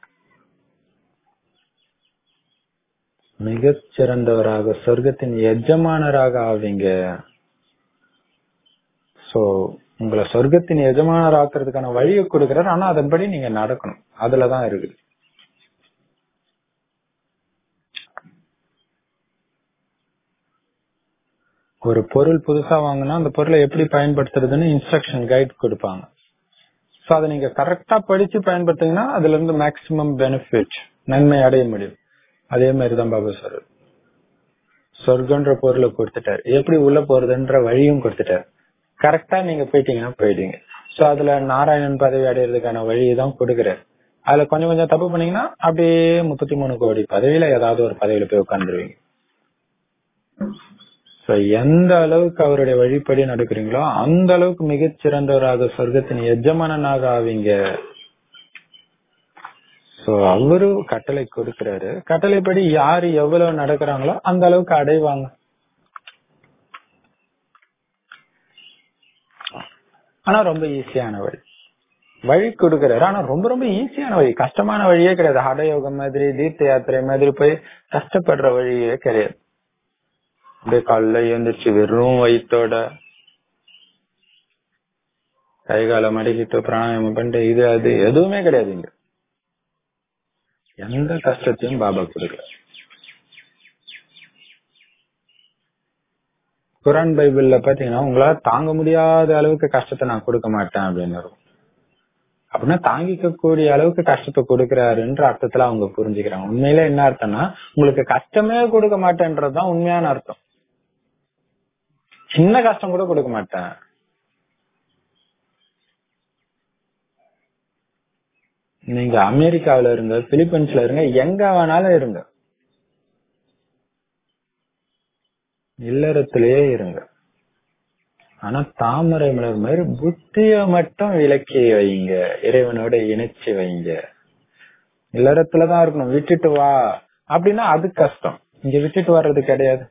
மிகச் சிறந்தவராக சொர்க்கத்தின் எஜமானராக ஆவீங்க சோ உங்களை சொர்க்கத்தின் எஜமானர் ஆக்குறதுக்கான வழியை கொடுக்கிறார் ஆனா அதன்படி நீங்க நடக்கணும் அதுலதான் இருக்குது ஒரு பொருள் புதுசா வாங்கினா அந்த பொருளை எப்படி பயன்படுத்துறதுன்னு இன்ஸ்ட்ரக்ஷன் கைட் கொடுப்பாங்க சோ அதை நீங்க கரெக்டா படிச்சு பயன்படுத்தீங்கன்னா அதுல இருந்து மேக்சிமம் பெனிஃபிட் நன்மை அடைய முடியும் அதே மாதிரிதான் பாபா சார் சொர்க்கன்ற பொருளை கொடுத்துட்டாரு எப்படி உள்ள போறதுன்ற வழியும் கொடுத்துட்டாரு கரெக்டா நீங்க போயிட்டீங்கன்னா போயிட்டீங்க சோ அதுல நாராயணன் பதவி அடையிறதுக்கான வழியை தான் கொடுக்குறாரு அதுல கொஞ்சம் கொஞ்சம் தப்பு பண்ணீங்கன்னா அப்படியே முப்பத்தி மூணு கோடி பதவியில ஏதாவது ஒரு பதவியில போய் உட்கார்ந்துருவீங்க சோ எந்த அளவுக்கு அவருடைய வழிப்படி நடக்கிறீங்களோ அந்த அளவுக்கு மிகச் சிறந்தவராக சொர்க்கத்தின் எஜமானனாக ஆவீங்க சோ அவரு கட்டளை கொடுக்கிறாரு கட்டளைப்படி யாரு எவ்வளவு நடக்கிறாங்களோ அந்த அளவுக்கு அடைவாங்க ஆனா ரொம்ப ஈஸியான வழி வழி கொடுக்கறாரு ஆனா ரொம்ப ரொம்ப ஈஸியான வழி கஷ்டமான வழியே கிடையாது ஹடயோகம் மாதிரி தீர்த்த யாத்திரை மாதிரி போய் கஷ்டப்படுற வழியே கிடையாது அப்படியே காலைல எழுந்திரிச்சு வெறும் வயிற்றோட கை காலை மடக்கிட்டு பிராணாயாமம் பண்ணிட்டு இது அது எதுவுமே கிடையாது இங்க எந்த கஷ்டத்தையும் பாபா கொடுக்கல குரான் பைபிள்ல பாத்தீங்கன்னா உங்களால தாங்க முடியாத அளவுக்கு கஷ்டத்தை நான் கொடுக்க மாட்டேன் அப்படின்னு இருக்கும் அப்படின்னா தாங்கிக்க கூடிய அளவுக்கு கஷ்டத்தை கொடுக்கறாருன்ற அர்த்தத்துல அவங்க புரிஞ்சுக்கிறாங்க உண்மையில என்ன அர்த்தம்னா உங்களுக்கு கஷ்டமே கொடுக்க மாட்டேன்றதுதான் உண்மையான அர்த்தம் சின்ன கஷ்டம் கூட கொடுக்க மாட்டேன் நீங்க அமெரிக்காவில இருங்க பிலிப்பைன்ஸ்ல இருங்க எங்க வேணாலும் இருங்க இல்லறத்திலேயே இருங்க ஆனா தாமரை மலர் மாதிரி புத்திய மட்டும் விலக்கி வைங்க இறைவனோட இணைச்சு வைங்க இல்லறத்துலதான் இருக்கணும் விட்டுட்டு வா அப்படின்னா அது கஷ்டம் இங்க விட்டுட்டு வர்றது கிடையாது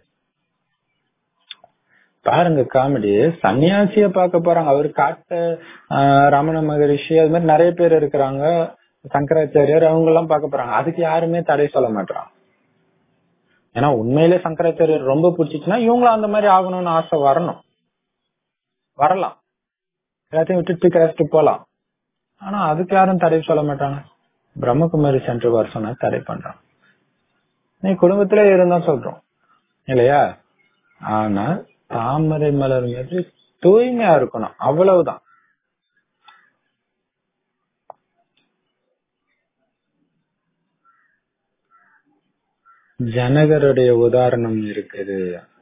பாருங்க காமெடி சன்னியாசிய பார்க்க போறாங்க அவர் காட்ட ஆஹ், ரமண மகரிஷி அது மாதிரி நிறைய பேர் இருக்கிறாங்க சங்கராச்சாரியார் அவங்க எல்லாம் பார்க்க போறாங்க அதுக்கு யாருமே தடை சொல்ல மாட்டாங்க ஏன்னா உண்மையிலே சங்கராச்சாரியர் ரொம்ப பிடிச்சிச்சுன்னா இவங்களும் அந்த மாதிரி ஆகணும்னு ஆசை வரணும் வரலாம் எல்லாத்தையும் விட்டுட்டு கிளச்சிட்டு போலாம் ஆனா அதுக்கு யாரும் தடை சொல்ல மாட்டாங்க பிரம்மகுமாரி சென்று வர சொன்னா தடை பண்றான் நீ குடும்பத்திலே இருந்தா சொல்றோம் இல்லையா ஆனா தாமரை மலர் மாதிரி தூய்மையா இருக்கணும் அவ்வளவுதான் ஜனகருடைய உதாரணம் இருக்குது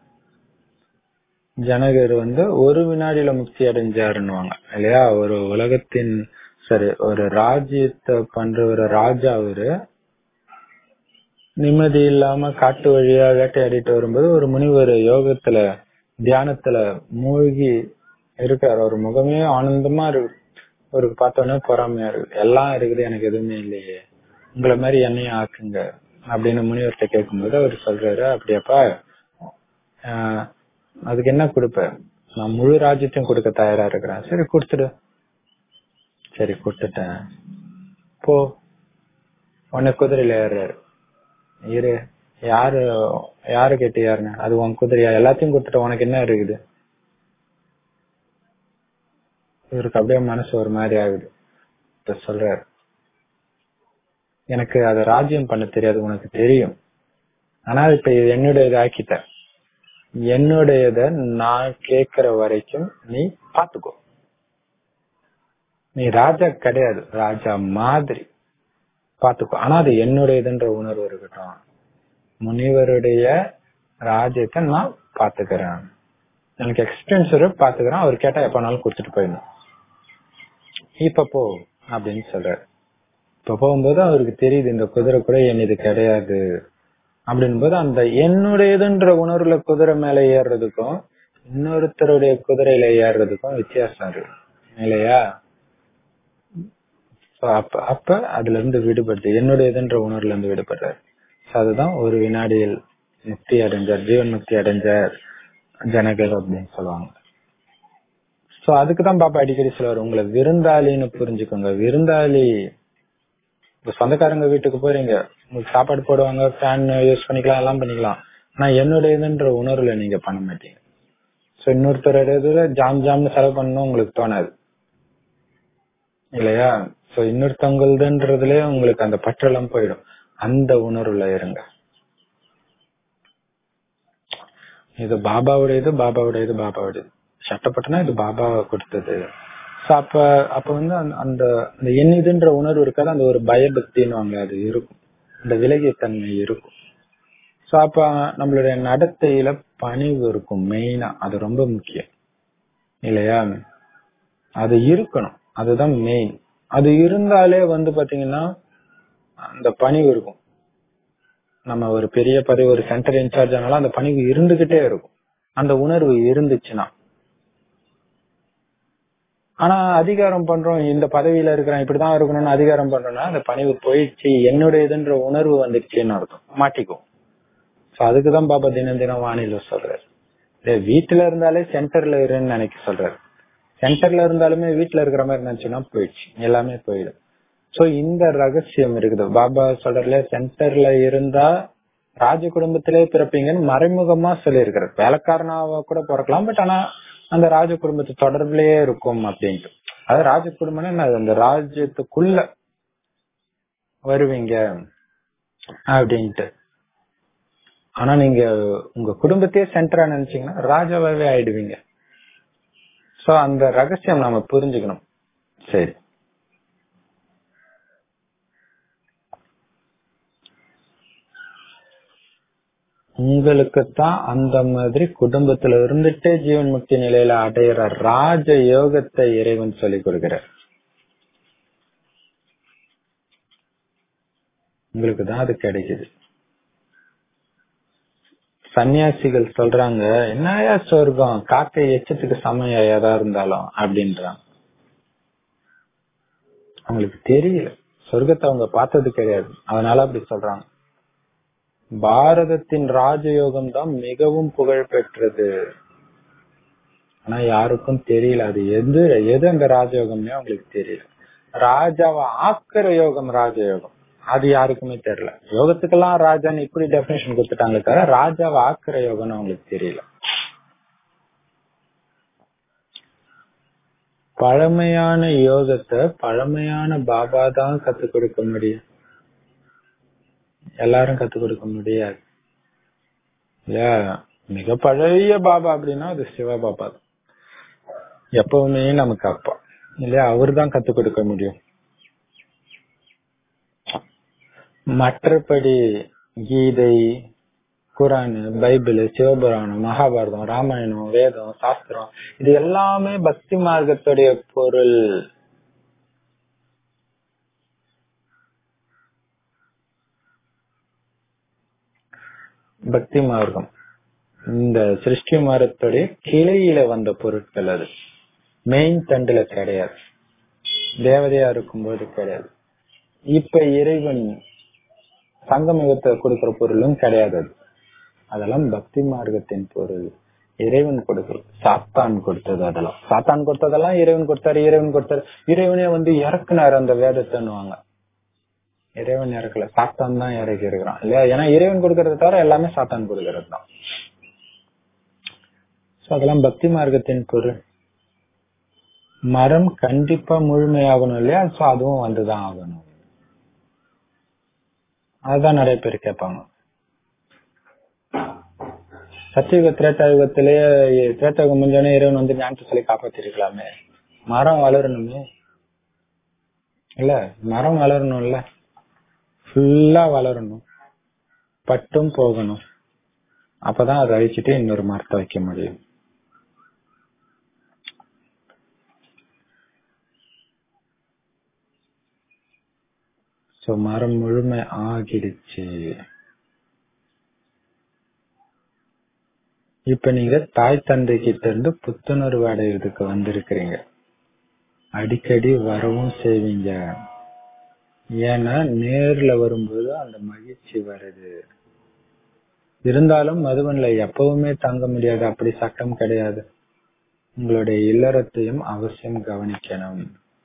ஜனகர் வந்து ஒரு வினாடியில முக்தி அடைஞ்சாருன்னுவாங்க இல்லையா ஒரு உலகத்தின் சரி ஒரு ராஜ்யத்தை பண்ற ஒரு ராஜா அவரு நிம்மதி இல்லாம காட்டு வழியா வேட்டையாடிட்டு வரும்போது ஒரு முனிவர் யோகத்துல தியானத்துல மூழ்கி இருக்காரு அவர் முகமே ஆனந்தமா இருக்கு ஒரு பார்த்தோன்னே பொறாமையா இருக்கு எல்லாம் இருக்குது எனக்கு எதுவுமே இல்லையே உங்களை மாதிரி என்னையும் ஆக்குங்க அப்படின்னு முனிவர்கிட்ட கேட்கும்போது அவர் சொல்றாரு அப்படியாப்பா ஆஹ், அதுக்கு என்ன கொடுப்ப நான் முழு ராஜ்யத்தையும் கொடுக்க தயாரா இருக்கிறேன் சரி கொடுத்துடு சரி கொடுத்துட்டேன் போ உன்னை குதிரையில ஏறுறாரு இரு யாரு யாரு கேட்டு யாருங்க அது உன் குதிரையா எல்லாத்தையும் கொடுத்துட்டு உனக்கு என்ன இருக்குது இவருக்கு அப்படியே மனசு ஒரு மாதிரி ஆகுது இப்ப சொல்றாரு எனக்கு அது ராஜ்யம் பண்ண தெரியாது உனக்கு தெரியும் ஆனா இப்ப இது என்னுடையது ஆக்கிட்ட என்னுடையத நான் கேக்குற வரைக்கும் நீ பாத்துக்கோ நீ ராஜா கிடையாது ராஜா மாதிரி பாத்துக்கோ ஆனா அது என்னுடையதுன்ற உணர்வு இருக்கட்டும் முனிவருடைய ராஜ்யத்தை நான் பாத்துக்கிறேன் எனக்கு எக்ஸ்பீரியன்ஸ் பாத்துக்கிறேன் அவர் கேட்டா எப்பனாலும் கொடுத்துட்டு போயிடணும் இப்ப போ அப்படின்னு சொல்றாரு இப்ப போகும்போது அவருக்கு தெரியுது இந்த குதிரை கூட என்னது கிடையாது அப்படின் போது அந்த என்னுடையதுன்ற உணர்வுல குதிரை மேல ஏறுறதுக்கும் இன்னொருத்தருடைய குதிரையில ஏறுறதுக்கும் வித்தியாசம் இருக்கு இல்லையா So, அப்ப அப்ப அதுல இருந்து விடுபடுது என்னுடையதுன்ற உணர்வுல இருந்து விடுபடுறாரு So, அதுதான் ஒரு வினாடியில் முக்தி அடைஞ்சார் ஜீவன் முக்தி அடைஞ்சார் ஜனகர் அப்படின்னு சொல்லுவாங்க சோ அதுக்குதான் பாப்பா அடிக்கடி சொல்லுவாரு உங்களை விருந்தாளின்னு புரிஞ்சுக்கோங்க விருந்தாளி இப்ப சொந்தக்காரங்க வீட்டுக்கு போறீங்க உங்களுக்கு சாப்பாடு போடுவாங்க ஃபேன் யூஸ் பண்ணிக்கலாம் எல்லாம் பண்ணிக்கலாம் ஆனா என்னுடையதுன்ற உணர்வுல நீங்க பண்ண மாட்டீங்க சோ இன்னொருத்தரோட ஜாம் ஜாம்னு செலவு பண்ணணும் உங்களுக்கு தோணாது இல்லையா சோ இன்னொருத்தவங்களதுன்றதுலயே உங்களுக்கு அந்த பற்றெல்லாம் போயிடும் அந்த உணர்வுல இருங்க இது பாபாவுடையது பாபாவுடையது பாபாவுடையது சட்டப்பட்டனா இது பாபா கொடுத்தது So, அப்ப அப்ப வந்து அந்த- அந்த அந்த எண்ணிதுன்ற உணர்வு இருக்காது அந்த ஒரு பயபக்தின்னு அது இருக்கும் அந்த விலகிய தன்மை இருக்கும் சோ அப்ப நம்மளுடைய நடத்தையில பணிவு இருக்கும் மெயினா அது ரொம்ப முக்கியம் இல்லையா அது இருக்கணும் அதுதான் மெயின் அது இருந்தாலே வந்து பாத்தீங்கன்னா அந்த பணிவு இருக்கும் நம்ம ஒரு பெரிய பதவி ஒரு சென்டர் இன்சார்ஜ் ஆனாலும் அந்த பணிவு இருந்துகிட்டே இருக்கும் அந்த உணர்வு இருந்துச்சுன்னா ஆனா அதிகாரம் பண்றோம் இந்த பதவியில இருக்கிறேன் இப்படிதான் இருக்கணும்னு அதிகாரம் பண்றோம்னா அந்த பணிவு போயிடுச்சு என்னுடையதுன்ற உணர்வு வந்துடுச்சுன்னு அர்த்தம் மாட்டிக்கும் சோ அதுக்குதான் பாபா தினம் தினம் வானிலை சொல்றாரு டேய், வீட்டுல இருந்தாலே சென்டர்ல இருன்னு நினைக்க சொல்றாரு சென்டர்ல இருந்தாலுமே வீட்டுல இருக்கிற மாதிரி நினைச்சுன்னா போயிடுச்சு எல்லாமே போயிடும் சோ இந்த ரகசியம் இருக்குது பாபா சொல்றதுல சென்டர்ல இருந்தா ராஜ குடும்பத்திலே பிறப்பீங்கன்னு மறைமுகமா சொல்லியிருக்கிறார் வேலைக்காரனாவா கூட பிறக்கலாம் பட் ஆனா அந்த ராஜ குடும்பத்து தொடர்புலயே இருக்கும் அப்படின்ட்டு அது ராஜ குடும்பம்னா என்ன? அந்த ராஜ்யத்துக்குள்ள வருவீங்க அப்படின்ட்டு ஆனா நீங்க உங்க குடும்பத்தையே சென்டரா நினைச்சீங்கன்னா ராஜாவாவே ஆயிடுவீங்க சோ அந்த ரகசியம் நாம புரிஞ்சுக்கணும் சரி உங்களுக்கு தான் அந்த மாதிரி குடும்பத்துல இருந்துட்டே ஜீவன் முக்தி நிலையில அடையிற ராஜ யோகத்தை இறைவன் சொல்லிக் கொடுக்கிறார் உங்களுக்கு தான் அது கிடைக்குது சன்னியாசிகள் சொல்றாங்க என்னயா சொர்க்கம் காக்கை எச்சத்துக்கு சமயம் எதா இருந்தாலும் அப்படின்றாங்க அவங்களுக்கு தெரியல சொர்க்கத்தை அவங்க பார்த்தது கிடையாது அதனால அப்படி சொல்றாங்க பாரதத்தின் ராஜயோகம் தான் மிகவும் புகழ் பெற்றது ஆனா யாருக்கும் தெரியல அது எது எது அந்த ராஜயோகம்னே அவங்களுக்கு தெரியல ராஜாவை ஆக்கிற யோகம் ராஜயோகம் அது யாருக்குமே தெரியல யோகத்துக்கெல்லாம் ராஜான்னு இப்படி டெபினேஷன் கொடுத்துட்டாங்களே தவிர ராஜாவை ஆக்கிற யோகம்னு அவங்களுக்கு தெரியல பழமையான யோகத்தை பழமையான பாபா தான் கத்துக் கொடுக்க முடியும் எல்லாரும் கத்துக் கொடுக்க முடியாது இல்லையா மிக பழைய பாபா அப்படின்னா அது சிவ பாபா தான் எப்பவுமே நமக்கு அப்பா இல்லையா அவர் தான் கத்துக் கொடுக்க முடியும் மற்றபடி கீதை குரான் பைபிள் சிவபுராணம் மகாபாரதம் ராமாயணம் வேதம் சாஸ்திரம் இது எல்லாமே பக்தி மார்க்கத்துடைய பொருள் பக்தி மார்க்கம் இந்த சிருஷ்டி மார்க்கத்துடைய கிளையில வந்த பொருட்கள் அது மெயின் தண்டுல கிடையாது தேவதையா இருக்கும்போது கிடையாது இப்ப இறைவன் சங்கமிகத்தை கொடுக்கிற பொருளும் கிடையாது அது அதெல்லாம் பக்தி மார்க்கத்தின் பொருள் இறைவன் கொடுக்கறது சாத்தான் கொடுத்தது அதெல்லாம் சாத்தான் கொடுத்ததெல்லாம் இறைவன் கொடுத்தாரு இறைவன் கொடுத்தாரு இறைவனே வந்து இறக்குனாரு அந்த வேதத்தைன்னுவாங்க இறைவன் இறக்கல சாத்தான் தான் இறக்கி இருக்கிறான் இல்லையா ஏன்னா இறைவன் கொடுக்கறத தவிர எல்லாமே சாத்தான் கொடுக்கறது தான் சோ அதெல்லாம் பக்தி மார்க்கத்தின் பொருள் மரம் கண்டிப்பா முழுமையாகணும் இல்லையா சோ அதுவும் வந்துதான் ஆகணும் அதுதான் நிறைய பேர் கேட்பாங்க சத்தியுக திரேட்டாயுகத்திலேயே திரேட்டாயுகம் முடிஞ்சோடனே இறைவன் வந்து ஞானத்தை சொல்லி காப்பாத்திருக்கலாமே மரம் வளரணுமே இல்ல மரம் வளரணும்ல ஃபுல்லா வளரணும் பட்டும் போகணும் அப்பதான் அதை அழிச்சிட்டு இன்னொரு மரத்தை வைக்க முடியும் சோ மரம் முழுமை ஆகிடுச்சு இப்ப நீங்க தாய் தந்தை கிட்ட இருந்து புத்துணர்வு அடையிறதுக்கு வந்திருக்கிறீங்க அடிக்கடி வரவும் செய்வீங்க ஏன்னா நேர்ல வரும்போது அந்த மகிழ்ச்சி வருது இருந்தாலும் மதுவன்ல எப்பவுமே தங்க முடியாது அப்படி சட்டம் கிடையாது உங்களுடைய இல்லறத்தையும் அவசியம் கவனிக்கணும்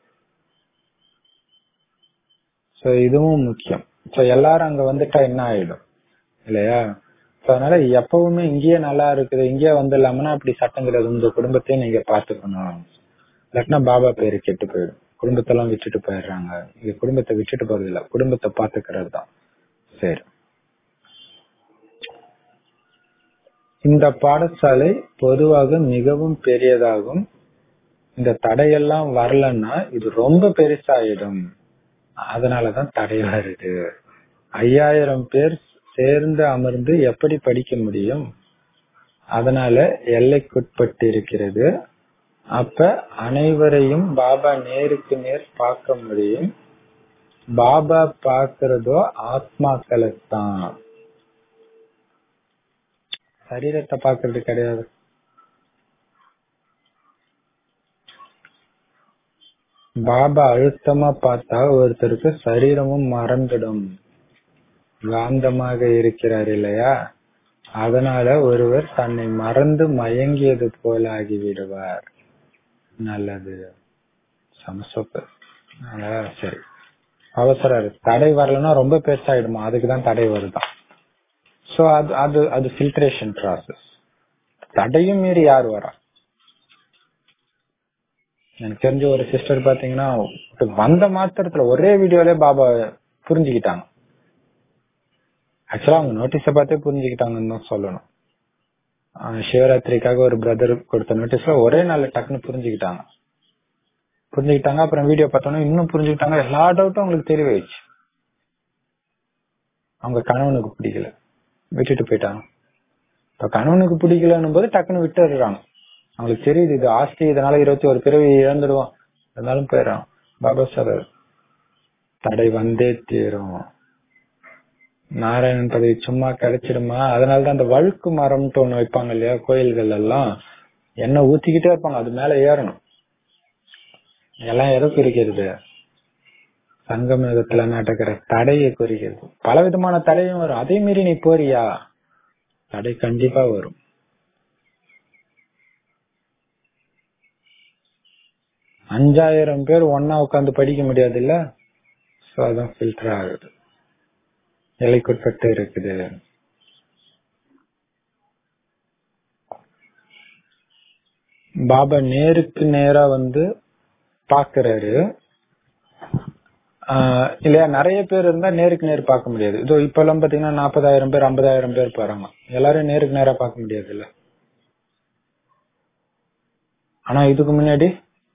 சோ இதுவும் முக்கியம் சோ எல்லாரும் அங்க வந்துட்டா என்ன ஆயிடும் இல்லையா சோ அதனால எப்பவுமே இங்கேயே நல்லா இருக்குது இங்கேயே வந்துடலாம்னா அப்படி சட்டம் கிடையாது உங்க குடும்பத்தையும் நீங்க பாத்துக்கணும் இல்லாட்டினா பாபா பேரு கெட்டு போயிடும் குடும்பத்தெல்லாம் விட்டுட்டு போயிடுறாங்க இங்க குடும்பத்தை விட்டுட்டு போறது இல்ல குடும்பத்தை பாத்துக்கிறது தான் சரி இந்த பாடசாலை பொதுவாக மிகவும் பெரியதாகும் இந்த தடையெல்லாம் வரலன்னா இது ரொம்ப பெருசாயிடும் அதனாலதான் தடை வருது ஐயாயிரம் பேர் சேர்ந்து அமர்ந்து எப்படி படிக்க முடியும் அதனால எல்லைக்குட்பட்டு இருக்கிறது அப்ப அனைவரையும் பாபா நேருக்கு நேர் பார்க்க முடியும் பாபா பார்க்கிறதோ ஆத்மாக்களை தான் சரீரத்தை பார்க்கறது கிடையாது பாபா அழுத்தமா பார்த்தா ஒருத்தருக்கு சரீரமும் மறந்துடும் காந்தமாக இருக்கிறார் இல்லையா அதனால ஒருவர் தன்னை மறந்து மயங்கியது போல ஆகிவிடுவார் நல்லது செம சூப்பர் அதனால சரி அவசரம் இருக்கு தடை வரலன்னா ரொம்ப பெருசாயிடுமா அதுக்கு தான் தடை வருதான் சோ அது அது அது ஃபில்ட்ரேஷன் ப்ராசஸ் தடையும் மீறி யார் வரா எனக்கு தெரிஞ்ச ஒரு சிஸ்டர் பாத்தீங்கன்னா வந்த மாத்திரத்துல ஒரே வீடியோல பாபா புரிஞ்சுக்கிட்டாங்க ஆக்சுவலா அவங்க நோட்டீஸ பார்த்தே புரிஞ்சுக்கிட்டாங்கன்னு தான் சொல்லணும் ஆஹ் சிவராத்திரிக்காக ஒரு பிரதர் கொடுத்த நோட்டீஸ்ல ஒரே நாள்ல டக்குன்னு புரிஞ்சுக்கிட்டாங்க புரிஞ்சுக்கிட்டாங்க அப்புறம் வீடியோ பார்த்தோன்னா இன்னும் புரிஞ்சுக்கிட்டாங்க எல்லா டவுட்டும் அவங்களுக்கு தெளிவாயிடுச்சு அவங்க கணவனுக்கு பிடிக்கல விட்டுட்டு போயிட்டாங்க இப்ப கணவனுக்கு பிடிக்கலன்னும் போது டக்குன்னு விட்டுடுறாங்க அவங்களுக்கு தெரியுது இது ஆஸ்தி இதனால இருபத்தி ஒரு பிறவி இழந்துடுவோம் இருந்தாலும் போயிடறான் பாபா சார் தடை வந்தே தீரும் நாராயணன் பதவி சும்மா கிடைச்சிடுமா அதனாலதான் அந்த வழுக்கு மரம்ட்டு ஒண்ணு வைப்பாங்க இல்லையா கோயில்கள் எல்லாம் எண்ணெய் ஊத்திக்கிட்டே இருப்பாங்க அது மேல ஏறணும் எல்லாம் எதை குறிக்கிறது சங்கமேகத்துல நடக்கிற தடையை குறிக்கிறது பல விதமான தடையும் வரும் அதே மீறி நீ போறியா தடை கண்டிப்பா வரும் அஞ்சாயிரம் பேர் ஒன்னா உட்காந்து படிக்க முடியாது இல்ல சோ அதான் ஃபில்டர் ஆகுது எல்லைக்குட்பட்டு இருக்குது பாபா நேருக்கு நேரா வந்து பாக்குறாரு ஆஹ் இல்லையா நிறைய பேர் இருந்தா நேருக்கு நேர் பார்க்க முடியாது இதோ இப்ப எல்லாம் பாத்தீங்கன்னா நாற்பதாயிரம் பேர் ஐம்பதாயிரம் பேர் போறாங்க எல்லாரும் நேருக்கு நேரா பார்க்க முடியாது இல்ல ஆனா இதுக்கு முன்னாடி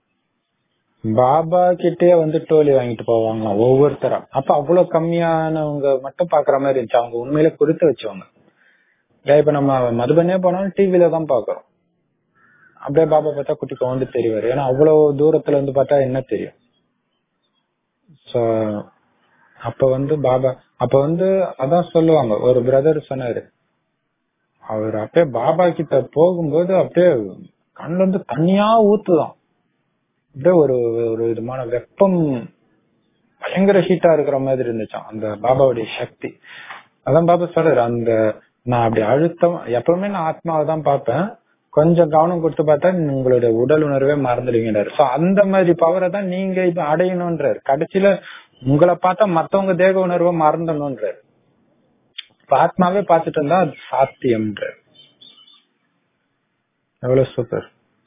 பாபா கிட்டே வந்து டோலி வாங்கிட்டு போவாங்களாம் ஒவ்வொருத்தரா அப்ப அவ்வளவு கம்மியானவங்க மட்டும் பாக்குற மாதிரி இருந்துச்சு அவங்க உண்மையில கொடுத்து வச்சவங்க இல்ல இப்ப நம்ம மதுபனே போனாலும் டிவில தான் பாக்குறோம் அப்படியே பாபா பார்த்தா குட்டி கவுண்டு தெரிவாரு ஏன்னா அவ்வளவு தூரத்துல இருந்து பார்த்தா என்ன தெரியும் சோ அப்ப வந்து பாபா அப்ப வந்து அதான் சொல்லுவாங்க ஒரு பிரதர் சொன்னாரு அவர் அப்படியே பாபா கிட்ட போகும்போது அப்படியே கண்ணுல இருந்து தனியா ஊத்துதான் அப்படியே ஒரு ஒரு விதமான வெப்பம் பயங்கர ஹீட்டா இருக்கிற மாதிரி இருந்துச்சாம் அந்த பாபாவுடைய சக்தி அதான் பாபா சொல்றாரு அந்த நான் அப்படி அழுத்தம் எப்பவுமே நான் ஆத்மாவை தான் பார்ப்பேன் கொஞ்சம் கவனம் கொடுத்து பார்த்தா உங்களுடைய உடல் உணர்வே மறந்துடுவீங்கன்றாரு சோ அந்த மாதிரி பவரை தான் நீங்க இப்ப அடையணும்ன்றாரு கடைசியில உங்களை பார்த்தா மத்தவங்க தேக உணர்வை மறந்துடணும்ன்றாரு இப்ப ஆத்மாவே பார்த்துட்டு இருந்தா அது சாத்தியம்ன்றாரு எவ்வளவு சூப்பர்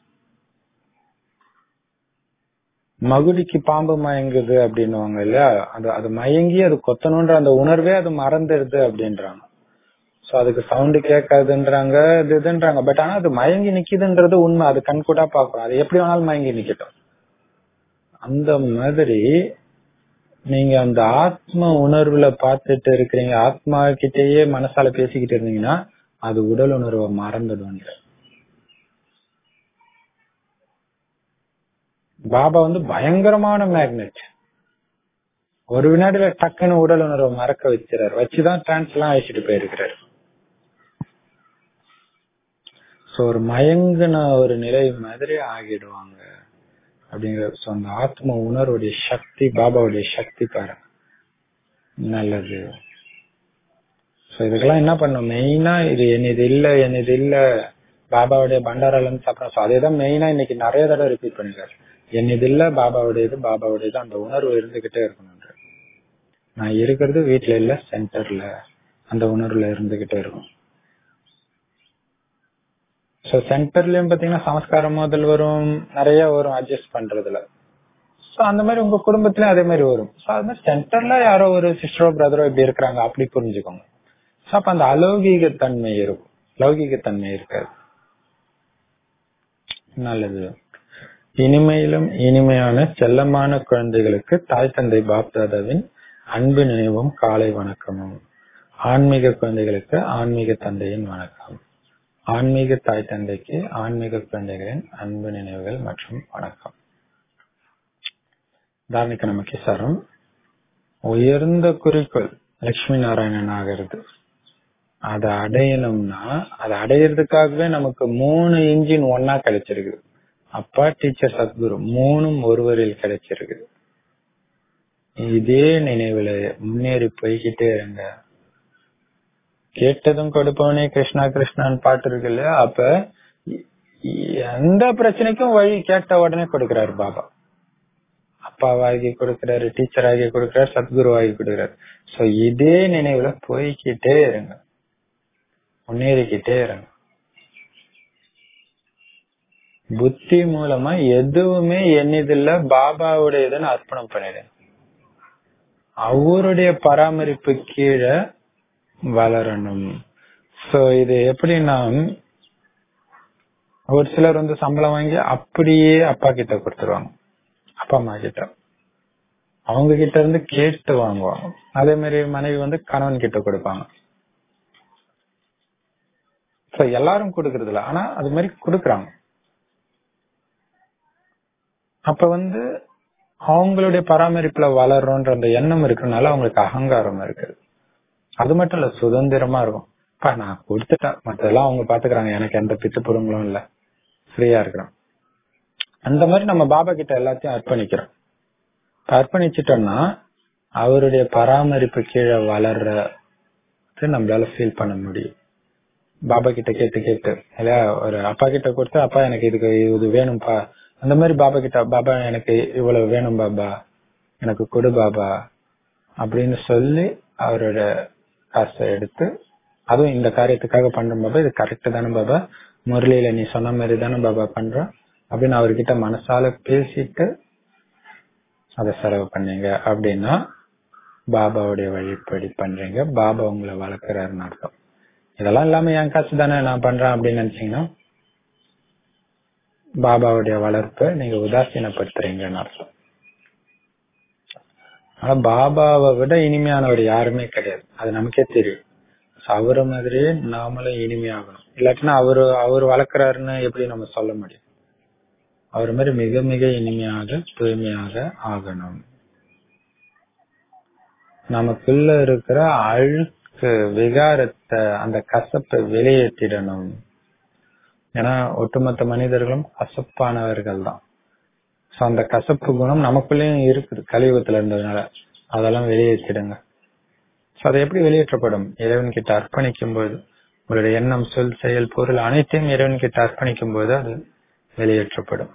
மகுடிக்கு பாம்பு மயங்குது அப்படின்னுவாங்க இல்லையா அது அது மயங்கி அது கொத்தணும்ன்ற அந்த உணர்வே அது மறந்துடுது அப்படின்றாங்க சோ அதுக்கு சவுண்ட் கேட்காதுன்றாங்க இது இதுன்றாங்க பட் ஆனா அது மயங்கி நிக்குதுன்றது உண்மை அது கண் கூட பாக்குறோம் அது எப்படி வேணாலும் மயங்கி நிக்கட்டும் அந்த மாதிரி நீங்க அந்த ஆத்ம உணர்வுல பார்த்துட்டு இருக்கிறீங்க ஆத்மா கிட்டேயே மனசால பேசிக்கிட்டு இருந்தீங்கன்னா அது உடல் உணர்வை மறந்துடும் பாபா வந்து பயங்கரமான மேக்னெட் ஒரு வினாடியில டக்குன்னு உடல் உணர்வை மறக்க வச்சுறாரு வச்சுதான் டிரான்ஸ் எல்லாம் அழைச்சிட்டு போயிருக்கிறாரு சோ ஒரு மயங்கின ஒரு நிலை மாதிரி ஆகிடுவாங்க அப்படிங்கிற சோ அந்த ஆத்ம உணர்வுடைய சக்தி பாபாவுடைய சக்தி பாரு நல்லது சோ இதுக்கெல்லாம் என்ன பண்ணும் மெயினா இது என்னது இல்ல என்னது இல்ல பாபாவுடைய பண்டாரால இருந்து சாப்பிடணும் சோ அதேதான் மெயினா இன்னைக்கு நிறைய தடவை ரிப்பீட் பண்ணிருக்காரு என்னது இல்ல பாபாவுடையது பாபாவுடையது அந்த உணர்வு இருந்துகிட்டே இருக்கணும் நான் இருக்கிறது வீட்டுல இல்ல சென்டர்ல அந்த உணர்வுல இருந்துகிட்டே இருக்கும் சோ சென்டர்லயும் பாத்தீங்கன்னா சமஸ்காரம் முதல் வரும் நிறைய வரும் அட்ஜஸ்ட் பண்றதுல சோ அந்த மாதிரி உங்க குடும்பத்திலயும் அதே மாதிரி வரும் சோ அது மாதிரி சென்டர்ல யாரோ ஒரு சிஸ்டரோ பிரதரோ இப்படி இருக்கிறாங்க அப்படி புரிஞ்சுக்கோங்க சோ அப்ப அந்த அலௌகீக தன்மை இருக்கும் லௌகீக தன்மை இருக்காது நல்லது இனிமையிலும் இனிமையான செல்லமான குழந்தைகளுக்கு தாய் தந்தை பாப்தாதாவின் அன்பு நினைவும் காலை வணக்கமும் ஆன்மீக குழந்தைகளுக்கு ஆன்மீக தந்தையின் வணக்கம் ஆன்மீக தாய் தந்தைக்கு ஆன்மீக குழந்தைகளின் அன்பு நினைவுகள் மற்றும் வணக்கம் தாரணிக்கு நமக்கு சாரம் உயர்ந்த குறிக்கோள் லட்சுமி நாராயணன் ஆகிறது அதை அடையணும்னா அதை அடையிறதுக்காகவே நமக்கு மூணு இன்ஜின் ஒன்னா கிடைச்சிருக்கு அப்பா டீச்சர் சத்குரு மூணும் ஒருவரில் கிடைச்சிருக்குது இதே நினைவுல முன்னேறி போய்கிட்டே இருங்க கேட்டதும் கொடுப்பவனே கிருஷ்ணா கிருஷ்ணான்னு பாட்டு இருக்கு இல்லையா அப்ப எந்த பிரச்சனைக்கும் வழி கேட்ட உடனே கொடுக்கிறாரு பாபா அப்பாவாகி கொடுக்கிறாரு டீச்சர் ஆகி கொடுக்கிறாரு சத்குரு ஆகி கொடுக்கிறாரு சோ இதே நினைவுல போய்கிட்டே இருங்க முன்னேறிக்கிட்டே இருங்க புத்தி மூலமா எதுவுமே என்னதில்ல பாபாவுடையதுன்னு அர்ப்பணம் பண்ணிடுங்க அவருடைய பராமரிப்பு கீழே வளரணும் சோ இது எப்படின்னா ஒரு சிலர் வந்து சம்பளம் வாங்கி அப்படியே அப்பா கிட்ட கொடுத்துருவாங்க அப்பா அம்மா கிட்ட அவங்க கிட்ட இருந்து கேட்டு வாங்குவாங்க அதே மாதிரி மனைவி வந்து கணவன் கிட்ட கொடுப்பாங்க சோ எல்லாரும் கொடுக்கறது இல்ல ஆனா அது மாதிரி கொடுக்கறாங்க அப்ப வந்து அவங்களுடைய பராமரிப்புல வளர்றோன்ற அந்த எண்ணம் இருக்கறனால அவங்களுக்கு அகங்காரம் இருக்குது அது மட்டும் இல்ல சுதந்திரமா இருக்கும் அப்பா நான் கொடுத்துட்டேன் மத்ததெல்லாம் அவங்க பாத்துக்கிறாங்க எனக்கு எந்த பித்து பொருங்களும் இல்ல ஃப்ரீயா இருக்கிறேன் அந்த மாதிரி நம்ம பாபா கிட்ட எல்லாத்தையும் அர்ப்பணிக்கிறோம் அர்ப்பணிச்சிட்டோம்னா அவருடைய பராமரிப்பு கீழே வளர்றது நம்மளால ஃபீல் பண்ண முடியும் பாபா கிட்ட கேட்டு கேட்டு இல்லையா ஒரு அப்பா கிட்ட கொடுத்து அப்பா எனக்கு இதுக்கு இது வேணும்பா அந்த மாதிரி பாபா கிட்ட பாபா எனக்கு இவ்வளவு வேணும் பாபா எனக்கு கொடு பாபா அப்படின்னு சொல்லி அவரோட காசை எடுத்து அதுவும் இந்த காரியத்துக்காக பண்ற பாபா இது கரெக்ட் தானே பாபா முரளியில நீ சொன்ன மாதிரி தானே பாபா பண்ற அப்படின்னு அவர்கிட்ட மனசால பேசிட்டு அதை செலவு பண்ணீங்க அப்படின்னா பாபாவுடைய வழிப்படி பண்றீங்க பாபா உங்களை வளர்க்கிறாருன்னு அர்த்தம் இதெல்லாம் இல்லாம என் காசு தானே நான் பண்றேன் அப்படின்னு நினைச்சீங்கன்னா பாபாவுடைய வளர்ப்பை நீங்க உதாசீனப்படுத்துறீங்கன்னு அர்த்தம் ஆனா பாபாவை விட இனிமையானவர் யாருமே கிடையாது அது நமக்கே தெரியும் அவர மாதிரியே நாமளும் இனிமையாகணும் இல்லாட்டினா அவரு அவர் வளர்க்கிறாருன்னு எப்படி நம்ம சொல்ல முடியும் அவர் மாதிரி மிக மிக இனிமையாக தூய்மையாக ஆகணும் நமக்குள்ள இருக்கிற அழுக்கு விகாரத்தை அந்த கசப்பை வெளியேற்றிடணும் ஏன்னா ஒட்டுமொத்த மனிதர்களும் கசப்பானவர்கள் தான் சோ அந்த கசப்பு குணம் நமக்குள்ளேயும் இருக்குது கலியுகத்துல இருந்ததுனால அதெல்லாம் வெளியேற்றிடுங்க சோ அதை எப்படி வெளியேற்றப்படும் இறைவன் கிட்ட அர்ப்பணிக்கும் போது உங்களுடைய எண்ணம் சொல் செயல் பொருள் அனைத்தையும் இறைவன் கிட்ட அர்ப்பணிக்கும் போது அது வெளியேற்றப்படும்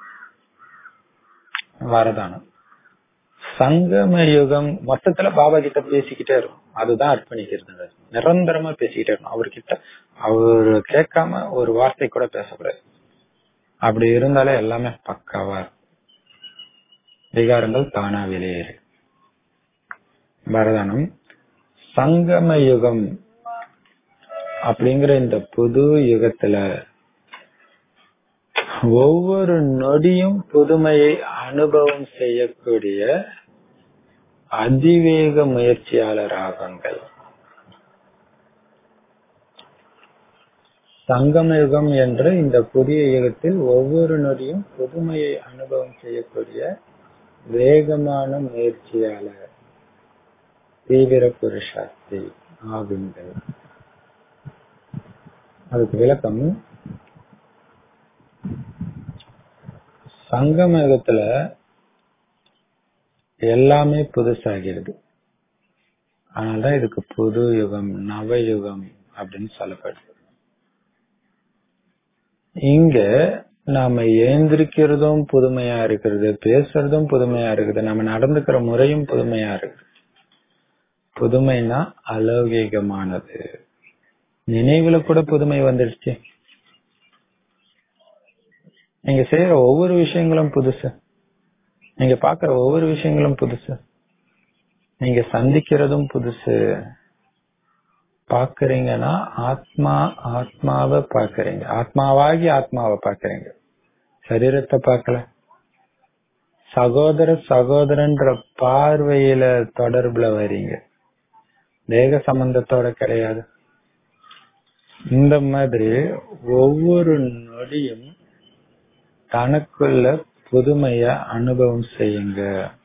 வரதானம் சங்கம யுகம் மொத்தத்துல பாபா கிட்ட பேசிக்கிட்டே இருக்கும் அதுதான் அர்ப்பணிக்கிறது நிரந்தரமா பேசிக்கிட்டே இருக்கும் அவர்கிட்ட அவரு கேட்காம ஒரு வார்த்தை கூட பேசக்கூடாது அப்படி இருந்தாலே எல்லாமே பக்காவா இருக்கும் விகாரங்கள் தானா வெளியேறு வரதானம் சங்கம யுகம் அப்படிங்கிற இந்த புது யுகத்துல ஒவ்வொரு நொடியும் புதுமையை அனுபவம் செய்யக்கூடிய அதிவேக முயற்சியாளர் ஆகுங்கள் சங்கம யுகம் என்ற இந்த புதிய யுகத்தில் ஒவ்வொரு நொடியும் புதுமையை அனுபவம் செய்யக்கூடிய வேகமான முயற்சியாளர் தீவிர புருஷாஸ்தி ஆகுங்கள் அதுக்கு விளக்கம் சங்கம யுகத்துல எல்லாமே புதுசாகிறது அதனாலதான் இதுக்கு புது யுகம் நவயுகம் அப்படின்னு சொல்லப்படுது இங்க நாம ஏந்திரிக்கிறதும் புதுமையா இருக்கிறது பேசுறதும் புதுமையா இருக்குது நம்ம நடந்துக்கிற முறையும் புதுமையா இருக்கு புதுமைனா அலௌகிகமானது நினைவுல கூட புதுமை வந்துடுச்சு நீங்க செய்யற ஒவ்வொரு விஷயங்களும் புதுசு நீங்க பாக்குற ஒவ்வொரு விஷயங்களும் புதுசு நீங்க சந்திக்கிறதும் புதுசு பாக்குறீங்கன்னா ஆத்மா ஆத்மாவை பாக்குறீங்க ஆத்மாவாகி ஆத்மாவை பாக்குறீங்க சரீரத்தை பார்க்கல சகோதர சகோதரன்ற பார்வையில தொடர்புல வரீங்க தேக சம்பந்தத்தோட கிடையாது இந்த மாதிரி ஒவ்வொரு நொடியும் தனக்குள்ள புதுமைய அனுபவம் செய்யுங்க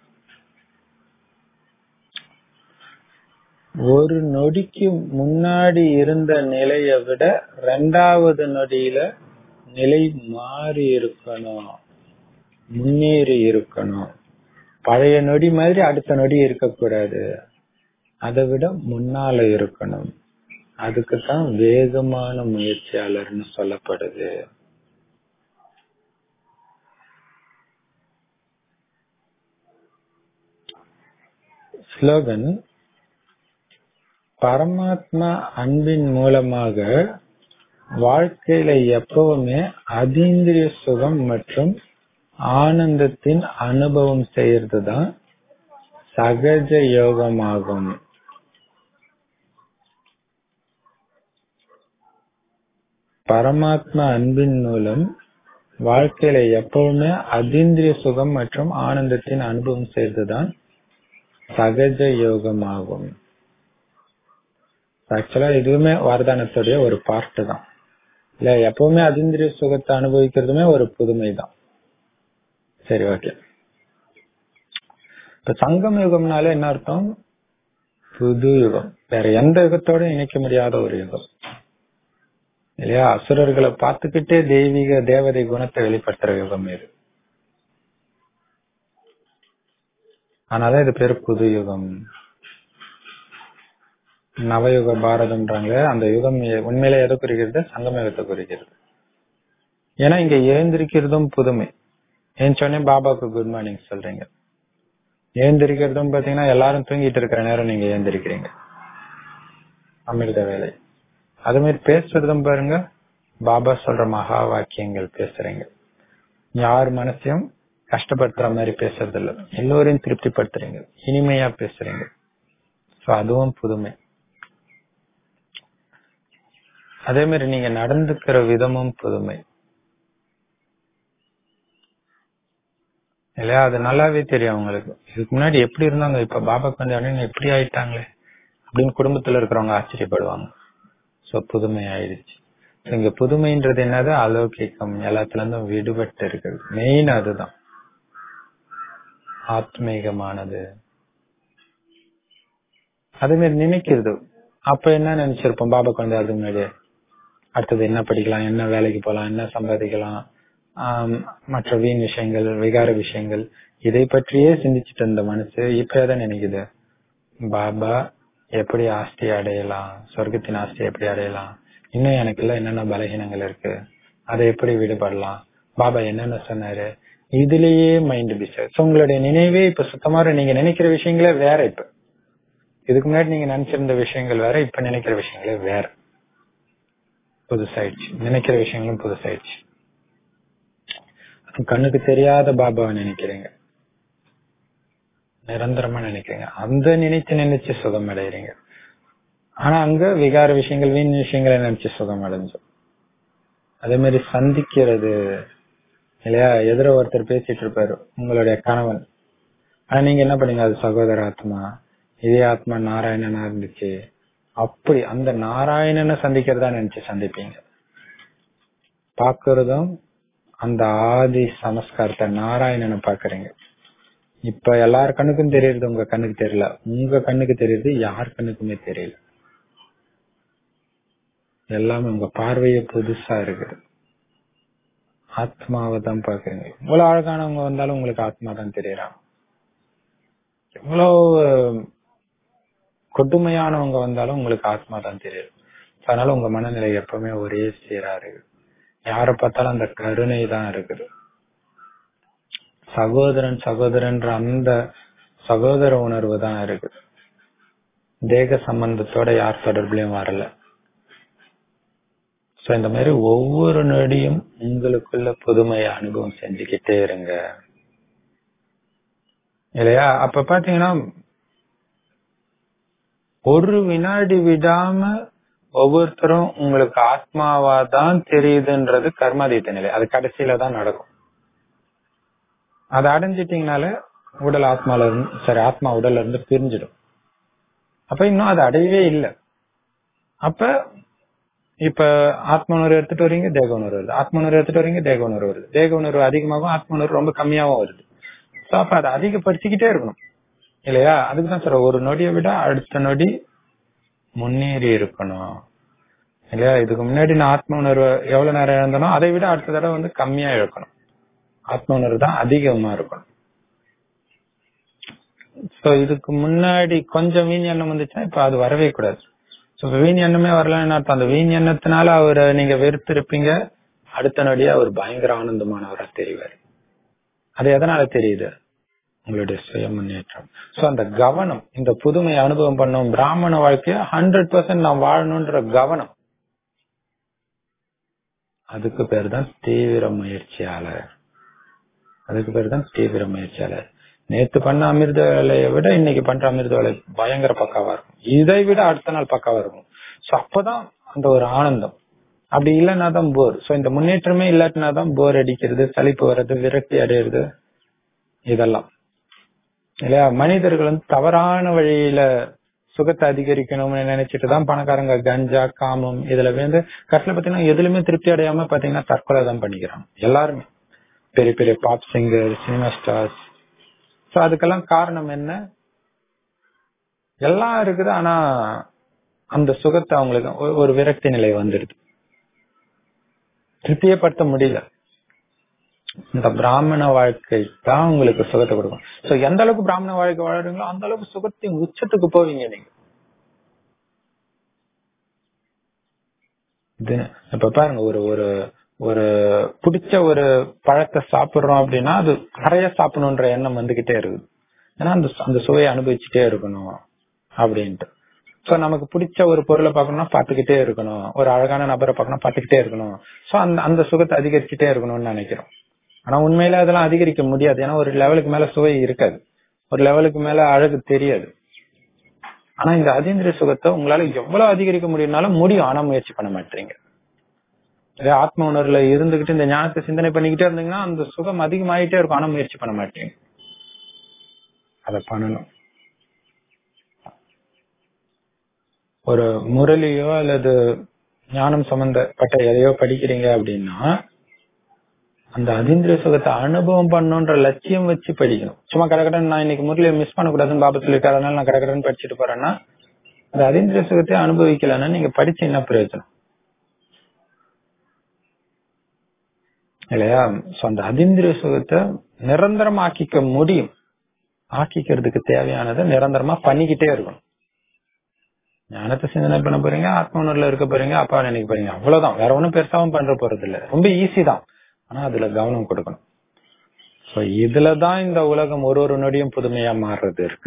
ஒரு நொடிக்கு முன்னாடி இருந்த நிலைய விட ரெண்டாவது நொடியில நிலை மாறி இருக்கணும் முன்னேறி இருக்கணும் பழைய நொடி மாதிரி அடுத்த நொடி இருக்கக்கூடாது அதை விட முன்னால இருக்கணும் அதுக்கு தான் வேகமான முயற்சியாளர்னு சொல்லப்படுது ஸ்லோகன் பரமாத்மா அன்பின் மூலமாக வாழ்க்கையில எப்பவுமே அதீந்திரிய சுகம் மற்றும் ஆனந்தத்தின் அனுபவம் செய்யறது தான் சகஜ யோகமாகும் பரமாத்மா அன்பின் மூலம் வாழ்க்கையில எப்பவுமே அதீந்திரிய சுகம் மற்றும் ஆனந்தத்தின் அனுபவம் செய்யறதுதான் சகஜ யோகமாகும் ஆக்சுவலா இதுவுமே வரதானத்துடைய ஒரு பார்ட் தான் இல்ல எப்பவுமே அதீந்திரிய சுகத்தை அனுபவிக்கிறதுமே ஒரு புதுமை தான் சரி ஓகே இப்ப சங்கம் யுகம்னால என்ன அர்த்தம் புது யுகம் வேற எந்த யுகத்தோட இணைக்க முடியாத ஒரு யுகம் இல்லையா அசுரர்களை பார்த்துக்கிட்டே தெய்வீக தேவதை குணத்தை வெளிப்படுத்துற யுகம் இது அதனால இது பேரு புது யுகம் நவயுக பாரதம்ன்றாங்க அந்த யுகம் உண்மையில எதை குறிக்கிறது சங்கம யுகத்தை குறிக்கிறது ஏன்னா இங்க எழுந்திருக்கிறதும் புதுமை ஏஞ்சோடனே பாபாக்கு குட் மார்னிங் சொல்றீங்க எழுந்திருக்கிறதும் பாத்தீங்கன்னா எல்லாரும் தூங்கிட்டு இருக்கிற நேரம் நீங்க எழுந்திருக்கிறீங்க அமிர்த வேலை அது மாதிரி பேசுறதும் பாருங்க பாபா சொல்ற மகா வாக்கியங்கள் பேசுறீங்க யார் மனசையும் கஷ்டப்படுத்துற மாதிரி பேசுறது இல்ல எல்லோரையும் திருப்திப்படுத்துறீங்க இனிமையா பேசுறீங்க சோ அதுவும் புதுமை அதே மாதிரி நீங்க நடந்துக்கிற விதமும் புதுமை இல்லையா அது நல்லாவே தெரியும் அவங்களுக்கு இதுக்கு முன்னாடி எப்படி இருந்தாங்க இப்ப பாபாக்கு வந்து அண்ணன் எப்படி ஆயிட்டாங்களே அப்படின்னு குடும்பத்துல இருக்கிறவங்க ஆச்சரியப்படுவாங்க சோ புதுமை ஆயிடுச்சு இங்க புதுமைன்றது என்னது அலௌகிக்கம் எல்லாத்துல இருந்தும் விடுபட்டு இருக்குது மெயின் அதுதான் ஆத்மீகமானது அதே மாதிரி நினைக்கிறது அப்ப என்ன நினைச்சிருப்போம் பாபாக்கு வந்து அதுக்கு முன்னாடி அடுத்தது என்ன படிக்கலாம் என்ன வேலைக்கு போலாம் என்ன சம்பாதிக்கலாம் மற்ற வீண் விஷயங்கள் விகார விஷயங்கள் இதை பற்றியே சிந்திச்சுட்டு இருந்த மனசு இப்ப எதை நினைக்குது பாபா எப்படி ஆஸ்தி அடையலாம் சொர்க்கத்தின் ஆஸ்தி எப்படி அடையலாம் இன்னும் எனக்குள்ள என்னென்ன பலகீனங்கள் இருக்கு அதை எப்படி விடுபடலாம் பாபா என்னென்ன சொன்னாரு இதுலயே மைண்ட் பிஸி உங்களுடைய நினைவே இப்ப சுத்தமாக நீங்க நினைக்கிற விஷயங்களே வேற இப்ப இதுக்கு முன்னாடி நீங்க நினைச்சிருந்த விஷயங்கள் வேற இப்ப நினைக்கிற விஷயங்களே வேற புதுசாயிடுச்சு நினைக்கிற விஷயங்களும் புதுசாயிடுச்சு கண்ணுக்கு தெரியாத பாபாவை நினைக்கிறீங்க நிரந்தரமா நினைக்கிறீங்க அந்த நினைச்சு நினைச்சு சுகம் அடைகிறீங்க ஆனா அங்க விகார விஷயங்கள் வீண் விஷயங்களை நினைச்சு சுகம் அடைஞ்சோம் அதே மாதிரி சந்திக்கிறது இல்லையா எதிர ஒருத்தர் பேசிட்டு இருப்பாரு உங்களுடைய கணவன் ஆனா நீங்க என்ன பண்ணீங்க அது சகோதர ஆத்மா இதே ஆத்மா நாராயணனா இருந்துச்சு அப்படி அந்த நாராயணனை சந்திக்கிறதா நினைச்சு சந்திப்பீங்க பாக்குறதும் அந்த ஆதி சமஸ்காரத்தை நாராயணனை பாக்குறீங்க இப்ப எல்லார் கண்ணுக்கும் தெரியறது உங்க கண்ணுக்கு தெரியல உங்க கண்ணுக்கு தெரியறது யார் கண்ணுக்குமே தெரியல எல்லாமே உங்க பார்வையே புதுசா இருக்குது ஆத்மாவை தான் பாக்குறீங்க இவ்வளவு அழகானவங்க வந்தாலும் உங்களுக்கு ஆத்மா தான் தெரியறாங்க இவ்வளவு கொடுமையானவங்க வந்தாலும் உங்களுக்கு ஆத்மா தான் தெரியும் அதனால உங்க மனநிலை எப்பவுமே ஒரே சீரா இருக்கு யார பார்த்தாலும் அந்த கருணை தான் இருக்குது சகோதரன் சகோதரன்ற அந்த சகோதர உணர்வு தான் இருக்குது தேக சம்பந்தத்தோட யார் தொடர்புலயும் வரல சோ இந்த மாதிரி ஒவ்வொரு நொடியும் உங்களுக்குள்ள புதுமையை அனுபவம் செஞ்சுக்கிட்டே இருங்க இல்லையா அப்ப பாத்தீங்கன்னா ஒரு வினாடி விடாம ஒவ்வொருத்தரும் உங்களுக்கு ஆத்மாவா தான் தெரியுதுன்றது கர்மாதீத்த நிலை அது கடைசியில தான் நடக்கும் அதை அடைஞ்சிட்டீங்கனால உடல் ஆத்மால இருந்து சரி ஆத்மா உடல்ல இருந்து பிரிஞ்சிடும் அப்ப இன்னும் அது அடையவே இல்லை அப்ப இப்ப ஆத்ம உணர்வு எடுத்துட்டு வரீங்க தேக உணர்வு வருது ஆத்ம உணர்வு எடுத்துட்டு வரீங்க தேக உணர்வு வருது தேக உணர்வு அதிகமாகும் ஆத்ம உணர்வு ரொம்ப கம்மியாவும் வருது சோ அப்ப அதை அதிகப்படுத்திக்கிட்டே இருக்கணும் இல்லையா அதுக்குதான் சார் ஒரு நொடியை விட அடுத்த நொடி முன்னேறி இருக்கணும் இல்லையா இதுக்கு முன்னாடி நான் ஆத்ம உணர்வு எவ்வளவு நேரம் இழந்தனோ அதை விட அடுத்த தடவை வந்து கம்மியா இழக்கணும் ஆத்ம உணர்வு தான் அதிகமா இருக்கணும் சோ இதுக்கு முன்னாடி கொஞ்சம் வீண் எண்ணம் வந்துச்சுன்னா இப்ப அது வரவே கூடாது சோ வீண் எண்ணமே வரலன்னு அர்த்தம் அந்த வீண் எண்ணத்தினால அவரை நீங்க வெறுத்திருப்பீங்க அடுத்த நொடியே அவர் பயங்கர ஆனந்தமானவரா தெரிவார் அது எதனால தெரியுது உங்களுடைய சுய முன்னேற்றம் சோ அந்த கவனம் இந்த புதுமை அனுபவம் பண்ணும் பிராமண வாழ்க்கைய ஹண்ட்ரட் பர்சன்ட் நான் வாழணும்ன்ற கவனம் அதுக்கு பேர் தான் தீவிர முயற்சியாளர் அதுக்கு பேர் தான் தீவிர முயற்சியாளர் நேத்து பண்ண அமிர்த வேலையை விட இன்னைக்கு பண்ற அமிர்த வேலை பயங்கர பக்காவா இருக்கும் இதை விட அடுத்த நாள் பக்காவா இருக்கும் சோ அப்பதான் அந்த ஒரு ஆனந்தம் அப்படி இல்லைன்னா தான் போர் சோ இந்த முன்னேற்றமே இல்லாட்டினா தான் போர் அடிக்கிறது சலிப்பு வர்றது விரக்தி அடையிறது இதெல்லாம் இல்லையா மனிதர்கள் வந்து தவறான வழியில சுகத்தை அதிகரிக்கணும்னு நினைச்சிட்டு தான் பணக்காரங்க கஞ்சா காமம் இதுல வந்து கடைசியில பாத்தீங்கன்னா எதுலயுமே திருப்தி அடையாம பாத்தீங்கன்னா தற்கொலை தான் பண்ணிக்கிறாங்க எல்லாருமே பெரிய பெரிய pop singer cinema stars so அதுக்கெல்லாம் காரணம் என்ன எல்லாம் இருக்குது ஆனா அந்த சுகத்தை அவங்களுக்கு ஒரு- ஒரு விரக்தி நிலை வந்துடுது திருப்தியப்படுத்த முடியல இந்த பிராமண வாழ்க்கை தான் உங்களுக்கு சுகத்தை கொடுக்கும் சோ எந்த அளவுக்கு பிராமண வாழ்க்கை வாழறீங்களோ அந்த அளவுக்கு சுகத்தின் உச்சத்துக்கு போவீங்க நீங்க இது இப்ப பாருங்க ஒரு ஒரு ஒரு பிடிச்ச ஒரு பழத்தை சாப்பிடுறோம் அப்படின்னா அது நிறைய சாப்பிடணுன்ற எண்ணம் வந்துகிட்டே இருக்குது ஏன்னா அந்த அந்த சுவையை அனுபவிச்சுட்டே இருக்கணும் அப்படின்ட்டு சோ நமக்கு பிடிச்ச ஒரு பொருளை பார்க்கணும்னா பார்த்துக்கிட்டே இருக்கணும் ஒரு அழகான நபரை பார்க்கணும் பார்த்துக்கிட்டே இருக்கணும் சோ அந்த அந்த சுகத்தை அதிகரிச்சுட்டே இருக்கணும்னு நினைக்கிறோம் ஆனா உண்மையில அதெல்லாம் அதிகரிக்க முடியாது ஏன்னா ஒரு லெவலுக்கு மேல சுவை இருக்காது ஒரு லெவலுக்கு மேல அழகு தெரியாது ஆனா இந்த அதீந்திரிய சுகத்தை உங்களால எவ்வளவு அதிகரிக்க முடியும்னாலும் முடியும் ஆனா முயற்சி பண்ண மாட்டீங்க இதே ஆத்ம உணர்வுல இருந்துகிட்டு இந்த ஞானத்தை சிந்தனை பண்ணிக்கிட்டே இருந்தீங்கன்னா அந்த சுகம் அதிகமாயிட்டே இருக்கும் ஆனா முயற்சி பண்ண மாட்டீங்க அத பண்ணணும் ஒரு முரளியோ அல்லது ஞானம் சம்பந்தப்பட்ட எதையோ படிக்கிறீங்க அப்படின்னா அந்த அதீந்திரிய சுகத்தை அனுபவம் பண்ணணுன்ற லட்சியம் வச்சு படிக்கணும் சும்மா கடகடன் நான் இன்னைக்கு முரளியை மிஸ் பண்ணக்கூடாதுன்னு பாபா சொல்லிட்டாரு அதனால நான் கடகடன் படிச்சுட்டு போறேன்னா அந்த அதீந்திரிய சுகத்தை அனுபவிக்கலன்னா நீங்க படிச்சு என்ன பிரயோஜனம் இல்லையா சோ அந்த அதீந்திரிய சுகத்தை நிரந்தரமா ஆக்கிக்க முடியும் ஆக்கிக்கிறதுக்கு தேவையானதை நிரந்தரமா பண்ணிக்கிட்டே இருக்கணும் ஞானத்தை சிந்தனை பண்ண போறீங்க ஆத்ம உணர்வுல இருக்க போறீங்க அப்பா நினைக்க போறீங்க அவ்வளவுதான் வேற ஒண்ணும் பெருசாவும் பண்ற போறது இல்ல ரொம்ப ஈஸி தான் ஆனா அதுல கவனம் கொடுக்கணும் சோ இதுலதான் இந்த உலகம் ஒரு ஒரு நொடியும் புதுமையா மாறுறது இருக்கு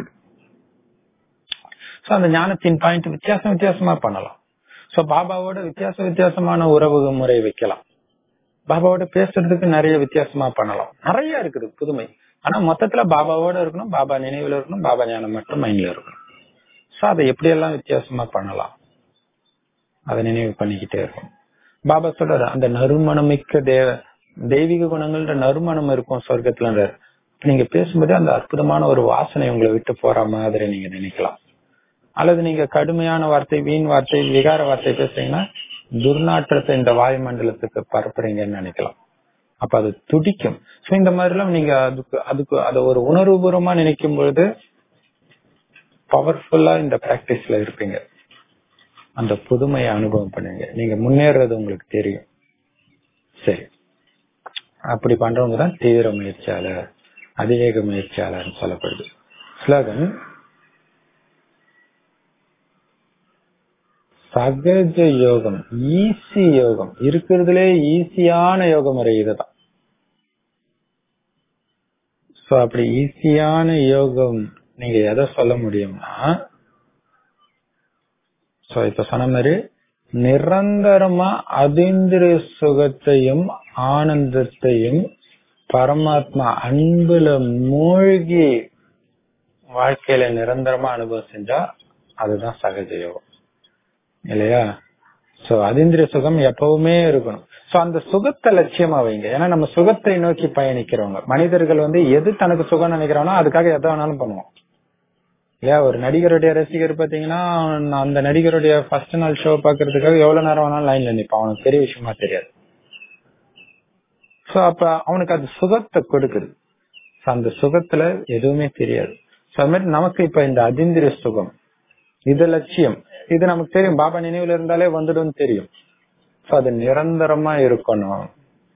சோ அந்த ஞானத்தின் பாயிண்ட் வித்தியாசம் வித்தியாசமா பண்ணலாம் சோ பாபாவோட வித்தியாச வித்தியாசமான உறவு முறை வைக்கலாம் பாபாவோட பேசுறதுக்கு நிறைய வித்தியாசமா பண்ணலாம் நிறைய இருக்குது புதுமை ஆனா மொத்தத்துல பாபாவோட இருக்கணும் பாபா நினைவுல இருக்கணும் பாபா ஞானம் மட்டும் மைண்ட்ல இருக்கணும் சோ அதை எப்படி எல்லாம் வித்தியாசமா பண்ணலாம் அதை நினைவு பண்ணிக்கிட்டே இருக்கும் பாபா சொல்றாரு அந்த நறுமணமிக்க தேவ தெய்வீக குணங்கள்ன்ற நறுமணம் இருக்கும் சொர்க்கத்துல நீங்க பேசும்போதே அந்த அற்புதமான ஒரு வாசனை உங்களை விட்டு போற மாதிரி நீங்க நினைக்கலாம் அல்லது நீங்க கடுமையான வார்த்தை வீண் வார்த்தை விகார வார்த்தை பேசுறீங்கன்னா துர்நாற்றத்தை இந்த வாயுமண்டலத்துக்கு பரப்புறீங்கன்னு நினைக்கலாம் அப்ப அது துடிக்கும் சோ இந்த மாதிரி எல்லாம் நீங்க அதுக்கு அதுக்கு அதை ஒரு உணர்வுபூர்வமா நினைக்கும் பொழுது பவர்ஃபுல்லா இந்த பிராக்டிஸ்ல இருப்பீங்க அந்த புதுமையை அனுபவம் பண்ணுங்க நீங்க முன்னேறது உங்களுக்கு தெரியும் சரி அப்படி பண்றவங்க தான் தீவிர முயற்சியாளர் அதிவேக முயற்சியாளர் சொல்லப்படுது ஸ்லோகன் சகஜ யோகம் ஈஸி யோகம் இருக்கிறதுலே ஈஸியான யோக முறை இதுதான் சோ அப்படி ஈஸியான யோகம் நீங்க எதை சொல்ல முடியும்னா சோ இப்ப சொன்ன மாதிரி நிரந்தரமா அதீந்திரிய சுகத்தையும் ஆனந்தத்தையும் பரமாத்மா அன்புல மூழ்கி வாழ்க்கையில நிரந்தரமா அனுபவம் செஞ்சா அதுதான் சகஜ யோகம் இல்லையா சோ அதீந்திரிய சுகம் எப்பவுமே இருக்கணும் சோ அந்த சுகத்தை லட்சியமா வைங்க ஏன்னா நம்ம சுகத்தை நோக்கி பயணிக்கிறவங்க மனிதர்கள் வந்து எது தனக்கு சுகம் நினைக்கிறானோ அதுக்காக எதை வேணாலும் பண்ணுவோம் இல்லையா ஒரு நடிகருடைய ரசிகர் பாத்தீங்கன்னா அவன் அந்த நடிகருடைய ஃபர்ஸ்ட் நாள் ஷோ பாக்குறதுக்காக எவ்வளவு நேரம் வேணாலும் லைன்ல நிப்பான் அவனுக்கு பெரிய விஷயமா தெரியாது சோ அப்ப அவனுக்கு அது சுகத்தை கொடுக்குது So, அந்த சுகத்துல எதுவுமே தெரியாது So, அது மாதிரி நமக்கு இப்ப இந்த அதிந்திரிய சுகம் இது லட்சியம் இது நமக்கு தெரியும் பாபா நினைவுல இருந்தாலே வந்துடும் தெரியும் So, அது நிரந்தரமா இருக்கணும்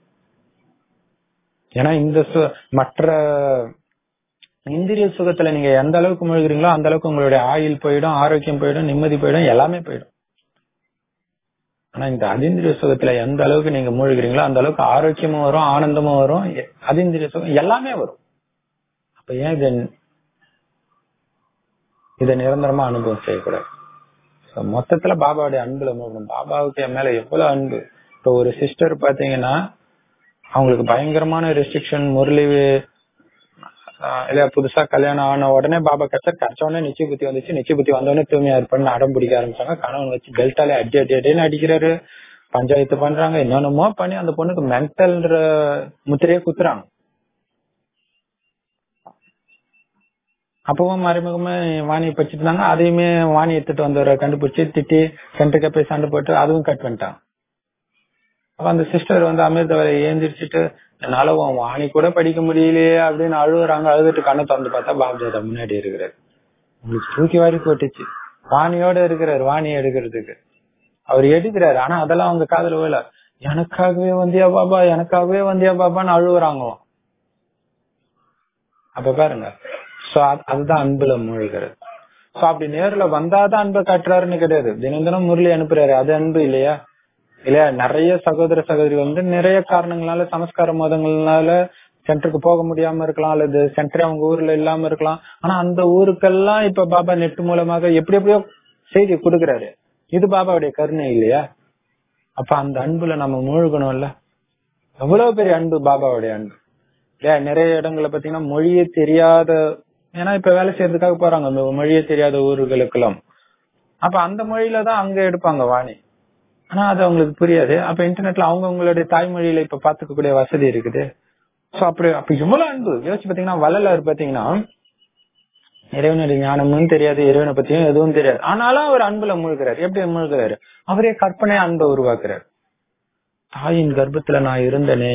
ஏன்னா இந்த சு- மற்ற இந்திரிய சுகத்துல நீங்க எந்த அளவுக்கு முழுகிறீங்களோ அந்த அளவுக்கு உங்களுடைய ஆயுள் போயிடும் ஆரோக்கியம் போயிடும் நிம்மதி போயிடும் எல்லாமே போயிடும் ஆனா இந்த அதிந்திரிய சுகத்துல எந்த அளவுக்கு நீங்க மூழ்கிறீங்களோ அந்த அளவுக்கு ஆரோக்கியமும் வரும் ஆனந்தமும் வரும் எ- அதிந்திரிய சுகம் எல்லாமே வரும் அப்ப இப்ப ஏன் இதை இதை நிரந்தரமா அனுபவம் செய்யக்கூடாது So, மொத்தத்துல பாபாவுடைய அன்புல மூழ்கணும் பாபாவுக்கு என் மேல எவ்வளவு அன்பு இப்ப ஒரு சிஸ்டர் பாத்தீங்கன்னா அவங்களுக்கு பயங்கரமான ரெஸ்ட்ரிக்ஷன் முரளி ஆஹ் இல்ல புதுசா கல்யாணம் ஆன உடனே பாபா கச்சர் கச்ச உடனே நிச்சய புத்தி வந்துச்சு நிச்சய புத்தி வந்த உடனே தூய்மையா இருப்பேன்னு அடம் பிடிக்க ஆரம்பிச்சாங்க கணவன் வச்சு பெல்ட்டாலே அடி அடி அடின்னு அடிக்கிறாரு பஞ்சாயத்து பண்றாங்க என்னென்னமோ பண்ணி அந்த பொண்ணுக்கு மென்டல் முத்திரையே குத்துறாங்க அப்பவும் மறைமுகமா வாணியை படிச்சுட்டு இருந்தாங்க அதையுமே வாணி எடுத்துட்டு வந்தவரை கண்டுபிடிச்சு திட்டி சென்டருக்கு போய் சண்டை போட்டு அதுவும் கட் பண்ணிட்டான் அப்ப அந்த சிஸ்டர் வந்து அமிர்தவரை ஏந்திரிச்சிட்டு என்னால உன் வாணி கூட படிக்க முடியலையே அப்படின்னு அழுகுறாங்க அழுதுட்டு கண்ணை திறந்து பார்த்தா பாப்தாதா முன்னாடி இருக்கிறாரு உங்களுக்கு தூக்கி வாரி போட்டுச்சு வாணியோட இருக்கிறாரு வாணி எடுக்கிறதுக்கு அவர் எடுக்கிறாரு ஆனா அதெல்லாம் அவங்க காதுல விழல எனக்காகவே வந்தியா பாபா எனக்காகவே வந்தியா பாபான்னு அழுகுறாங்களாம் அப்ப பாருங்க சோ அதுதான் அன்புல மூழ்கிறது சோ அப்படி நேர்ல வந்தாதான் அன்பை காட்டுறாருன்னு கிடையாது தினம் தினம் முரளி அனுப்புறாரு அது அன்பு இல்லையா இல்லையா நிறைய சகோதர சகோதரி வந்து நிறைய காரணங்களால சமஸ்கார மதங்கள்னால சென்டருக்கு போக முடியாம இருக்கலாம் அல்லது சென்டர் அவங்க ஊர்ல இல்லாம இருக்கலாம் ஆனா அந்த ஊருக்கெல்லாம் இப்ப பாபா நெட் மூலமாக எப்படி எப்படியோ செய்தி கொடுக்கறாரு இது பாபாவுடைய கருணை இல்லையா அப்ப அந்த அன்புல நம்ம மூழ்கணும்ல எவ்வளவு பெரிய அன்பு பாபாவுடைய அன்பு இல்லையா நிறைய இடங்கள்ல பாத்தீங்கன்னா மொழியே தெரியாத ஏன்னா இப்ப வேலை செய்யறதுக்காக போறாங்க அந்த மொழியே தெரியாத ஊர்களுக்கெல்லாம் அப்ப அந்த மொழியில தான் அங்க எடுப்பாங்க வாணி ஆனா அது அவங்களுக்கு புரியாது அப்ப இன்டர்நெட்ல அவங்க உங்களுடைய தாய்மொழியில இப்ப பாத்துக்கக்கூடிய வசதி இருக்குது சோ அப்படி அப்ப இவ்வளவு அன்பு யோசிச்சு பாத்தீங்கன்னா வள்ளலார் பாத்தீங்கன்னா இறைவனுடைய ஞானமும் தெரியாது இறைவனை பத்தியும் எதுவும் தெரியாது ஆனாலும் அவர் அன்புல மூழ்கிறார் எப்படி மூழ்கிறாரு அவரே கற்பனை அன்பை உருவாக்குறார் தாயின் கர்ப்பத்துல நான் இருந்தனே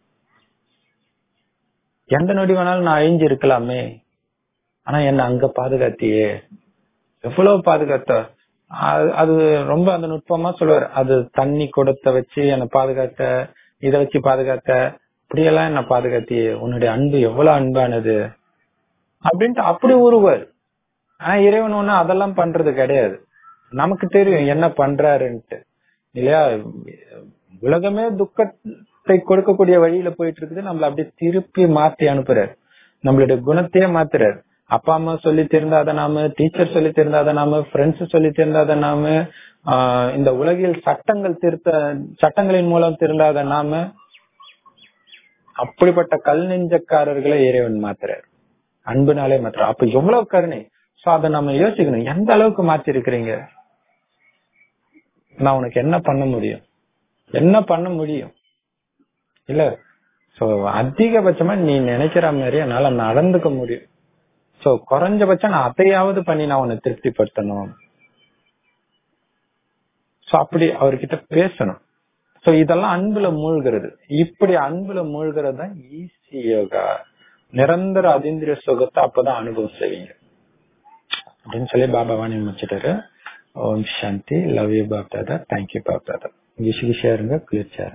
எந்த நொடி வேணாலும் நான் அழிஞ்சு இருக்கலாமே ஆனா என்ன அங்க பாதுகாத்தியே எவ்வளவு பாதுகாத்த அது- அது ரொம்ப அந்த நுட்பமா சொல்லுவார் அது தண்ணி குடத்தை வச்சு என்னை பாதுகாத்த இத வச்சு பாதுகாத்த இப்படியெல்லாம் என்ன பாதுகாத்தியே உன்னுடைய அன்பு எவ்வளவு அன்பானது அப்படின்ட்டு அப்படி உருவார் ஆனா இறைவன் ஒண்ணு அதெல்லாம் பண்றது கிடையாது நமக்கு தெரியும் என்ன பண்றாருன்ட்டு இல்லையா உலகமே துக்கத்தை கொடுக்கக்கூடிய வழியில போயிட்டு இருக்குது நம்மள அப்படியே திருப்பி மாத்தி அனுப்புறாரு நம்மளுடைய குணத்தையே மாத்துறாரு அப்பா அம்மா சொல்லி தெரிந்தாத நாம டீச்சர் சொல்லி தெரிந்தாத நாம ஃப்ரெண்ட்ஸ் சொல்லி தெரிந்தாத நாம ஆஹ் இந்த உலகில் சட்டங்கள் திருத்த சட்டங்களின் மூலம் திருந்தாத நாம அப்படிப்பட்ட கல் நெஞ்சக்காரர்களை இறைவன் மாத்துறாரு அன்புனாலே மாத்துறாரு அப்ப எவ்வளவு கருணை சோ அதை நம்ம யோசிக்கணும் எந்த அளவுக்கு மாத்தி இருக்கிறீங்க நான் உனக்கு என்ன பண்ண முடியும் என்ன பண்ண முடியும் இல்ல சோ அதிகபட்சமா நீ நினைக்கிற மாதிரி என்னால நடந்துக்க முடியும் சோ குறைஞ்சபட்சம் நான் அதையாவது பண்ணி நான் உன்னை திருப்திப்படுத்தணும் சோ அப்படி அவர்கிட்ட பேசணும் சோ இதெல்லாம் அன்புல மூழ்கிறது இப்படி அன்புல மூழ்கிறது தான் ஈஸி யோகா நிரந்தர அதீந்திரிய சுகத்தை அப்பதான் அனுபவம் செய்வீங்க அப்படின்னு சொல்லி பாபா வாணி முடிச்சிட்டாரு ஓம் சாந்தி love you Bap Dada thank you Bap Dada விஷயம் இருங்க குளிர்ச்சியா இருங்க